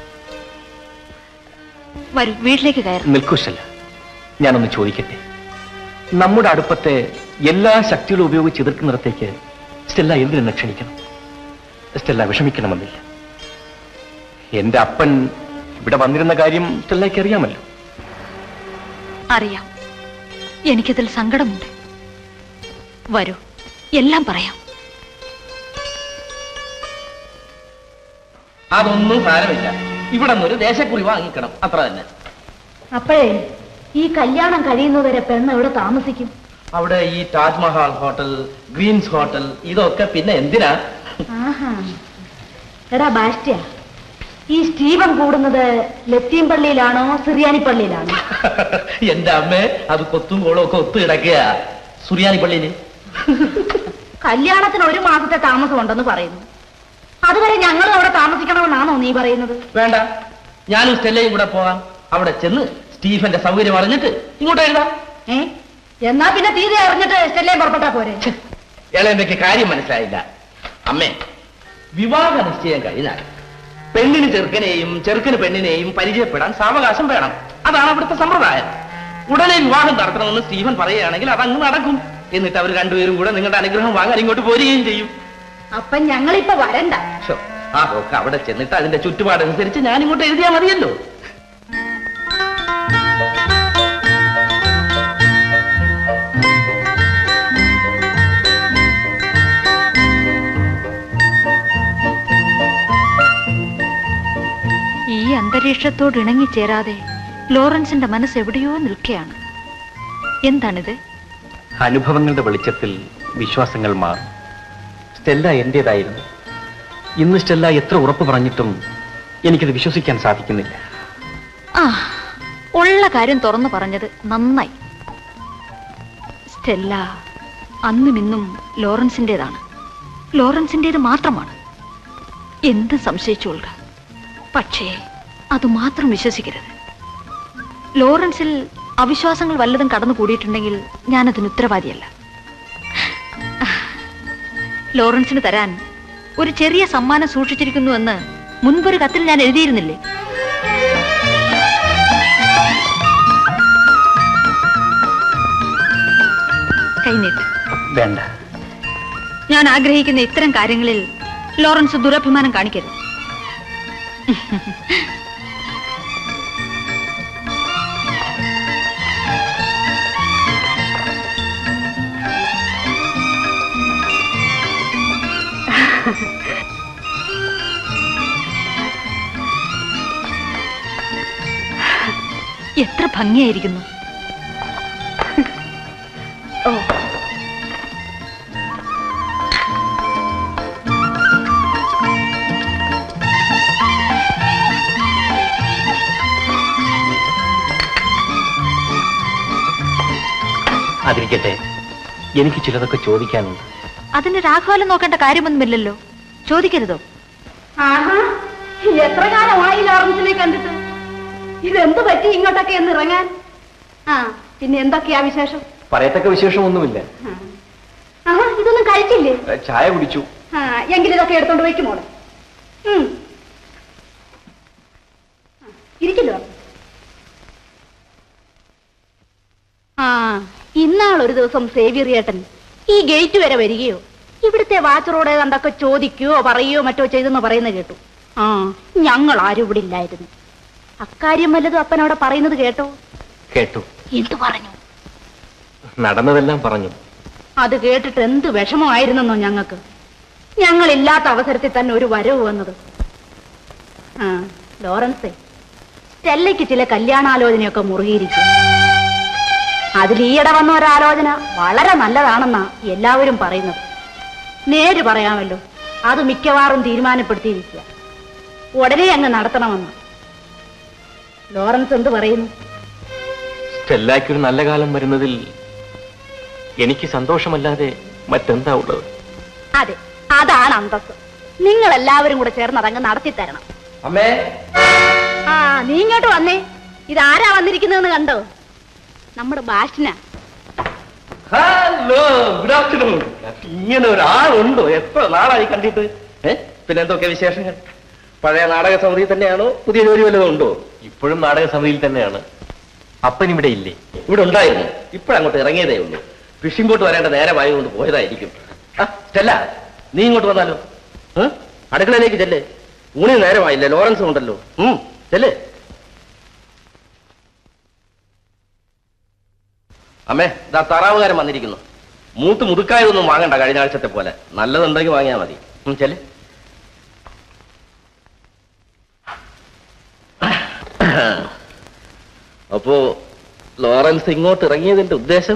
വരൂ വീട്ടിലേക്ക് കയറും നിൽക്കൂ സ്റ്റെല്ല ഞാനൊന്ന് ചോദിക്കട്ടെ നമ്മുടെ അടുപ്പത്തെ എല്ലാ ശക്തികളും ഉപയോഗിച്ച് എതിർക്കുന്നിടത്തേക്ക് സ്റ്റെല്ല എന്തിനെന്നെ ക്ഷണിക്കണം സ്റ്റെല്ല വിഷമിക്കണമെന്നില്ല എന്റെ അപ്പൻ ഇവിടെ വന്നിരുന്ന കാര്യം സ്റ്റെല്ലയ്ക്ക് അറിയാമല്ലോ അറിയാം എനിക്കതിൽ സങ്കടമുണ്ട് വരൂ എല്ലാം പറയാം അതൊന്നും സാരമില്ല ഇവിടെ നിന്നൊരു ദേശക്കുറി വാങ്ങിക്കണം അത്ര തന്നെ അപ്പോഴേ ഈ കല്യാണം കഴിയുന്നതുവരെ പെണ്ണ് എവിടെ താമസിക്കും അവിടെ ഈ താജ്മഹൽ ഹോട്ടൽ ഗ്രീൻസ് ഹോട്ടൽ ഇതൊക്കെ പിന്നെ എന്തിനാ ആഹാ എടാ ബാസ്റ്റ്യ ഈ സ്റ്റീവൻ കൂടുന്നത് ലത്തീം പള്ളിയിലാണോ സിറിയാനി പള്ളിയിലാണോ എന്റെ അമ്മേ അത് കൊത്തും കോളും ഒക്കെ ഒത്തു കിടക്കുക സുറിയാനി പള്ളിയില് കല്യാണത്തിന് ഒരു മാസത്തെ താമസം ഉണ്ടെന്ന് പറയുന്നു അതുവരെ ഞങ്ങളും അവിടെ താമസിക്കണമെന്നാണോ നീ പറയുന്നത് വേണ്ട ഞാനും സ്റ്റെല്ലയും കൂടെ പോകാം അവിടെ ചെന്ന് സ്റ്റീഫന്റെ സൗകര്യം അറിഞ്ഞിട്ട് ഇങ്ങോട്ട് എഴുതാം ഏ എന്നാ പിന്നെ തീരെ അറിഞ്ഞിട്ട് സ്റ്റെല്ലയും പുറപ്പെട്ടാ പോരെ ഇളയമ്മയ്ക്ക് കാര്യം മനസ്സിലായില്ല അമ്മേ വിവാഹ നിശ്ചയം കഴിഞ്ഞാൽ പെണ്ണിന് ചെറുക്കനെയും ചെറുക്കന് പെണ്ണിനെയും പരിചയപ്പെടാൻ സാവകാശം വേണം അതാണ് അവിടുത്തെ സമ്പ്രദായം ഉടനെ വിവാഹം നടത്തണമെന്ന് സ്റ്റീഫൻ പറയുകയാണെങ്കിൽ അതങ്ങ് നടക്കും എന്നിട്ട് അവർ രണ്ടുപേരും കൂടെ നിങ്ങളുടെ അനുഗ്രഹം വാങ്ങാൻ ഇങ്ങോട്ട് പോരുകയും ചെയ്യും അപ്പൊ ഞങ്ങളിപ്പോ വരണ്ട ശോ, ആ ഒക്കെ അവിടെ ചെന്നിട്ട് അതിന്റെ ചുറ്റുപാടനുസരിച്ച് ഞാൻ ഇങ്ങോട്ട് എഴുതിയാൽ മതിയല്ലോ ഈ അന്തരീക്ഷത്തോട് ഇണങ്ങിച്ചേരാതെ ലോറൻസിന്റെ മനസ്സ് എവിടെയോ നിൽക്കുകയാണ് എന്താണിത് അനുഭവങ്ങളുടെ വെളിച്ചത്തിൽ വിശ്വാസങ്ങൾ മാറും സ്റ്റെല്ല എന്റേതായിരുന്നു ഇന്ന് സ്റ്റെല്ല എത്ര ഉറപ്പ് പറഞ്ഞിട്ടും എനിക്കത് വിശ്വസിക്കാൻ സാധിക്കുന്നില്ല ആ ഉള്ള കാര്യം തുറന്നു പറഞ്ഞത് നന്നായി സ്റ്റെല്ല അന്നും ഇന്നും ലോറൻസിൻ്റെതാണ് ലോറൻസിൻ്റേത് മാത്രമാണ് എന്ത് സംശയിച്ചുകൊള്ളുക പക്ഷേ അത് മാത്രം വിശ്വസിക്കരുത് ലോറൻസിൽ അവിശ്വാസങ്ങൾ വല്ലതും കടന്നു കൂടിയിട്ടുണ്ടെങ്കിൽ ഞാനതിന് ഉത്തരവാദിയല്ല ലോറൻസിന് തരാൻ ഒരു ചെറിയ സമ്മാനം സൂക്ഷിച്ചിരിക്കുന്നുവെന്ന് മുൻപൊരു കത്തിൽ ഞാൻ എഴുതിയിരുന്നില്ലേ കൈനീട്ട് വേണ്ട ഞാൻ ആഗ്രഹിക്കുന്ന ഇത്തരം കാര്യങ്ങളിൽ ലോറൻസ് ദുരഭിമാനം കാണിക്കരുത് എത്ര ഭംഗിയായിരിക്കുന്നു ഓ അതിരിക്കട്ടെ എനിക്ക് ചിലതൊക്കെ ചോദിക്കാനുണ്ട് അതിന് രാഘവലം നോക്കേണ്ട കാര്യമൊന്നുമില്ലല്ലോ ചോദിക്കരുതോ ആഹാ എത്ര കാലമായി ലോറൻസിനെ കണ്ടിട്ട് ഇതെന്ത് പറ്റി ഇങ്ങോട്ടൊക്കെ എന്ന് ഇറങ്ങാൻ ആ പിന്നെ എന്തൊക്കെയാ വിശേഷം പറയത്തക്ക വിശേഷമൊന്നുമില്ല ആഹാ ഇതൊന്നും കഴിച്ചില്ലേ ഏ, ചായ കുടിച്ചു ആ എങ്കിലും ഇതൊക്കെ എടുത്തോണ്ട് വയ്ക്കുമോളെ ഉം. ആ, ഇരിക്കല്ലോ ആ ഇന്നാൾ ഒരു ദിവസം സേവിയറിയേട്ടൻ ഈ ഗേറ്റ് വരെ വരികയോ ഇവിടുത്തെ വാച്ചറോട് ഏതാണ്ടൊക്കെ ചോദിക്കുകയോ പറയുകയോ മറ്റോ ചെയ്തെന്ന് പറയുന്ന കേട്ടു ആ ഞങ്ങൾ ആരും ഇവിടെ ഇല്ലായിരുന്നു അക്കാര്യം വല്ലതും അപ്പനവിടെ പറയുന്നത് കേട്ടോ കേട്ടു എന്തു പറഞ്ഞു നടന്നതെല്ലാം പറഞ്ഞു അത് കേട്ടിട്ട് എന്ത് വിഷമമായിരുന്നെന്നോ ഞങ്ങൾക്ക് ഞങ്ങളില്ലാത്ത അവസരത്തിൽ തന്നെ ഒരു വരവ് വന്നത് ആ ലോറൻസേ സ്റ്റെല്ലയ്ക്ക് ചില കല്യാണാലോചനയൊക്കെ മുറുകിയിരിക്കും അതിൽ ഈയിടെ വന്ന ഒരാലോചന വളരെ നല്ലതാണെന്നാ എല്ലാവരും പറയുന്നത് നേര് പറയാമല്ലോ അത് മിക്കവാറും തീരുമാനപ്പെടുത്തിയിരിക്കുക ഉടനെ അങ്ങ് നടത്തണമെന്ന് ലോറൻസ് എന്ത് പറയുന്നു സ്റ്റെല്ലാക്കൊരു നല്ല കാലം വരുന്നതിൽ എനിക്ക് സന്തോഷമല്ലാതെ മറ്റെന്താ ഉള്ളത് അതെ അതാണ് അന്തസ് നിങ്ങൾ എല്ലാവരും കൂടെ ചേർന്ന് അതങ്ങ് നടത്തി തരണം അമ്മേ ആ നീ ഇങ്ങോട്ട് വന്നേ ഇതാരാ വന്നിരിക്കുന്നതെന്ന് കണ്ടോ നമ്മുടെ ബാഷിനാ ഹലോ ഗുഡ് ആഫ്റ്റർനൂൺ ഇങ്ങനെ ഒരാളുണ്ടോ എത്ര നാളായി കണ്ടിട്ട് ഏ പിന്നെ എന്തൊക്കെ വിശേഷങ്ങൾ പഴയ നാടക സമിതി തന്നെയാണോ പുതിയ ജോലി വല്ലതും ഉണ്ടോ ഇപ്പോഴും നാടക സമിതിയിൽ തന്നെയാണ് അപ്പൻ ഇവിടെ ഇല്ലേ ഇവിടെ ഉണ്ടായിരുന്നു ഇപ്പോഴങ്ങോട്ട് ഇറങ്ങിയതേ ഉള്ളൂ ഫിഷിംഗ് ബോട്ട് വരേണ്ട നേരമായി കൊണ്ട് പോയതായിരിക്കും ആ സ്റ്റെല്ല നീ ഇങ്ങോട്ട് വന്നാലോ ഏ? അടുക്കളയിലേക്ക് ചെല്ലേ ഊണിന് നേരമായില്ലേ ലോറൻസ് ഉണ്ടല്ലോ ഉം ചെല്ലേ അമ്മേ ഇതാ താറാവുകാരൻ വന്നിരിക്കുന്നു മൂത്ത് മുതുക്കായതൊന്നും വാങ്ങണ്ട കഴിഞ്ഞ ആഴ്ചത്തെ പോലെ നല്ലതുണ്ടെങ്കിൽ വാങ്ങിയാൽ മതി ഉം, ചെല്ല് അപ്പോ ലോറൻസ് ഇങ്ങോട്ട് ഇറങ്ങിയതിന്റെ ഉദ്ദേശം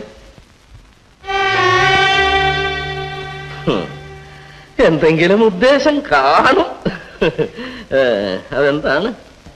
ഹും, എന്തെങ്കിലും ഉദ്ദേശം കാണും ഏ, അതെന്താണ്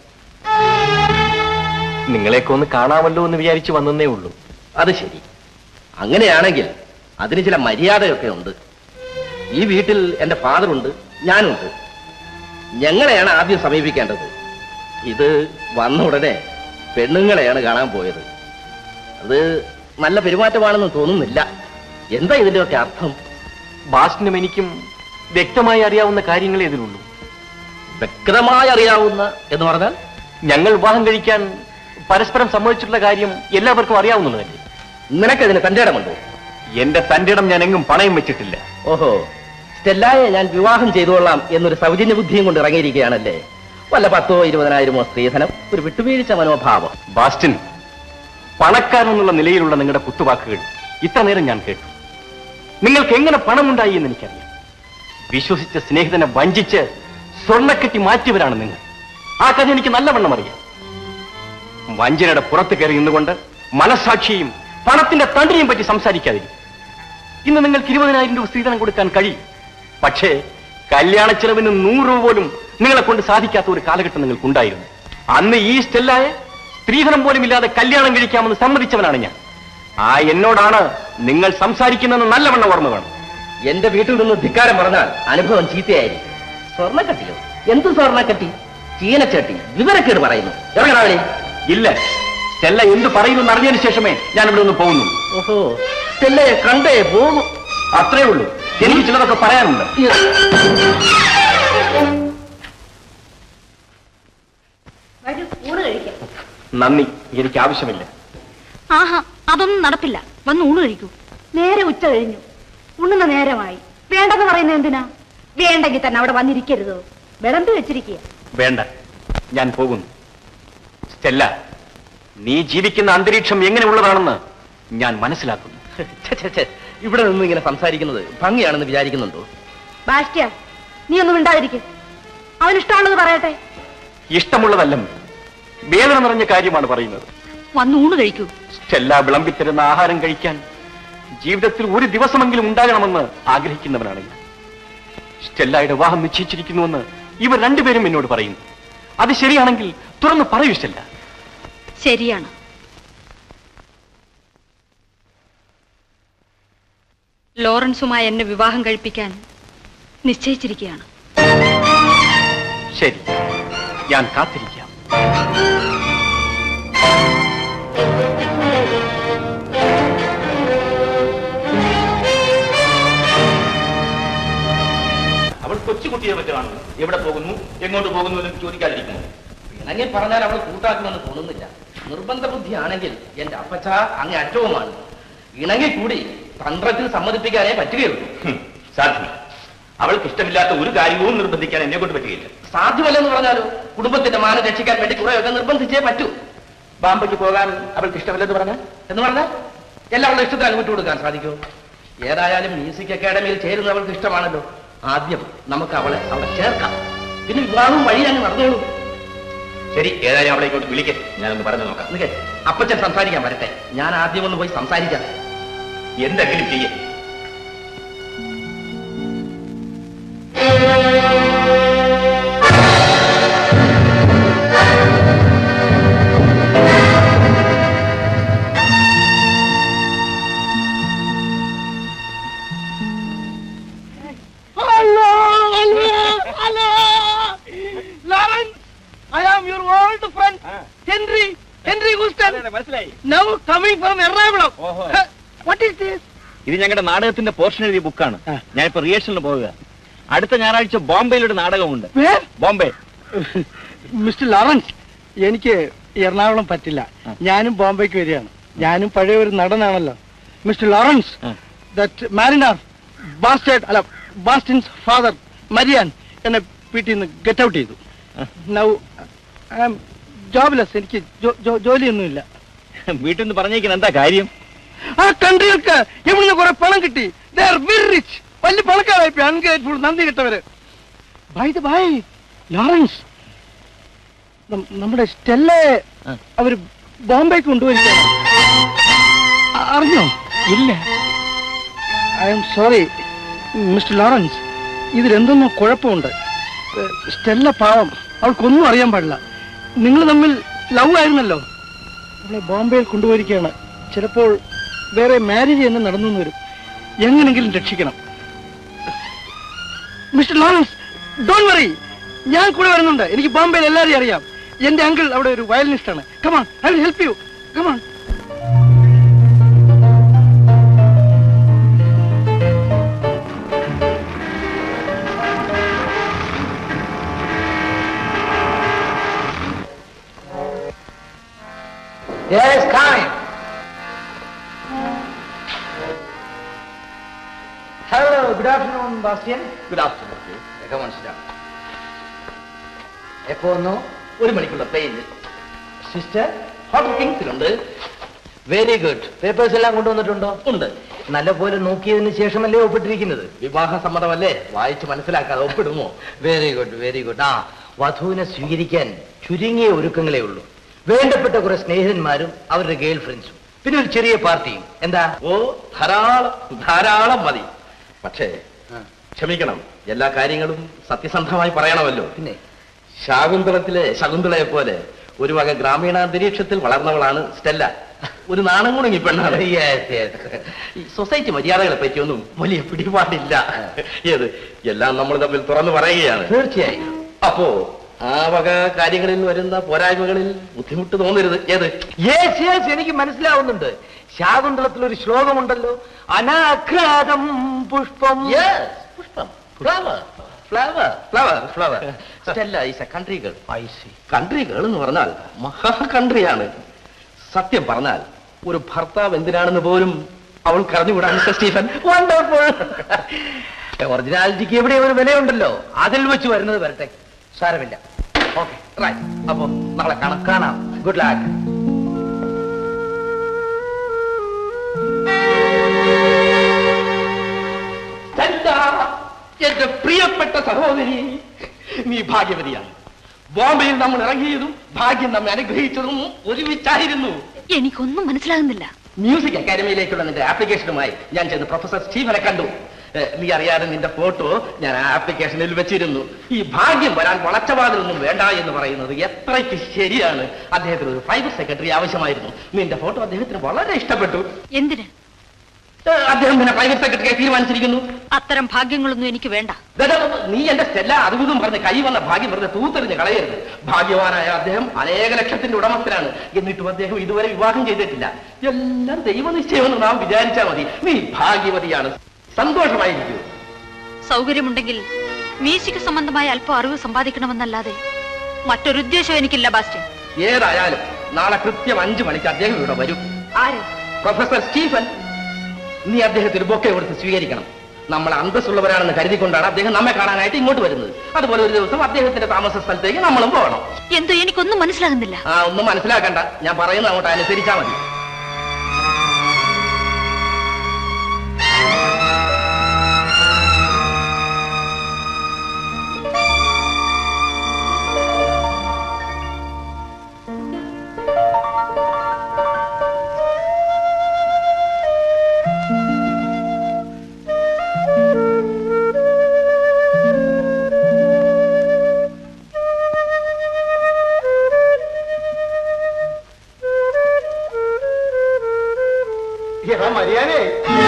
നിങ്ങളെയൊക്കെ ഒന്ന് കാണാമല്ലോ എന്ന് വിചാരിച്ചു വന്നേ ഉള്ളൂ അത് ശരി അങ്ങനെയാണെങ്കിൽ അതിന് ചില മര്യാദയൊക്കെ ഉണ്ട് ഈ വീട്ടിൽ എന്റെ ഫാദറുണ്ട് ഞാനുണ്ട് ഞങ്ങളെയാണ് ആദ്യം സമീപിക്കേണ്ടത് ഇത് വന്ന ഉടനെ പെണ്ണുങ്ങളെയാണ് കാണാൻ പോയത് അത് നല്ല പെരുമാറ്റമാണെന്ന് തോന്നുന്നില്ല എന്താ ഇതിന്റെയൊക്കെ അർത്ഥം ബാസ്റ്റിനും എനിക്കും വ്യക്തമായി അറിയാവുന്ന കാര്യങ്ങളേ ഇതിലുള്ളൂ വ്യക്തമായി അറിയാവുന്ന എന്ന് പറഞ്ഞാൽ ഞങ്ങൾ വിവാഹം കഴിക്കാൻ പരസ്പരം സമ്മതിച്ചിട്ടുള്ള കാര്യം എല്ലാവർക്കും അറിയാവുന്നതല്ലേ നിനക്കതിന് തന്റെ ഇടമുണ്ടോ എന്റെ തന്റെ ഇടം ഞാൻ എങ്ങും പണയം വെച്ചിട്ടില്ല ഓഹോ സ്റ്റെല്ലായെ ഞാൻ വിവാഹം ചെയ്തുകൊള്ളാം എന്നൊരു സൗജന്യ ബുദ്ധിയും കൊണ്ട് ഇറങ്ങിയിരിക്കുകയാണല്ലേ വല്ല പത്തോ ഇരുപതിനായിരമോ സ്ത്രീധനം ഒരു വിട്ടുവീഴ്ച മനോഭാവം ബാസ്റ്റിൻ പണക്കാരെന്നുള്ള നിലയിലുള്ള നിങ്ങളുടെ കുത്തുവാക്കുകൾ ഇത്ര നേരം ഞാൻ കേട്ടു നിങ്ങൾക്ക് എങ്ങനെ പണമുണ്ടായി എന്ന് എനിക്കറിയാം വിശ്വസിച്ച സ്നേഹിതനെ വഞ്ചിച്ച് സ്വർണ്ണക്കെട്ടി മാറ്റിയവരാണ് നിങ്ങൾ ആ കഥ എനിക്ക് നല്ലവണ്ണം അറിയാം വഞ്ചനയുടെ പുറത്ത് കയറി നിന്നുകൊണ്ട് മനസാക്ഷിയും പണത്തിന്റെ തണ്ടിനെയും പറ്റി സംസാരിക്കാതിരിക്കും ഇന്ന് നിങ്ങൾക്ക് ഇരുപതിനായിരം രൂപ സ്ത്രീധനം കൊടുക്കാൻ കഴിയും പക്ഷേ കല്യാണ ചെലവിന് നൂറ് രൂപ പോലും നിങ്ങളെ കൊണ്ട് സാധിക്കാത്ത ഒരു കാലഘട്ടം നിങ്ങൾക്കുണ്ടായിരുന്നു അന്ന് ഈ സ്റ്റെല്ലായ സ്ത്രീധനം പോലും ഇല്ലാതെ കല്യാണം കഴിക്കാമെന്ന് സമ്മതിച്ചവനാണ് ഞാൻ ആ എന്നോടാണ് നിങ്ങൾ സംസാരിക്കുന്നതെന്ന് നല്ലവണ്ണം ഓർമ്മ വേണം എന്റെ വീട്ടിൽ നിന്ന് ധിക്കാരം പറഞ്ഞാൽ അനുഭവം ചീത്തയായിരിക്കും സ്വർണ്ണക്കട്ടിയോ എന്ത് സ്വർണ്ണക്കട്ടി ചീനച്ചട്ടി വിവരക്കേട് പറയുന്നു ഇറങ്ങണാവളി ഇല്ല സ്റ്റെല്ല എന്ത് പറയുന്നു എന്ന് അറിഞ്ഞതിന് ശേഷമേ ഞാൻ ഇവിടെ നിന്ന് പോകുന്നു ഓഹോ സ്റ്റെല്ലയെ കണ്ടേ പോകും അത്രേ ഉള്ളൂ എനിക്ക് ചിലതൊക്കെ പറയാനുണ്ട് വരൂ ഊണ് കഴിക്കാം നന്ദി എനിക്ക് ആവശ്യമില്ല ആഹാ അതൊന്നും നടപ്പില്ല വന്ന് ഊണ് കഴിക്കൂ നേരെ ഉച്ച കഴിഞ്ഞു ഉണ്ണുന്ന നേരമായി വേണ്ടെന്ന് പറയുന്നത് എന്തിനാ വേണ്ടെങ്കിൽ തന്നെ അവിടെ വന്നിരിക്കരുതോ വിളമ്പി വെച്ചിരിക്കുക വേണ്ട ഞാൻ പോകുന്നു സ്റ്റെല്ല നീ ജീവിക്കുന്ന അന്തരീക്ഷം എങ്ങനെയുള്ളതാണെന്ന് ഞാൻ മനസ്സിലാക്കുന്നു ഛെ, ഛെ, ഛെ. ഇവിടെ നിന്ന് ഇങ്ങനെ സംസാരിക്കുന്നത് ഭംഗിയാണെന്ന് വിചാരിക്കുന്നുണ്ടോ ബാസ്റ്റ്യ നീ ഒന്നും മിണ്ടാതിരിക്കും അവനിഷ്ടമുള്ളത് പറയട്ടെ ഇഷ്ടമുള്ളതല്ലം വേദന നിറഞ്ഞ കാര്യമാണ് പറയുന്നത് വന്ന് ഊണ് കഴിക്കൂ സ്റ്റെല്ല വിളമ്പിത്തരുന്ന ആഹാരം കഴിക്കാൻ ജീവിതത്തിൽ ഒരു ദിവസമെങ്കിലും ഉണ്ടാകണമെന്ന് ആഗ്രഹിക്കുന്നവനാണ് ഞാൻ സ്റ്റെല്ലയുടെ വിവാഹം നിശ്ചയിച്ചിരിക്കുന്നുവെന്ന് ഇവർ രണ്ടുപേരും എന്നോട് പറയുന്നു അത് ശരിയാണെങ്കിൽ തുറന്ന് പറയൂ സ്റ്റെല്ല ശരിയാണ് ലോറൻസുമായി എന്നെ വിവാഹം കഴിപ്പിക്കാൻ നിശ്ചയിച്ചിരിക്കുകയാണ് ശരി ഞാൻ കാത്തിരിക്കാം അവൾ കൊച്ചുകുട്ടിയെ പറ്റുവാണ് എവിടെ പോകുന്നു എങ്ങോട്ട് പോകുന്നു എന്ന് ചോദിക്കാതിരിക്കുന്നു ഇണങ്ങി പറഞ്ഞാൽ അവൾ കൂട്ടാക്കുമെന്ന് തോന്നുന്നില്ല നിർബന്ധ ബുദ്ധിയാണെങ്കിൽ എന്റെ അപ്പച്ച അങ്ങ് അറ്റവുമാണ് ഇണങ്ങി കൂടി തന്ത്രത്തിൽ സമ്മതിപ്പിക്കാനേ പറ്റുകയുള്ളൂ സാധ്യമല്ല അവൾക്ക് ഇഷ്ടമില്ലാത്ത ഒരു കാര്യവും നിർബന്ധിക്കാൻ എന്നെ കൊണ്ട് പറ്റുകയില്ല സാധ്യമല്ലെന്ന് പറഞ്ഞാലോ കുടുംബത്തിന്റെ മാനം രക്ഷിക്കാൻ വേണ്ടി കുറെയൊക്കെ നിർബന്ധിച്ചേ പറ്റൂ ബാമ്പയ്ക്ക് പോകാൻ അവൾക്ക് ഇഷ്ടമില്ലെന്ന് പറഞ്ഞാൽ എന്ന് പറഞ്ഞാൽ എല്ലാവരുടെ ഇഷ്ടത്തിന് അങ്ങ് വിട്ടുകൊടുക്കാൻ സാധിക്കുമോ ഏതായാലും മ്യൂസിക് അക്കാഡമിയിൽ ചേരുന്നവൾക്ക് ഇഷ്ടമാണല്ലോ ആദ്യം നമുക്ക് അവളെ അവിടെ ചേർക്കാം പിന്നെ വിവാഹം വഴി അങ്ങ് നടന്നോളൂ ശരി ഏതായാലും അവളെ ഇങ്ങോട്ട് വിളിക്കേ ഞാനൊന്ന് പറഞ്ഞു നോക്കാം നിൽക്കേ അപ്പച്ചൻ സംസാരിക്കാൻ വരട്ടെ ഞാൻ ആദ്യം ഒന്ന് പോയി സംസാരിക്കാം എന്തെങ്കിലും ചെയ്യേ Hello, hello, hello. Lawrence, I am your old friend, Henry, Henry Houston. മനസ്സിലായി Now coming from Ernakulam. Huh, What is this? ഇത് ഞങ്ങളുടെ നാടകത്തിന്റെ പോർഷൻ എഴുതിയ ബുക്കാണ് ഞാനിപ്പോ റിയേഷനിൽ പോവുക അടുത്ത ഞായറാഴ്ച ബോംബെയിൽ ഒരു നാടകമുണ്ട് Where? ബോംബെ മിസ്റ്റർ ലോറൻസ് എനിക്ക് എറണാകുളം പറ്റില്ല ഞാനും ബോംബെക്ക് വരികയാണ് ഞാനും പഴയ ഒരു നടനാണല്ലോ mister Lawrence that mariner bastard അല്ല ബാസ്റ്റിൻസ് ഫാദർ മരിയാൻ എന്നെ വീട്ടിൽ നിന്ന് ഗെറ്റ് ഔട്ട് ചെയ്തു നൗ ഐ ആം ജോബ്ലെസ് എനിക്ക് ജോ- ജോ- ജോലിയൊന്നുമില്ല വീട്ടിൽ നിന്ന് പറഞ്ഞേക്കുന്ന എന്താ കാര്യം ആ കൺട്രികൾക്ക് ഇവിടുന്ന് കുറെ പണം കിട്ടി ദേ ആർ വെരി റിച്ച് വലിയ പണക്കാരായി അൺഗ്രേറ്റ്ഫുൾ നന്ദി കിട്ടവര് ബൈ ദ ബൈ ലോറൻസ് നം- നമ്മുടെ സ്റ്റെല്ലെ അവര് ബോംബെക്ക് കൊണ്ടുപോയിരിക്കണം അ- അറിഞ്ഞോ ഇല്ല I am sorry mister Lawrence ഇതിലെന്തൊന്നോ കുഴപ്പമുണ്ട് ഏ, സ്റ്റെല്ല പാവം അവൾക്കൊന്നും അറിയാൻ പാടില്ല നിങ്ങൾ തമ്മിൽ ലവ് ആയിരുന്നല്ലോ അവളെ ബോംബെയിൽ കൊണ്ടുപോയിരിക്കുകയാണ് ചിലപ്പോൾ വേറെ മാരേജ് തന്നെ നടന്നു എന്ന് വരും എങ്ങനെങ്കിലും രക്ഷിക്കണം മിസ്റ്റർ ലോറൻസ് ഡോൺ വറി ഞാൻ കൂടെ വരുന്നുണ്ട് എനിക്ക് ബോംബെയിൽ എല്ലാവരെയും അറിയാം എന്റെ അങ്കിൾ അവിടെ ഒരു വയലിനിസ്റ്റ് ആണ് come on I will help you come on Yes, coming. Hello, good afternoon, Bastian. Good afternoon എപ്പോ വന്നു ഒരു മണിക്കുള്ള പ്ലെയിനിൽ സിസ്റ്റർ ഹോട്ടൽ കിങ്സിലുണ്ട് വെരി ഗുഡ് പേപ്പേഴ്സ് എല്ലാം കൊണ്ടുവന്നിട്ടുണ്ടോ ഉണ്ട് നല്ലപോലെ നോക്കിയതിന് ശേഷമല്ലേ ഒപ്പിട്ടിരിക്കുന്നത് വിവാഹ സമ്മതമല്ലേ വായിച്ച് മനസ്സിലാക്കാതെ ഒപ്പിടുമോ വെരി ഗുഡ് വെരി ഗുഡ് ആ വധുവിനെ സ്വീകരിക്കാൻ ചുരുങ്ങിയ ഒരുക്കങ്ങളേ ഉള്ളൂ വേണ്ടപ്പെട്ട കുറെ സ്നേഹിതന്മാരും അവരുടെ ഗേൾ ഫ്രണ്ട്സും പിന്നെ ഒരു ചെറിയ പാർട്ടിയും എന്താ ഓ ധാരാളം ധാരാളം മതി പക്ഷേ ക്ഷമിക്കണം എല്ലാ കാര്യങ്ങളും സത്യസന്ധമായി പറയണമല്ലോ പിന്നെ ശാകുന്തളത്തിലെ ശകുന്തളയെ പോലെ ഒരു വക ഗ്രാമീണാന്തരീക്ഷത്തിൽ വളർന്നവളാണ് സ്റ്റെല്ല ഒരു നാണം കുണുങ്ങി പെണ്ണാണ് Yes, yes. ഈ സൊസൈറ്റി മര്യാദകളെ പറ്റിയൊന്നും വലിയ പിടിപാടില്ല ഏത് എല്ലാം നമ്മൾ തമ്മിൽ തുറന്നു പറയുകയാണ് തീർച്ചയായും അപ്പോ ആ വക കാര്യങ്ങളിൽ വരുന്ന പോരായ്മകളിൽ ബുദ്ധിമുട്ട് തോന്നരുത് ഏത് യെസ് യെസ് എനിക്ക് മനസ്സിലാവുന്നുണ്ട് ശാകുന്തളത്തിൽ ഒരു ശ്ലോകമുണ്ടല്ലോ അനാഘ്രാതം പുഷ്പം Yes, പുഷ്പം flower flower flower flower Stella is a country girl I see country girl എന്ന് പറഞ്ഞാൽ മഹാ കൺട്രിയാണ് സത്യം പറഞ്ഞാൽ ഒരു ഭർത്താവ് എന്തിനാണെന്ന് പോലും അവൾ കറഞ്ഞുകൂടാ മിസ്റ്റർ സ്റ്റീഫൻ വണ്ടർഫുൾ ഒറിജിനാലിറ്റിക്ക് എവിടെ ഒരു വിലയുണ്ടല്ലോ അതിൽ വെച്ച് വരുന്നത് വരട്ടെ സാരമില്ല ഓക്കെ റൈറ്റ് അപ്പൊ നാളെ കാണാം കാണാം ഗുഡ് ലാക്ക് എന്റെ പ്രിയപ്പെട്ട സഹോദരി നീ ഭാഗ്യവതിയാണ് ബോംബെയിൽ നമ്മൾ ഇറങ്ങിയതും ഭാഗ്യം നമ്മെ അനുഗ്രഹിച്ചതും ഒരുമിച്ചായിരുന്നു എനിക്കൊന്നും മനസ്സിലാകുന്നില്ല മ്യൂസിക് അക്കാദമിയിലേക്കുള്ള നിന്റെ ആപ്ലിക്കേഷനുമായി ഞാൻ ചെന്ന് പ്രൊഫസർ സ്റ്റീവനെ കണ്ടു ഏ, നീ അറിയാതെ നിന്റെ ഫോട്ടോ ഞാൻ ആ ആപ്ലിക്കേഷനിൽ വെച്ചിരുന്നു ഈ ഭാഗ്യം വരാൻ വളച്ചവാതിലൊന്നും വേണ്ട എന്ന് പറയുന്നത് എത്രയ്ക്ക് ശരിയാണ് അദ്ദേഹത്തിന് ഒരു പ്രൈവറ്റ് സെക്രട്ടറി ആവശ്യമായിരുന്നു നിന്റെ ഫോട്ടോ അദ്ദേഹത്തിന് വളരെ ഇഷ്ടപ്പെട്ടു എന്തിന് ഏ, അദ്ദേഹം പിന്നെ പ്രൈവറ്റ് സെക്രട്ടറിയെ തീരുമാനിച്ചിരിക്കുന്നു അത്തരം ഭാഗ്യങ്ങളൊന്നും എനിക്ക് വേണ്ട ദേ, ദേ, ദേ, നീ എന്റെ സ്റ്റെല്ല അതും പറഞ്ഞ് കൈ വന്ന ഭാഗ്യം വെറുതെ തൂത്തെറിഞ്ഞ് കളയരുത് ഭാഗ്യവാനായ അദ്ദേഹം അനേക ലക്ഷത്തിന്റെ ഉടമസ്ഥനാണ് എന്നിട്ടും അദ്ദേഹം ഇതുവരെ വിവാഹം ചെയ്തിട്ടില്ല എല്ലാം ദൈവനിശ്ചയമെന്ന് നാം വിചാരിച്ചാൽ മതി നീ ഭാഗ്യവതിയാണ് സന്തോഷമായിരിക്കൂ സൗകര്യമുണ്ടെങ്കിൽ മ്യൂസിക് സംബന്ധമായ അല്പം അറിവ് സമ്പാദിക്കണമെന്നല്ലാതെ മറ്റൊരു ഉദ്ദേശവും എനിക്കില്ല ബാസ്റ്റ്യൻ ഏതായാലും നാളെ കൃത്യം അഞ്ചു മണിക്ക് അദ്ദേഹം ഇവിടെ വരും ആര് പ്രൊഫസർ സ്റ്റീഫൻ നീ അദ്ദേഹത്തിന് ബൊക്കെ കൊടുത്ത് സ്വീകരിക്കണം നമ്മൾ അന്തസ്സുള്ളവരാണെന്ന് കരുതിക്കൊണ്ടാണ് അദ്ദേഹം നമ്മെ കാണാനായിട്ട് ഇങ്ങോട്ട് വരുന്നത് അതുപോലെ ഒരു ദിവസം അദ്ദേഹത്തിന്റെ താമസ സ്ഥലത്തേക്ക് നമ്മളും പോകണം എന്തോ എനിക്കൊന്നും മനസ്സിലാകുന്നില്ല ആ ഒന്നും മനസ്സിലാക്കണ്ട ഞാൻ പറയുന്നത് അങ്ങോട്ട് അനുസരിച്ചാ മതി എടാ മരിയാനേ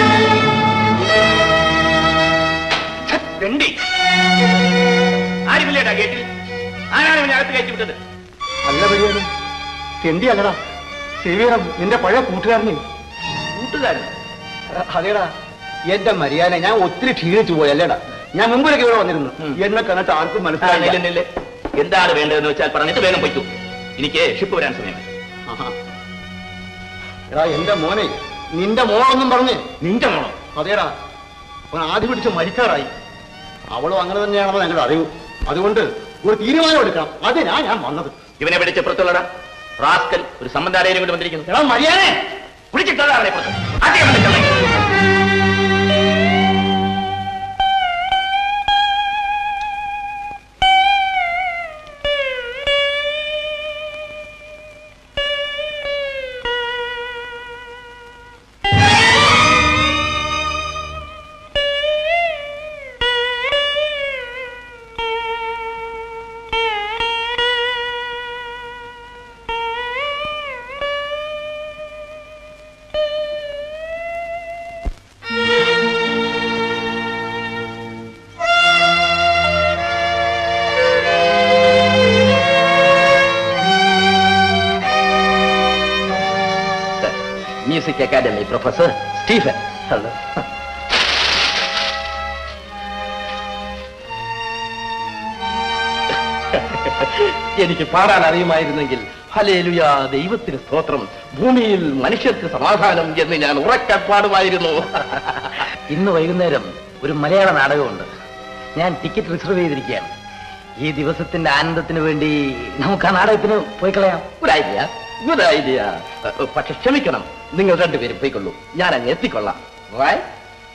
രണ്ടി ആരുമില്ലേടാ ഗേറ്റിൽ ആരാണ് ഇവനെ അകത്ത് കയറ്റി വിട്ടത് അല്ല മരിയാനെ തെണ്ടി അല്ലടാ സേവിയറം നിന്റെ പഴയ കൂട്ടുകാരനെ കൂട്ടുകാരൻ അതേടാ എന്റെ മരിയാനെ ഞാൻ ഒത്തിരി ക്ഷീണിച്ചു പോയി അല്ലേടാ ഞാൻ മുമ്പിലേക്ക് ഇവിടെ വന്നിരുന്നു എന്നെ കണ്ടിട്ട് ആർക്കും മനസ്സിലായില്ല നില്ല്. എന്താണ് വേണ്ടതെന്ന് വെച്ചാൽ പറഞ്ഞിട്ട് വേഗം പൊയ്ക്കൂ എനിക്ക് ഷിപ്പ് വരാൻ സമയമായി ആഹാ. എടാ എന്റെ മോനെ നിന്റെ മോളൊന്നും പറഞ്ഞേ നിന്റെ മോളോ അതേടാ അവൻ ആദ്യം പിടിച്ച് മരിക്കാറായി അവളും അങ്ങനെ തന്നെയാണെന്ന് ഞങ്ങളുടെ അറിവ് അതുകൊണ്ട് ഒരു തീരുമാനം എടുക്കണം അതിനാ ഞാൻ വന്നത് ഇവനെ പിടിച്ച് പുറത്തുള്ളടാ റാസ്കൽ ഒരു സംബന്ധാരേനും കൊണ്ട് വന്നിരിക്കുന്നു എടാ മരിയാനെ പിടിച്ചിട്ടതാ അവനെ പുറത്ത് ആദ്യം അവനെ തള്ളി. Music academy professor Stephen hello എനിക്ക് പാടാൻ അറിയുമായിരുന്നെങ്കിൽ ഹലേലുയാ ദൈവത്തിന് സ്തോത്രം ഭൂമിയിൽ മനുഷ്യർക്ക് സമാധാനം എന്ന് ഞാൻ ഉറക്കെ പാടുമായിരുന്നു ഇന്ന് വൈകുന്നേരം ഒരു മലയാള നാടകമുണ്ട് ഞാൻ ടിക്കറ്റ് റിസർവ് ചെയ്തിരിക്കുകയാണ് ഈ ദിവസത്തിന്റെ ആനന്ദത്തിന് വേണ്ടി നമുക്ക് ആ നാടകത്തിന് പോയി കളയാം ഒരു ഐഡിയ ഗുഡ് ഐഡിയ പക്ഷെ ക്ഷമിക്കണം നിങ്ങൾ രണ്ടുപേരും പോയിക്കൊള്ളൂ ഞാൻ അങ്ങ് എത്തിക്കൊള്ളാം Right?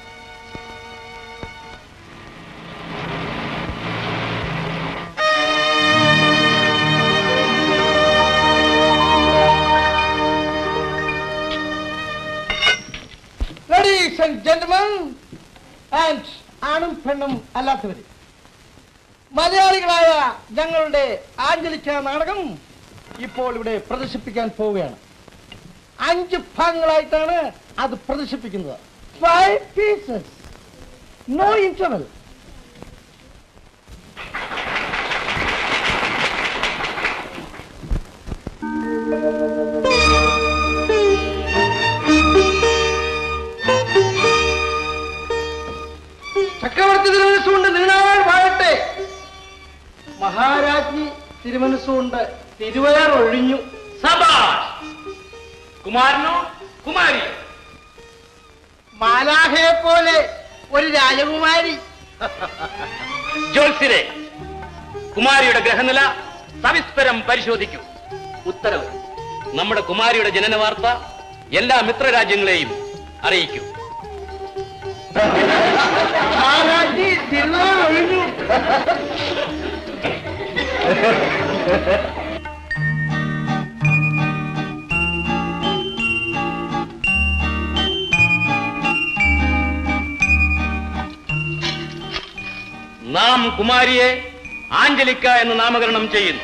Ladies and gentlemen and ആണും പെണ്ണും അല്ലാത്തവര് മലയാളികളായ ഞങ്ങളുടെ ആഞ്ചലിക്ക നാടകം ഇപ്പോൾ ഇവിടെ പ്രദർശിപ്പിക്കാൻ പോവുകയാണ് അഞ്ച് ഭാഗങ്ങളായിട്ടാണ് അത് പ്രദർശിപ്പിക്കുന്നത് ഫൈവ് പീസസ് നോ ഇന്റർവൽ ചക്രവർത്തി തിരുമനസ്സുകൊണ്ട് നീണാൾ വാഴട്ടെ മഹാരാജ്ഞി തിരുമനസ്സുകൊണ്ട് തിരുവയാർ ഒഴിഞ്ഞു സബാഷ് കുമാരനോ കുമാരി മാലാഹയെ പോലെ ഒരു രാജകുമാരി ജോത്സ്യരെ കുമാരിയുടെ ഗ്രഹനില സവിസ്തരം പരിശോധിക്കൂ ഉത്തരവ് നമ്മുടെ കുമാരിയുടെ ജനന വാർത്ത എല്ലാ മിത്രരാജ്യങ്ങളെയും അറിയിക്കൂ നാം കുമാരിയെ ആഞ്ചലിക്ക എന്ന് നാമകരണം ചെയ്യുന്നു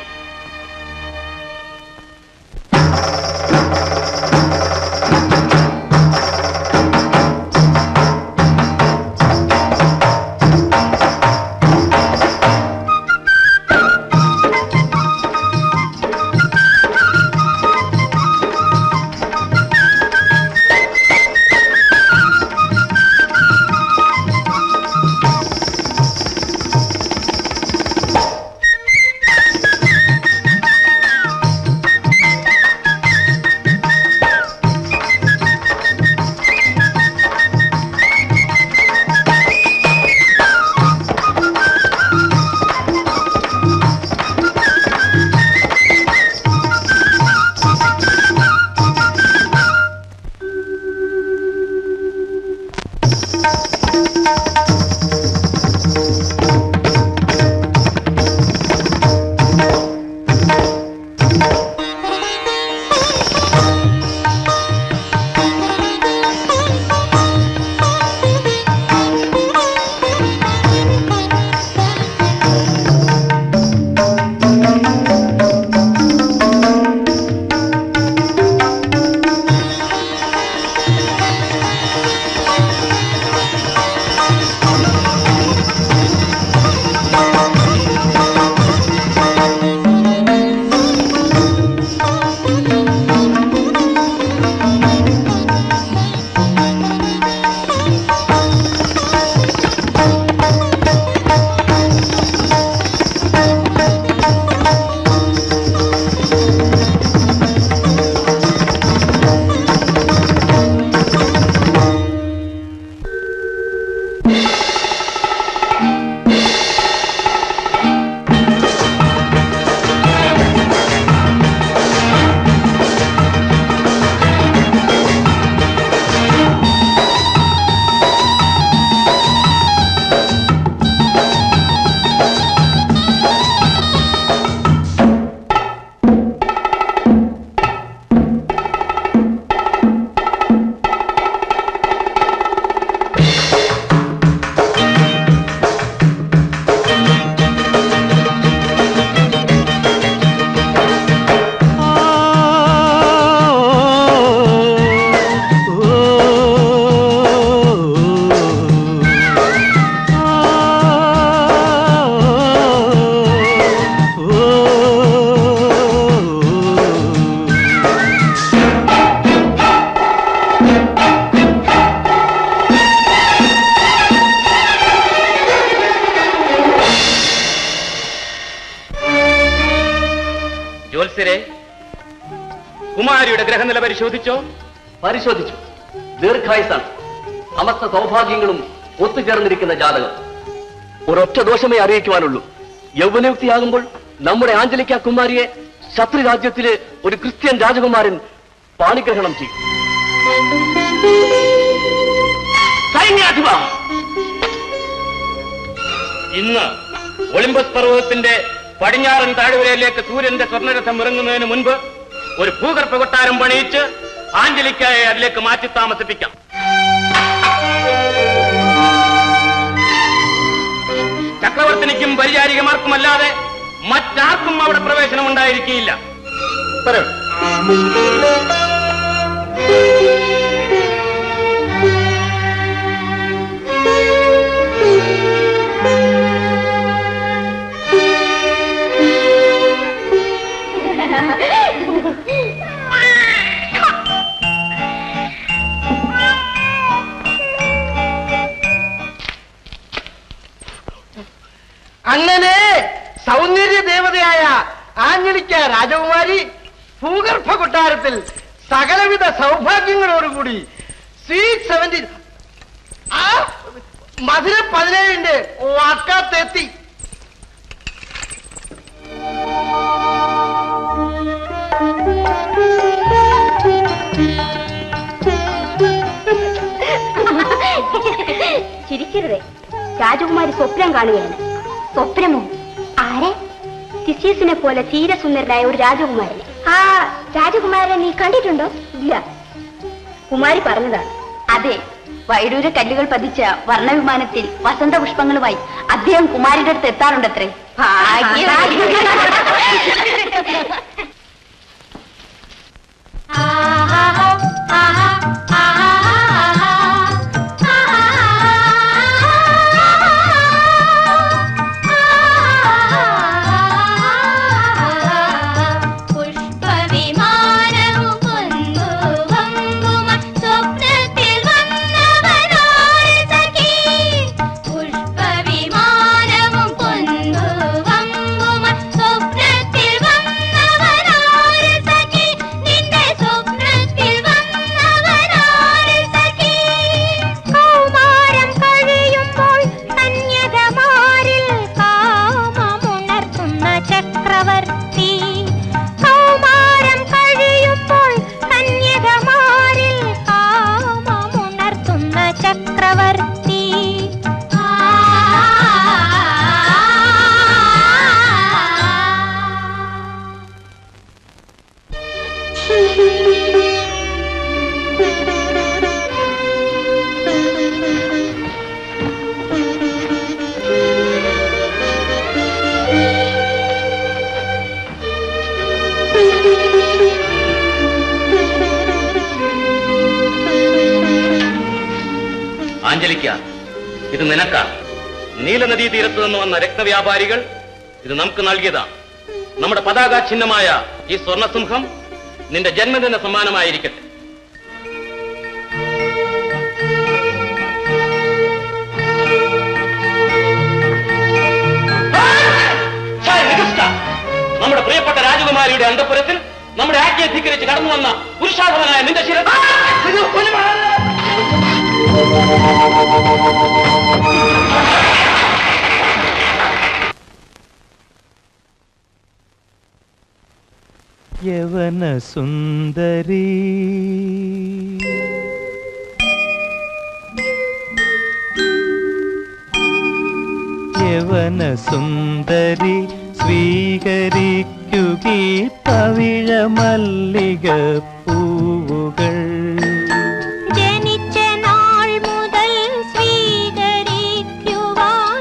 ജ്യോത്സ്യരെ കുമാരിയുടെ ഗ്രഹനില പരിശോധിച്ചോ പരിശോധിച്ചു ദീർഘായുസാണ് സമസ്ത സൗഭാഗ്യങ്ങളും ഒത്തുചേർന്നിരിക്കുന്ന ജാതകം ഒരൊറ്റ ദോഷമേ അറിയിക്കുവാനുള്ളൂ യൗവനയുക്തിയാകുമ്പോൾ നമ്മുടെ ആഞ്ചലിക്ക കുമാരിയെ ശത്രു രാജ്യത്തിലെ ഒരു ക്രിസ്ത്യൻ രാജകുമാരൻ പാണിഗ്രഹണം ചെയ്യും സൈന്യാധിപ ഇന്ന് ഒളിമ്പസ് പർവ്വതത്തിന്റെ പടിഞ്ഞാറൻ താഴ്വരയിലേക്ക് സൂര്യന്റെ സ്വർണ്ണരഥം ഇറങ്ങുന്നതിന് മുൻപ് ഒരു ഭൂഗർഭ കൊട്ടാരം പണിയിച്ച് ആഞ്ചലിക്കായെ അതിലേക്ക് മാറ്റി താമസിപ്പിക്കാം ചക്രവർത്തിനിക്കും പരിചാരികമാർക്കുമല്ലാതെ മറ്റാർക്കും അവിടെ പ്രവേശനം ഉണ്ടായിരിക്കില്ല അങ്ങനെ സൗന്ദര്യ ദേവതയായ ആഞ്ഞലിക്ക രാജകുമാരി ഭൂഗർഭ കൊട്ടാരത്തിൽ സകലവിധ സൗഭാഗ്യങ്ങളോടുകൂടി സ്വീറ്റ് സെവന്റി ആ മധുര പതിനേഴിന്റെ വാക്കാത്തെത്തി ചിരിക്കരുതേ രാജകുമാരി സ്വപ്നം കാണുകയാണ് സ്വപ്നമോ ആരെ തിസീസിനെ പോലെ തീരസുന്ദരനായ ഒരു രാജകുമാരനെ ആ രാജകുമാരനെ നീ കണ്ടിട്ടുണ്ടോ ഇല്ല കുമാരി പറഞ്ഞതാണ് അതെ വൈഡൂര കല്ലുകൾ പതിച്ച വർണ്ണവിമാനത്തിൽ വസന്ത പുഷ്പങ്ങളുമായി അദ്ദേഹം കുമാരിയുടെ അടുത്ത് എത്താറുണ്ടത്രേ ഭാഗ്യം പുഷ്പവിമാനവും പൊന്നുവമ്പുമായി സ്വപ്നത്തിൽ വന്നവനാണ് സഖി. പുഷ്പവിമാനവും പൊന്നുവമ്പുമായി സ്വപ്നത്തിൽ വന്നവനാണ് സഖി. നിന്റെ സ്വപ്നത്തിൽ വന്നവനാണ് സഖി. കൗമാരം കഴിയുമ്പോൾ കന്യകമാരിൽ കാമമുണർത്തുന്ന ചക്രവർത്തി കൗമാരം കഴിയുമ്പോൾ കന്യകമാരിൽ കാമമുണർത്തുന്ന ചക്രവർത്തി ആഞ്ചലിക്ക ഇത് നിനക്ക നീലനദീ തീരത്ത് നിന്ന് വന്ന രക്തവ്യാപാരികൾ ഇത് നമുക്ക് നൽകിയതാ നമ്മുടെ പതാക ചിഹ്നമായ ഈ സ്വർണസിംഹം നിന്റെ ജന്മദിന സമ്മാനമായിരിക്കട്ടെ ഛേ, നികൃഷ്ട! നമ്മുടെ പ്രിയപ്പെട്ട രാജകുമാരിയുടെ അന്തപുരത്തിൽ നമ്മുടെ ആജ്ഞയെ ധിക്കരിച്ച് കടന്നു വന്ന പുരുഷാധവനായ നിന്റെ ശിരസ് യവന സുന്ദരി യവന സുന്ദരി സ്വീകരിക്കുകീ പവിഴ മല്ലിക പൂവുകൾ ജനിച്ച നാൾ മുതൽ സ്വീകരിക്കുവാൻ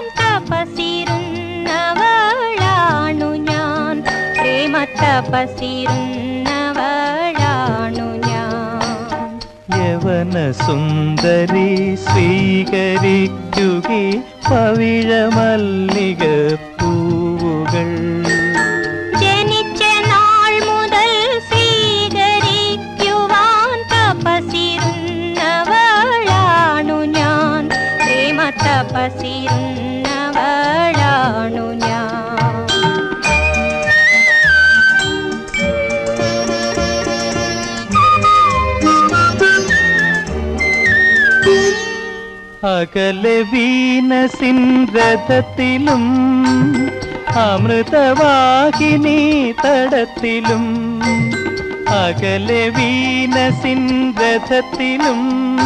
തപസിരുന്നവളാണു ഞാൻ പ്രേമ തപസിരുന്നവളാണു ഞാൻ യവന സുന്ദരി സ്വീകരിക്കുകീ പവിഴ മല്ലിക പൂവുകൾ ജനിച്ച നാൾ മുതൽ സ്വീകരിക്കുവാൻ തപസിരുന്നവളാണു ഞാൻ പ്രേമ തപസിരുന്നവളാണു ഞാൻ അകലെ വീനസിൻ രഥത്തിലും അമൃതവാഹിനി തടത്തിലും അകലെ വീനസിൻ രഥത്തിലും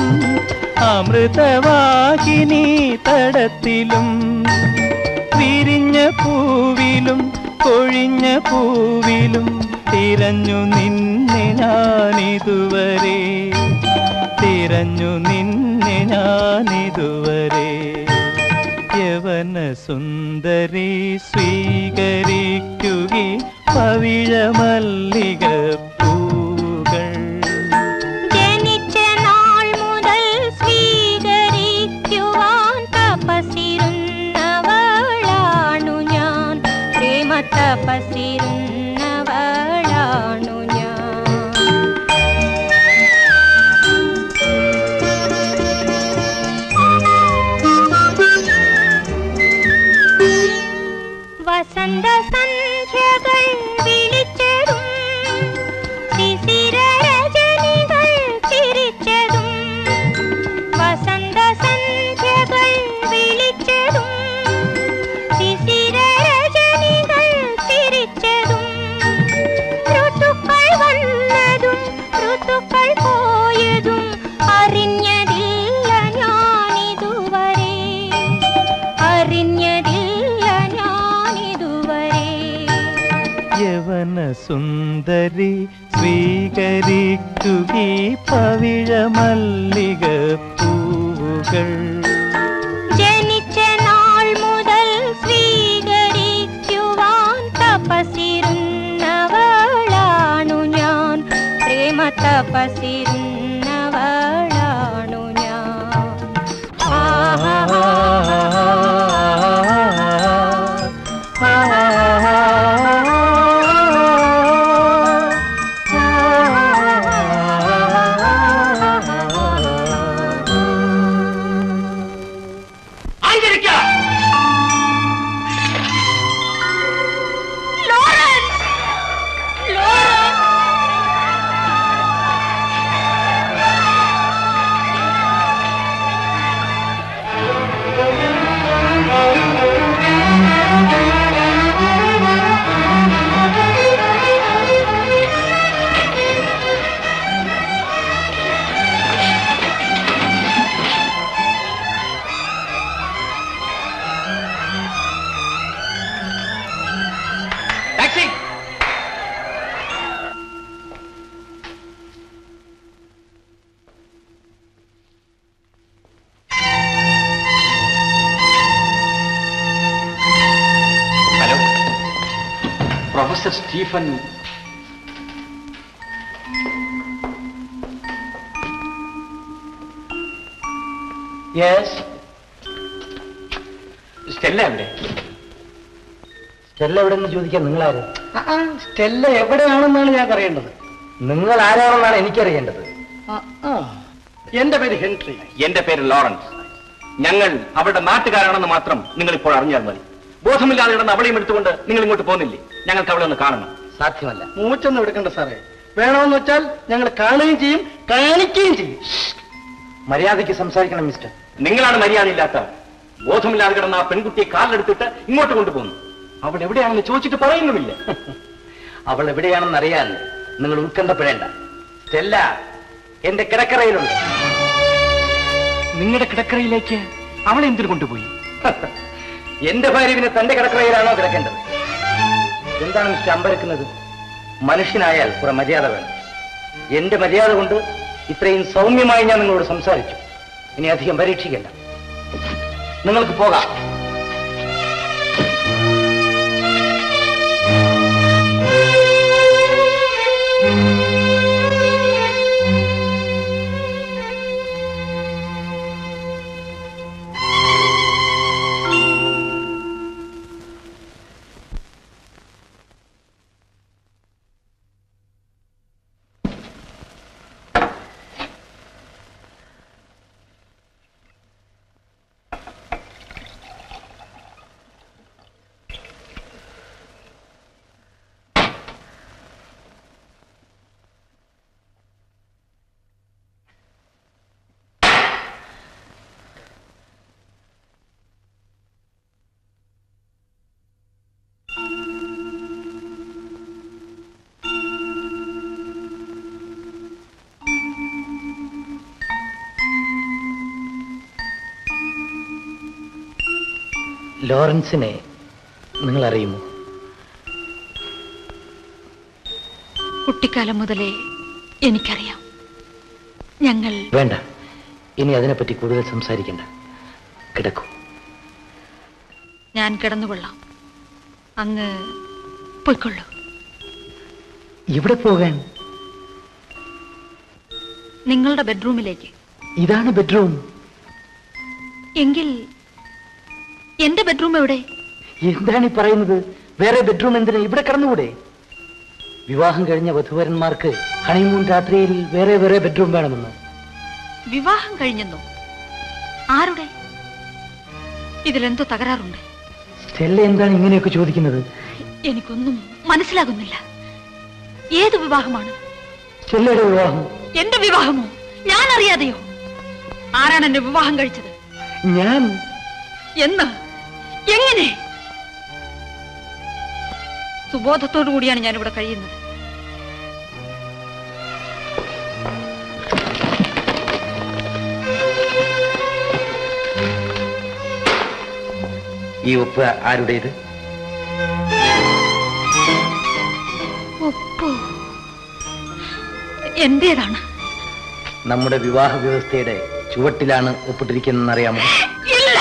അമൃതവാഹിനി തടത്തിലും വിരിഞ്ഞ പൂവിലും കൊഴിഞ്ഞ പൂവിലും തിരഞ്ഞു നിന്നെ ഞാനിതുവരെ തിരഞ്ഞു നിന്നെ ഞാനിതുവരെ യവന സുന്ദരി സ്വീകരിക്കുകി പവിഴ മല്ലിക പൂകൾ ജനിച്ച നാൾ മുതൽ സ്വീകരിക്കുവാൻ തപസിരുന്നവളാണു ഞാൻ പ്രേമ തപസിരുന്നവളാണു ഞാൻ വസന്ത സന്ധ്യകൾ വിളിച്ചിടും സുന്ദരി സ്വീകരിക്കുകീ പവിഴ മല്ലിക പൂവുകൾ ജനിച്ച നാൾ മുതൽ സ്വീകരിക്കുവാൻ തപസിരുന്നവളാണു ഞാൻ പ്രേമ തപസിരുന്നവളാണു ഞാൻ ആയിരിക്ക taxi hello professor Stephen yes Stella എവിടെ സ്റ്റെല്ല എവിടെ നിന്ന് ചോദിക്കാൻ നിങ്ങളാര് സ്റ്റെല്ല എവിടെയാണെന്നാണ് ഞാൻ അറിയേണ്ടത് നിങ്ങൾ ആരാണെന്നാണ് എനിക്കറിയേണ്ടത് എന്റെ പേര് ഹെൻറി എന്റെ പേര് ലോറൻസ് ഞങ്ങൾ അവളുടെ നാട്ടുകാരാണെന്ന് മാത്രം നിങ്ങൾ ഇപ്പോൾ അറിഞ്ഞാൽ മതി ബോധമില്ലാതെ കിടന്ന് അവളെയും എടുത്തുകൊണ്ട് നിങ്ങൾ ഇങ്ങോട്ട് പോകുന്നില്ലേ ഞങ്ങൾക്ക് അവളെ ഒന്ന് കാണണം സാധ്യമല്ല മൂച്ചൊന്നും എടുക്കണ്ട സാറേ വേണമെന്ന് വെച്ചാൽ ഞങ്ങൾ കാണുകയും ചെയ്യും കാണിക്കുകയും ചെയ്യും മര്യാദയ്ക്ക് സംസാരിക്കണം മിസ്റ്റർ നിങ്ങളാണ് മര്യാദയില്ലാത്തവർ ബോധമില്ലാതെ കിടന്ന ആ പെൺകുട്ടിയെ കാലിലെടുത്തിട്ട് ഇങ്ങോട്ട് കൊണ്ടുപോകുന്നു അവൾ എവിടെയാണെന്ന് ചോദിച്ചിട്ട് പറയുന്നുമില്ല അവൾ എവിടെയാണെന്ന് അറിയാൻ നിങ്ങൾ ഉത്കണ്ഠപ്പെടേണ്ട സ്റ്റെല്ല എന്റെ കിടക്കറയിലുണ്ട് നിങ്ങളുടെ കിടക്കറയിലേക്ക് അവളെ എന്തിനു കൊണ്ടുപോയി എന്റെ ഭാര്യ പിന്നെ തന്റെ കിടക്കറയിലാണോ കിടക്കേണ്ടത് എന്താണ് മിസ്റ്റർ അമ്പരക്കുന്നത് മനുഷ്യനായാൽ കുറെ മര്യാദ വേണം എന്റെ മര്യാദ കൊണ്ട് ഇത്രയും സൗമ്യമായി ഞാൻ നിങ്ങളോട് സംസാരിച്ചു ഇനി അധികം പരീക്ഷിക്കണ്ട നിങ്ങൾക്ക് പോകാം ലോറൻസിനെ നിങ്ങൾ അറിയുമോ കുട്ടിക്കാലം മുതലേ എനിക്കറിയാം ഞങ്ങൾ വേണ്ട ഇനി അതിനെപ്പറ്റി കൂടുതൽ സംസാരിക്കണ്ട കിടക്കൂ ഞാൻ കിടന്നുകൊള്ളാം അങ്ങ് പൊയ്ക്കൊള്ളൂ ഇവിടെ പോകാൻ നിങ്ങളുടെ ബെഡ്റൂമിലേക്ക് ഇതാണ് ബെഡ്റൂം എങ്കിൽ എന്റെ ബെഡ്റൂം എവിടെ എന്താണ് ഈ പറയുന്നത് വേറെ ബെഡ്റൂം എന്തിനാ ഇവിടെ കിടന്നുകൂടെ വിവാഹം കഴിഞ്ഞ വധുവരന്മാർക്ക് ഹണിമൂൺ രാത്രിയിൽ വേറെ വേറെ ബെഡ്റൂം വേണമെന്നോ വിവാഹം കഴിഞ്ഞെന്നോ ആരുടെ ഇതിലെന്തോ തകരാറുണ്ട് സ്റ്റെല്ല എന്താണ് ഇങ്ങനെയൊക്കെ ചോദിക്കുന്നത് എനിക്കൊന്നും മനസ്സിലാകുന്നില്ല ഏത് വിവാഹമാണ് സ്റ്റെല്ലയുടെ വിവാഹം എന്റെ വിവാഹമോ ഞാൻ അറിയാതെയോ ആരാണ് എന്നെ വിവാഹം കഴിച്ചത് ഞാൻ എന്ന് എങ്ങനെ സുബോധത്തോടു കൂടിയാണ് ഞാൻ ഇവിടെ കഴിയുന്നത് ഈ ഒപ്പ് ആരുടേത് എന്റേതാണ് നമ്മുടെ വിവാഹ വ്യവസ്ഥയുടെ ചുവട്ടിലാണ് ഒപ്പിട്ടിരിക്കുന്നതെന്ന് അറിയാമോ ഇല്ല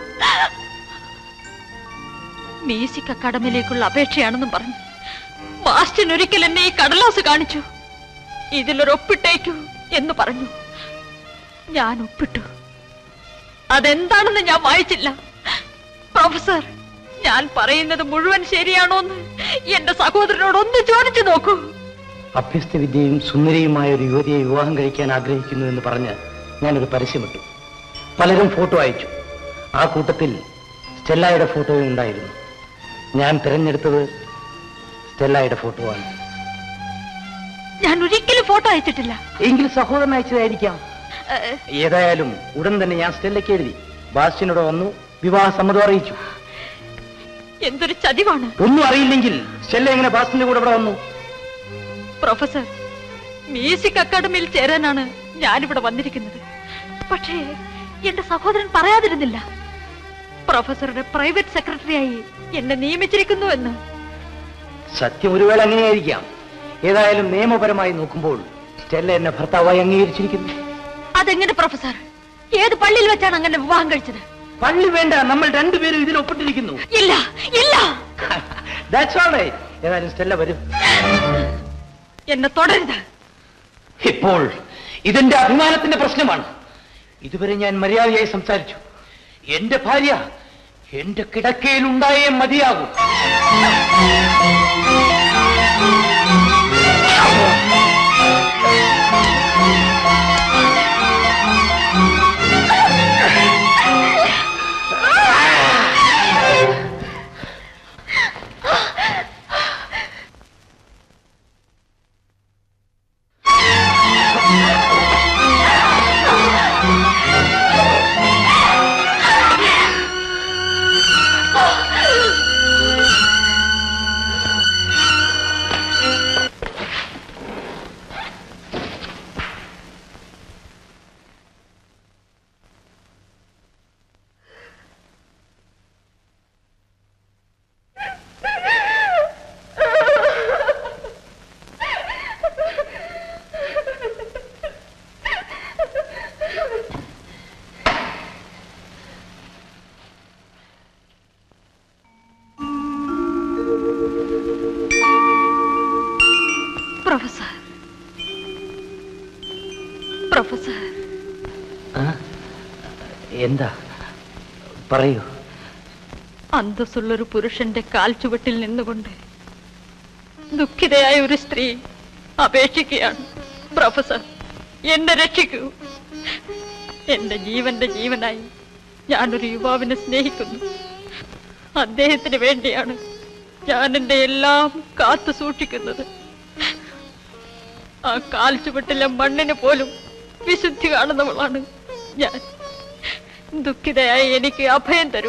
മ്യൂസിക് അക്കാദമിയിലേക്കുള്ള അപേക്ഷയാണെന്നും പറഞ്ഞു മാസ്റ്റൻ ഒരിക്കൽ എന്നെ ഈ കടലാസ് കാണിച്ചു ഇതിലൊരു ഒപ്പിട്ടേക്കു എന്ന് പറഞ്ഞു ഞാൻ ഒപ്പിട്ടു അതെന്താണെന്ന് ഞാൻ വായിച്ചില്ല പ്രൊഫസർ ഞാൻ പറയുന്നത് മുഴുവൻ ശരിയാണോന്ന് എന്റെ സഹോദരനോട് ഒന്ന് ചോദിച്ചു നോക്കൂ അഭ്യസ്തവിദ്യയും സുന്ദരിയുമായ ഒരു യുവതിയെ വിവാഹം കഴിക്കാൻ ആഗ്രഹിക്കുന്നു എന്ന് പറഞ്ഞ് ഞാനൊരു പരസ്യമിട്ടു പലരും ഫോട്ടോ അയച്ചു ആ കൂട്ടത്തിൽ സ്റ്റെല്ലായുടെ ഫോട്ടോയും ഉണ്ടായിരുന്നു ഞാൻ തിരഞ്ഞെടുത്തത് സ്റ്റെല്ലായുടെ ഫോട്ടോ ആണ് ഞാൻ ഒരിക്കലും ഫോട്ടോ അയച്ചിട്ടില്ല എങ്കിൽ സഹോദരൻ അയച്ചതായിരിക്കാം ഏഹ്, ഏതായാലും ഉടൻ തന്നെ ഞാൻ സ്റ്റെല്ലയ്ക്ക് എഴുതി ബാസ്റ്റിനോട് വന്നു വിവാഹ സമ്മതം അറിയിച്ചു എന്തൊരു ചതിവാണ് ഒന്നും അറിയില്ലെങ്കിൽ സ്റ്റെല്ല എങ്ങനെ ബാസ്റ്റിന്റെ കൂടെ ഇവിടെ വന്നു പ്രൊഫസർ മ്യൂസിക് അക്കാദമിയിൽ ചേരാനാണ് ഞാനിവിടെ വന്നിരിക്കുന്നത് പക്ഷേ എന്റെ സഹോദരൻ പറയാതിരുന്നില്ല പ്രൊഫസറുടെ പ്രൈവറ്റ് സെക്രട്ടറിയായി എന്നെ നിയമിച്ചിരിക്കുന്നു എന്ന് സത്യം ഒരു വേള അങ്ങനെയായിരിക്കാം ഏതായാലും നിയമപരമായി നോക്കുമ്പോൾ സ്റ്റെല്ല എന്നെ ഭർത്താവായി അംഗീകരിച്ചിരിക്കുന്നു അതെങ്ങനെ പ്രൊഫസർ ഏത് പള്ളിയിൽ വെച്ചാണ് അങ്ങനെ വിവാഹം കഴിച്ചത് പള്ളി വേണ്ട നമ്മൾ രണ്ടുപേരും ഇതിൽ ഒപ്പിട്ടിരിക്കുന്നു ഇല്ല ഇല്ല That's all right. ഏതായാലും സ്റ്റെല്ല വരും എന്നെ തുടരുത് ഇപ്പോൾ ഇതെന്റെ അഭിമാനത്തിന്റെ പ്രശ്നമാണ് ഇതുവരെ ഞാൻ മര്യാദയായി സംസാരിച്ചു എന്റെ ഭാര്യ എന്റെ കിടക്കയിൽ ഉണ്ടായേ മതിയാകൂ പ്രൊഫസർ പ്രൊഫസർ എന്താ പറയൂ അന്തസ്സുള്ളൊരു പുരുഷന്റെ കാൽ ചുവട്ടിൽ നിന്നുകൊണ്ട് ദുഃഖിതയായ ഒരു സ്ത്രീ അപേക്ഷിക്കുകയാണ് പ്രൊഫസർ എന്നെ രക്ഷിക്കൂ എന്റെ ജീവന്റെ ജീവനായി ഞാനൊരു യുവാവിനെ സ്നേഹിക്കുന്നു അദ്ദേഹത്തിന് വേണ്ടിയാണ് ഞാൻ എന്റെ എല്ലാം കാത്തു സൂക്ഷിക്കുന്നത് ആ കാൽ ചുവട്ടിലെ മണ്ണിന് പോലും വിശുദ്ധി കാണുന്നവളാണ് ഞാൻ ദുഃഖിതയായ എനിക്ക് അഭയം തരൂ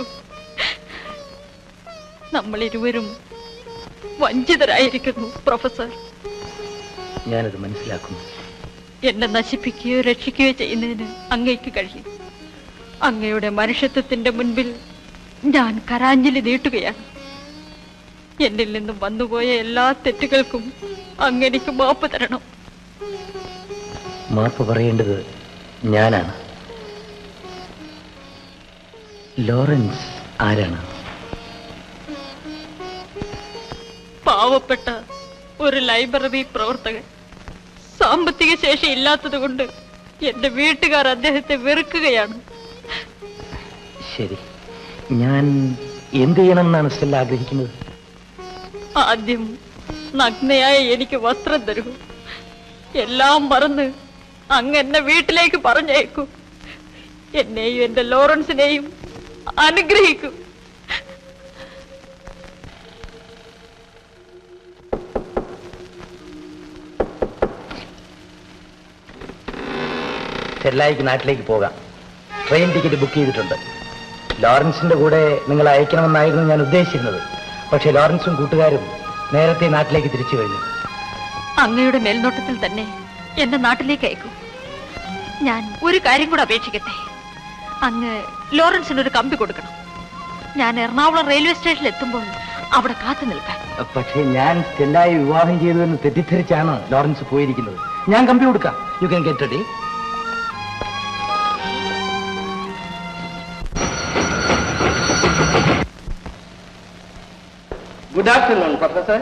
നമ്മൾ ഇരുവരും വഞ്ചിതരായിരിക്കുന്നു പ്രൊഫസർ ഞാനത് മനസ്സിലാക്കുന്നു എന്നെ നശിപ്പിക്കുകയോ രക്ഷിക്കുകയോ ചെയ്യുന്നതിന് അങ്ങയ്ക്ക് കഴിയും അങ്ങയുടെ മനുഷ്യത്വത്തിന്റെ മുൻപിൽ ഞാൻ കരാഞ്ജലി നീട്ടുകയാണ് എന്നിൽ നിന്നും വന്നുപോയ എല്ലാ തെറ്റുകൾക്കും അങ്ങെനിക്ക് മാപ്പ് തരണം മാപ്പ് പറയേണ്ടത് ഞാനാണ് ലോറൻസ് ആരാണ് പാവപ്പെട്ട ഒരു ലൈബ്രറി പ്രവർത്തകൻ സാമ്പത്തിക ശേഷി ഇല്ലാത്തത് കൊണ്ട് എന്റെ വീട്ടുകാർ അദ്ദേഹത്തെ വെറുക്കുകയാണ് ശരി ഞാൻ എന്ത് ചെയ്യണമെന്നാണ് സ്റ്റെല്ല ആഗ്രഹിക്കുന്നത് ആദ്യം നഗ്നയായ എനിക്ക് വസ്ത്രം തരൂ എല്ലാം മറന്ന് അങ്ങ് എന്നെ വീട്ടിലേക്ക് പറഞ്ഞേക്കൂ എന്നെയും എന്റെ ലോറൻസിനെയും അനുഗ്രഹിക്കൂ സ്റ്റെല്ലായിക്ക് നാട്ടിലേക്ക് പോകാം ട്രെയിൻ ടിക്കറ്റ് ബുക്ക് ചെയ്തിട്ടുണ്ട് ലോറൻസിന്റെ കൂടെ നിങ്ങൾ അയക്കണമെന്നായിരുന്നു ഞാൻ ഉദ്ദേശിച്ചിരുന്നത് പക്ഷേ ലോറൻസും കൂട്ടുകാരും നേരത്തെ നാട്ടിലേക്ക് തിരിച്ചു കഴിഞ്ഞു അങ്ങയുടെ മേൽനോട്ടത്തിൽ തന്നെ എന്റെ നാട്ടിലേക്ക് അയക്കൂ ഞാൻ ഒരു കാര്യം കൂടെ അപേക്ഷിക്കട്ടെ അങ്ങ് ലോറൻസിന് ഒരു കമ്പി കൊടുക്കണം ഞാൻ എറണാകുളം റെയിൽവേ സ്റ്റേഷനിൽ എത്തുമ്പോൾ അവിടെ കാത്തു നിൽക്കാൻ പക്ഷേ ഞാൻ സ്റ്റെല്ലായി വിവാഹം ചെയ്തതെന്ന് തെറ്റിദ്ധരിച്ചാണ് ലോറൻസ് പോയിരിക്കുന്നത് ഞാൻ കമ്പി കൊടുക്കാം you can get ready good afternoon professor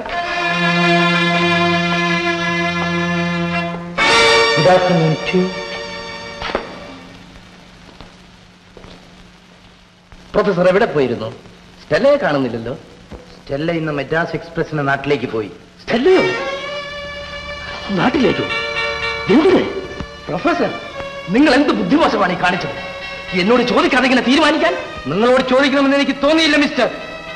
good afternoon to professor എവിടെ പോയിരുന്നു സ്റ്റെല്ലയെ കാണുന്നില്ലല്ലോ സ്റ്റെല്ല ഇന്ന് മദ്രാസ് എക്സ്പ്രസിന്റെ നാട്ടിലേക്ക് പോയി സ്റ്റെല്ലയോ നാട്ടിലേക്കോ എന്തിന് പ്രൊഫസർ നിങ്ങൾ എന്ത് ബുദ്ധിമോശമാണ് ഈ കാണിച്ചത് എന്നോട് ചോദിക്കാതെ ഇങ്ങനെ തീരുമാനിക്കാൻ നിങ്ങളോട് ചോദിക്കണമെന്ന് എനിക്ക് തോന്നിയില്ല മിസ്റ്റർ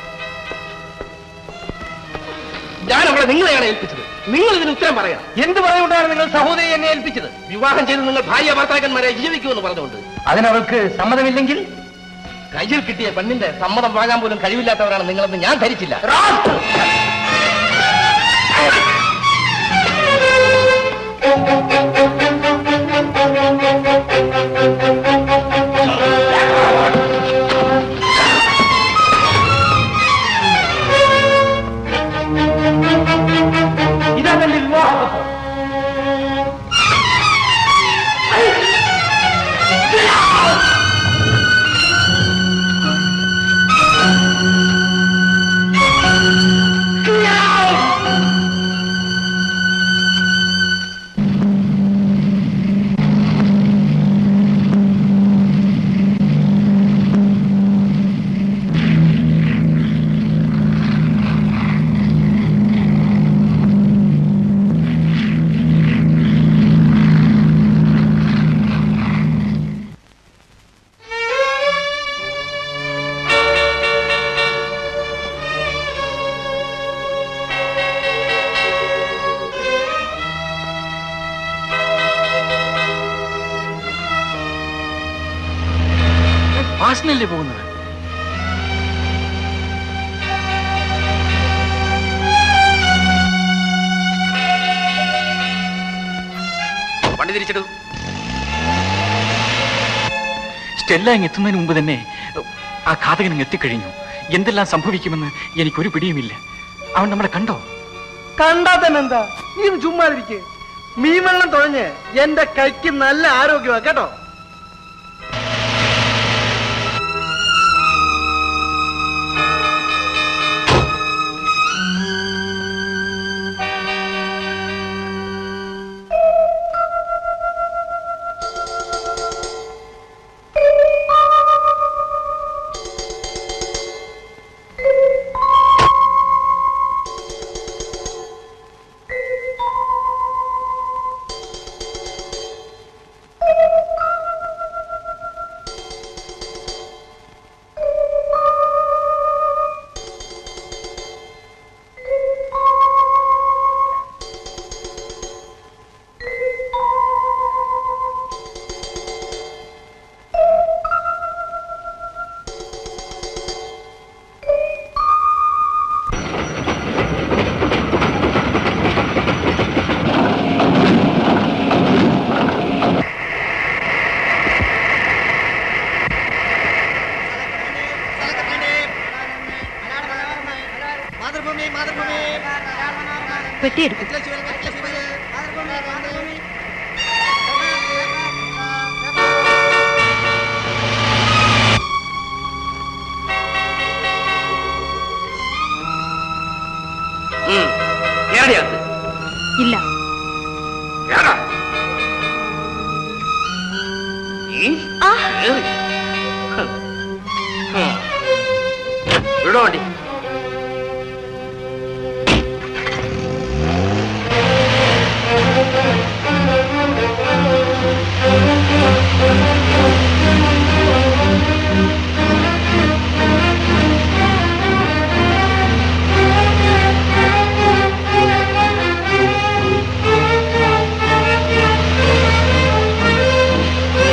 ഞാൻ അവളെ നിങ്ങളെയാണ് ഏൽപ്പിച്ചത് നിങ്ങൾ ഇതിന് ഉത്തരം പറയാം എന്ത് പറഞ്ഞുകൊണ്ടാണ് നിങ്ങൾ സഹോദരി എന്നെ ഏൽപ്പിച്ചത് വിവാഹം ചെയ്ത് നിങ്ങൾ ഭാര്യ ഭർത്താക്കന്മാരെ ജീവിക്കുമെന്ന് പറഞ്ഞുകൊണ്ട് അതിനവൾക്ക് സമ്മതമില്ലെങ്കിൽ കയ്യിൽ കിട്ടിയ പെണ്ണിന്റെ സമ്മതം വാങ്ങാൻ പോലും കഴിവില്ലാത്തവരാണ് നിങ്ങളെന്ന് ഞാൻ ധരിച്ചില്ല ഇതാണ് എന്റെ വിവാഹം വാസനല്ലേ പോകുന്നത് വണ്ടി തിരിച്ചിടൂ സ്റ്റെല്ല ഇങ്ങ് എത്തുന്നതിന് മുമ്പ് തന്നെ ആ ഘാതകൻ ഇങ്ങ് എത്തിക്കഴിഞ്ഞു എന്തെല്ലാം സംഭവിക്കുമെന്ന് എനിക്കൊരു പിടിയുമില്ല അവൻ നമ്മളെ കണ്ടോ കണ്ടാ തന്നെ എന്താ നീ ഒന്ന് ചുമ്മാതിരിക്കെ മീൻ വെള്ളം തുഴഞ്ഞ് എന്റെ കൈക്ക് നല്ല ആരോഗ്യമാ കേട്ടോ പെട്ടിയെടുക്കും ഇല്ല വിടോ വണ്ടി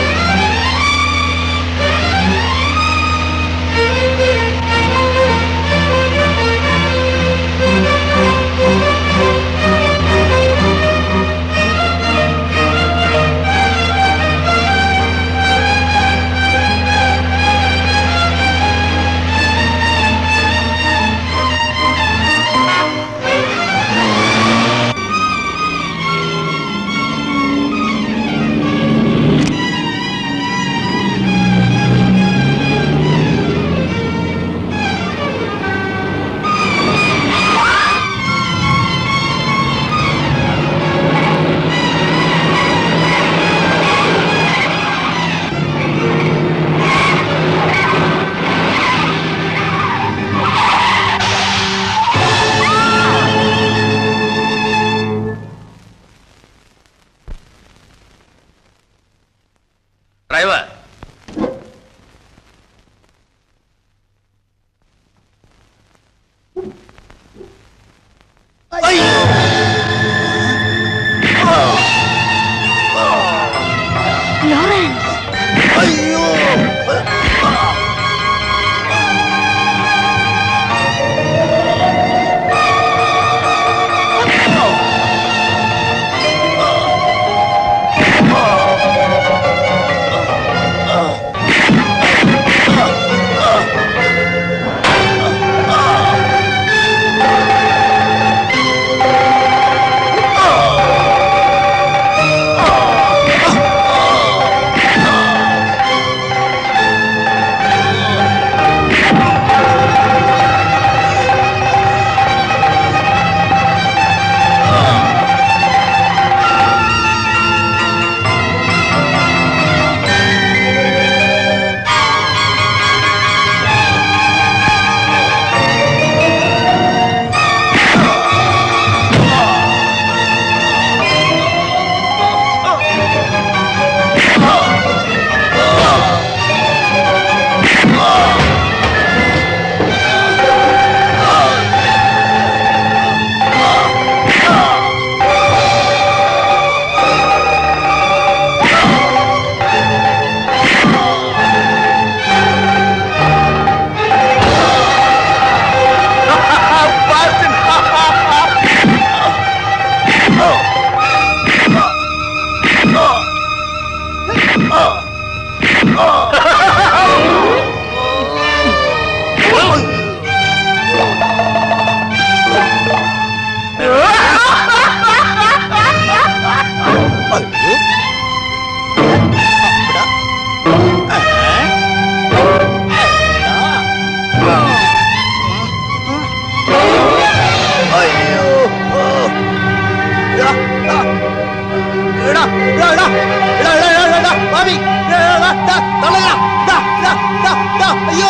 Thank you.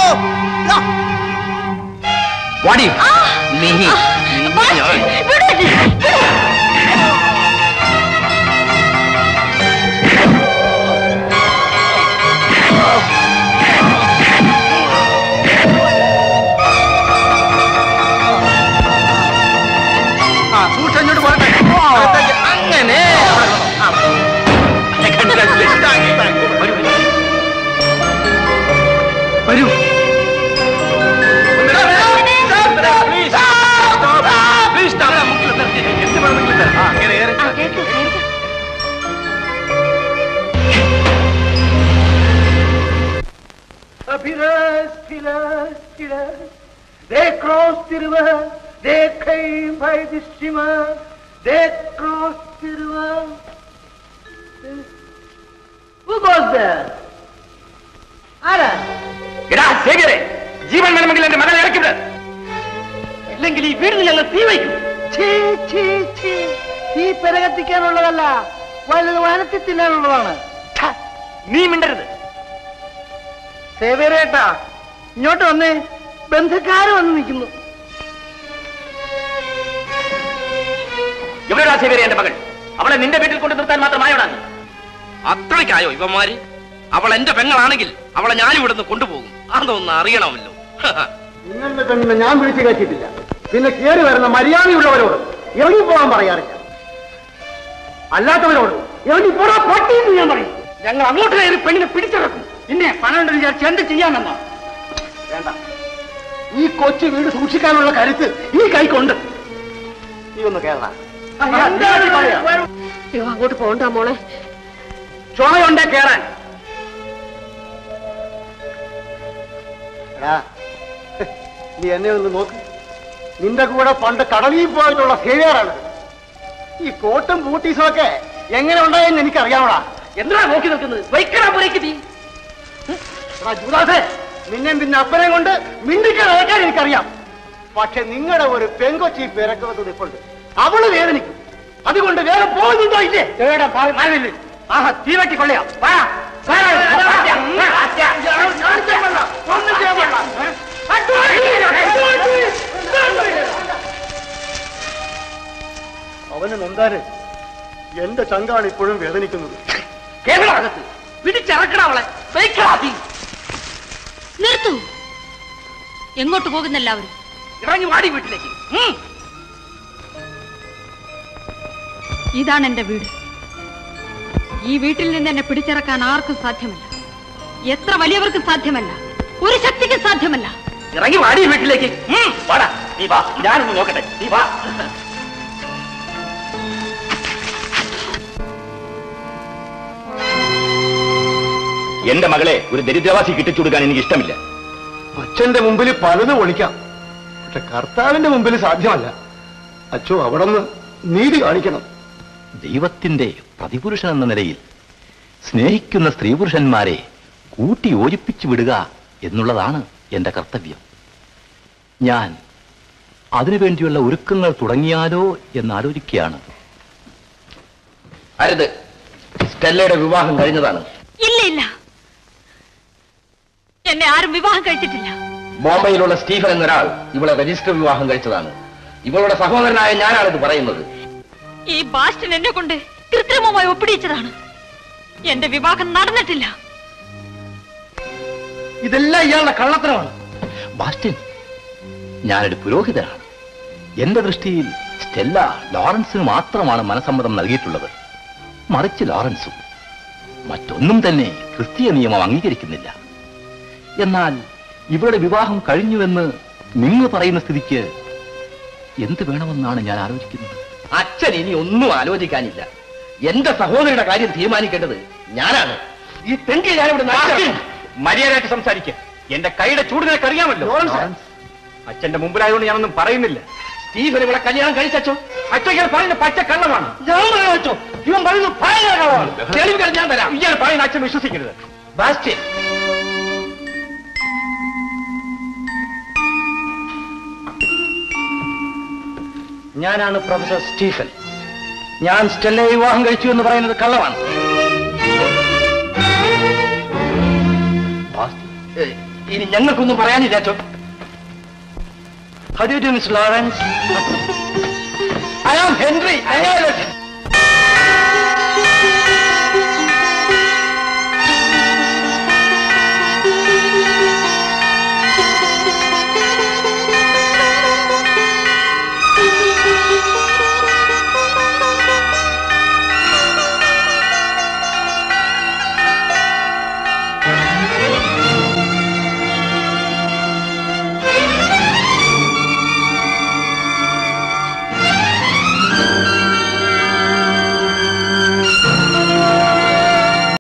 വാടി നീ ആ സൂക്ഷിച്ച് അങ്ങോട്ട് പോകട്ടെ അകത്തേക്ക്. അങ്ങനെ ആ. Congratulations. Thank you, thank you. വരൂ, വരൂ. വരൂ Pillars, pillars, pillars. They crossed the river. They came by the steamer. They crossed the river. Who goes there? ആരാ എടാ സേവിയറെ ജീവൻ വേണമെങ്കിൽ എന്റെ മകളെ ഇറക്കിവിട് ഇല്ലെങ്കിൽ ഈ വീടിന് ഞങ്ങൾ തീ വയ്ക്കും ഛീ, ഛീ, ഛീ. തീ പെരകത്തിക്കാനുള്ളതല്ല വലുത് വനത്തിൽ തിന്നാനുള്ളതാണ് നീ മിണ്ടരുത് സേവേരേട്ടാ ഇങ്ങോട്ട് വന്നേ ബന്ധുക്കാര് വന്ന് നിൽക്കുന്നു എവിടെയാ സേവിയറെ എന്റെ മകൾ അവളെ നിന്റെ വീട്ടിൽ കൊണ്ട് നിർത്താൻ മാത്രമായോടാ നീ അത്രയ്ക്കായോ ഇവന്മാര് അവൾ എന്റെ പെങ്ങളാണെങ്കിൽ അവളെ ഞാൻ ഇവിടുന്ന് കൊണ്ടുപോകും അതൊന്ന് അറിയണമല്ലോ നിങ്ങളുടെ പെണ്ണിനെ ഞാൻ വിളിച്ചു കയറ്റിയിട്ടില്ല പിന്നെ കയറി വരുന്ന മര്യാദയുള്ളവരോട് ഇറങ്ങി പോകാൻ പറയാറില്ല അല്ലാത്തവരോട് ഇറങ്ങി പോടാ പൊട്ടിന്ന് ഞാൻ പറയും ഞങ്ങൾ അങ്ങോട്ട് കയറി പെണ്ണിനെ പിടിച്ചിറക്കും പിന്നെ പണം ഉണ്ടെന്ന് വിചാരിച്ച് എന്ത് ചെയ്യാമെന്നോ വേണ്ട ഈ കൊച്ചു വീട് സൂക്ഷിക്കാനുള്ള കരുത്ത് ഈ കൈക്കുണ്ട് നീ ഒന്ന് കേരള അങ്ങോട്ട് പോണ്ട മോളെ ചുമയുണ്ടേ കേറാൻ എടാ, നീ എന്നെ ഒന്ന് നോക്ക് നിന്റെ കൂടെ പണ്ട് കടലിൽ പോയിട്ടുള്ള സേവിയറാണ് ഈ കോട്ടും ബൂട്ടീസും ഒക്കെ എങ്ങനെ ഉണ്ടായെന്ന് എനിക്കറിയാമടാ എന്തിനാ നോക്കി നിൽക്കുന്നത് വൈക്കടാ പുരയ്ക്ക് തീ എടാ ജൂദാസേ നിന്നെ നിന്റെ അപ്പനെ കൊണ്ട് മിണ്ടിക്കാൻ അയക്കാൻ എനിക്കറിയാം പക്ഷെ നിങ്ങളുടെ ഒരു പെങ്കൊച്ചി പിറക്കുന്നത് നിൽപ്പുണ്ട് അവള് വേദനിക്കും അതുകൊണ്ട് വേറെ പോകുന്നുണ്ടോ ഇല്ലേ ഏടാ മാറില്ലേ ആഹാ തീ വെട്ടി കൊള്ളയാ വാ വാ, വാ, വാ, ഒന്നും ചെയ്യാൻ പാടില്ല. അവന് നന്ദാര് എന്റെ ചങ്കാണ് ഇപ്പോഴും വേദനിക്കുന്നത് കേരളകത്ത് പിടിച്ചിറക്കണ അവളെ വൈക്കടാ തീ നിർത്തൂ എങ്ങോട്ട് പോകുന്ന എല്ലാവരും ഇറങ്ങി വാടി വീട്ടിലേക്ക് ഉം. ഇതാണ് എന്റെ വീട് ഈ വീട്ടിൽ നിന്ന് എന്നെ പിടിച്ചിറക്കാൻ ആർക്കും സാധ്യമല്ല എത്ര വലിയവർക്കും സാധ്യമല്ല ഒരു ശക്തിക്കും സാധ്യമല്ല ഇറങ്ങി വാടി വീട്ടിലേക്ക് ഉം, വാടാ നീ വാ ഞാനൊന്ന് നോക്കട്ടെ നീ വാ എന്റെ മകളെ ഒരു ദരിദ്രവാസി കിട്ടിച്ചുകൊടുക്കാൻ എനിക്ക് ഇഷ്ടമില്ല അച്ഛന്റെ മുമ്പിൽ പലതും ഒളിക്കാം പക്ഷെ കർത്താവിന്റെ മുമ്പിൽ സാധ്യമല്ല അച്ഛോ അവിടെ നിന്ന് നീതി കാണിക്കണം ദൈവത്തിന്റെ പ്രതിപുരുഷൻ എന്ന നിലയിൽ സ്നേഹിക്കുന്ന സ്ത്രീ പുരുഷന്മാരെ കൂട്ടി യോജിപ്പിച്ചു വിടുക എന്നുള്ളതാണ് എന്റെ കർത്തവ്യം ഞാൻ അതിനുവേണ്ടിയുള്ള ഒരുക്കങ്ങൾ തുടങ്ങിയാലോ എന്നാലോചിക്കുകയാണ് അരുത് സ്റ്റെല്ലയുടെ വിവാഹം കഴിഞ്ഞതാണ് ഇല്ല ഇല്ല എന്നെ ആരും വിവാഹം കഴിച്ചിട്ടില്ല ബോംബെയിലുള്ള സ്റ്റീഫൻ എന്നൊരാൾ ഇവളെ രജിസ്റ്റർ വിവാഹം കഴിച്ചതാണ് ഇവളുടെ സഹോദരനായ ഞാനാണിത് പറയുന്നത് ഈ ബാസ്റ്റൻ എന്നെ കൊണ്ട് കൃത്രിമമായി ഒപ്പിടിയിച്ചതാണ് എന്റെ വിവാഹം നടന്നിട്ടില്ല ഇതെല്ലാം ഇയാളുടെ കള്ളത്തരമാണ് ബാസ്റ്റിൻ ഞാനൊരു പുരോഹിതനാണ് എന്റെ ദൃഷ്ടിയിൽ സ്റ്റെല്ല ലോറൻസിന് മാത്രമാണ് മനസമ്മതം നൽകിയിട്ടുള്ളത് മറിച്ച് ലോറൻസും മറ്റൊന്നും തന്നെ ക്രിസ്തീയ നിയമം അംഗീകരിക്കുന്നില്ല എന്നാൽ ഇവരുടെ വിവാഹം കഴിഞ്ഞുവെന്ന് നിങ്ങൾ പറയുന്ന സ്ഥിതിക്ക് എന്ത് വേണമെന്നാണ് ഞാൻ ആലോചിക്കുന്നത് അച്ഛൻ ഇനി ഒന്നും ആലോചിക്കാനില്ല എന്റെ സഹോദരിയുടെ കാര്യം തീരുമാനിക്കേണ്ടത് ഞാനാണ് ഈ തെണ്ടി ഞാനിവിടെ മര്യാദയായിട്ട് സംസാരിക്കുക എന്റെ കൈയുടെ ചൂട് നിനക്ക് അറിയാമല്ലോ അച്ഛന്റെ മുമ്പിലായതുകൊണ്ട് ഞാനൊന്നും പറയുന്നില്ല സ്റ്റീഫൻ ഇവിടെ കല്യാണം കഴിച്ചോ അച്ഛൻ ഇയാൾ പറയുന്ന പച്ച കള്ളമാണ് ഞാൻ പറയാം അച്ഛോ ഇവൻ പറയുന്നു ഭയങ്കര കളവാണ് തെളിവുകൾ ഞാൻ തരാം ഇയാൾ പറയുന്ന അച്ഛൻ വിശ്വസിക്കരുത് ബാസ്റ്റ്യൻ ഞാനാണ് പ്രൊഫസർ സ്റ്റീഫൻ ഞാൻ സ്റ്റെല്ലയെ വിവാഹം കഴിച്ചു എന്ന് പറയുന്നത് കള്ളമാണ് ഇനി ഞങ്ങൾക്കൊന്നും പറയാനില്ല അച്ഛോ How do you do, Miss Lawrence? I am Henry.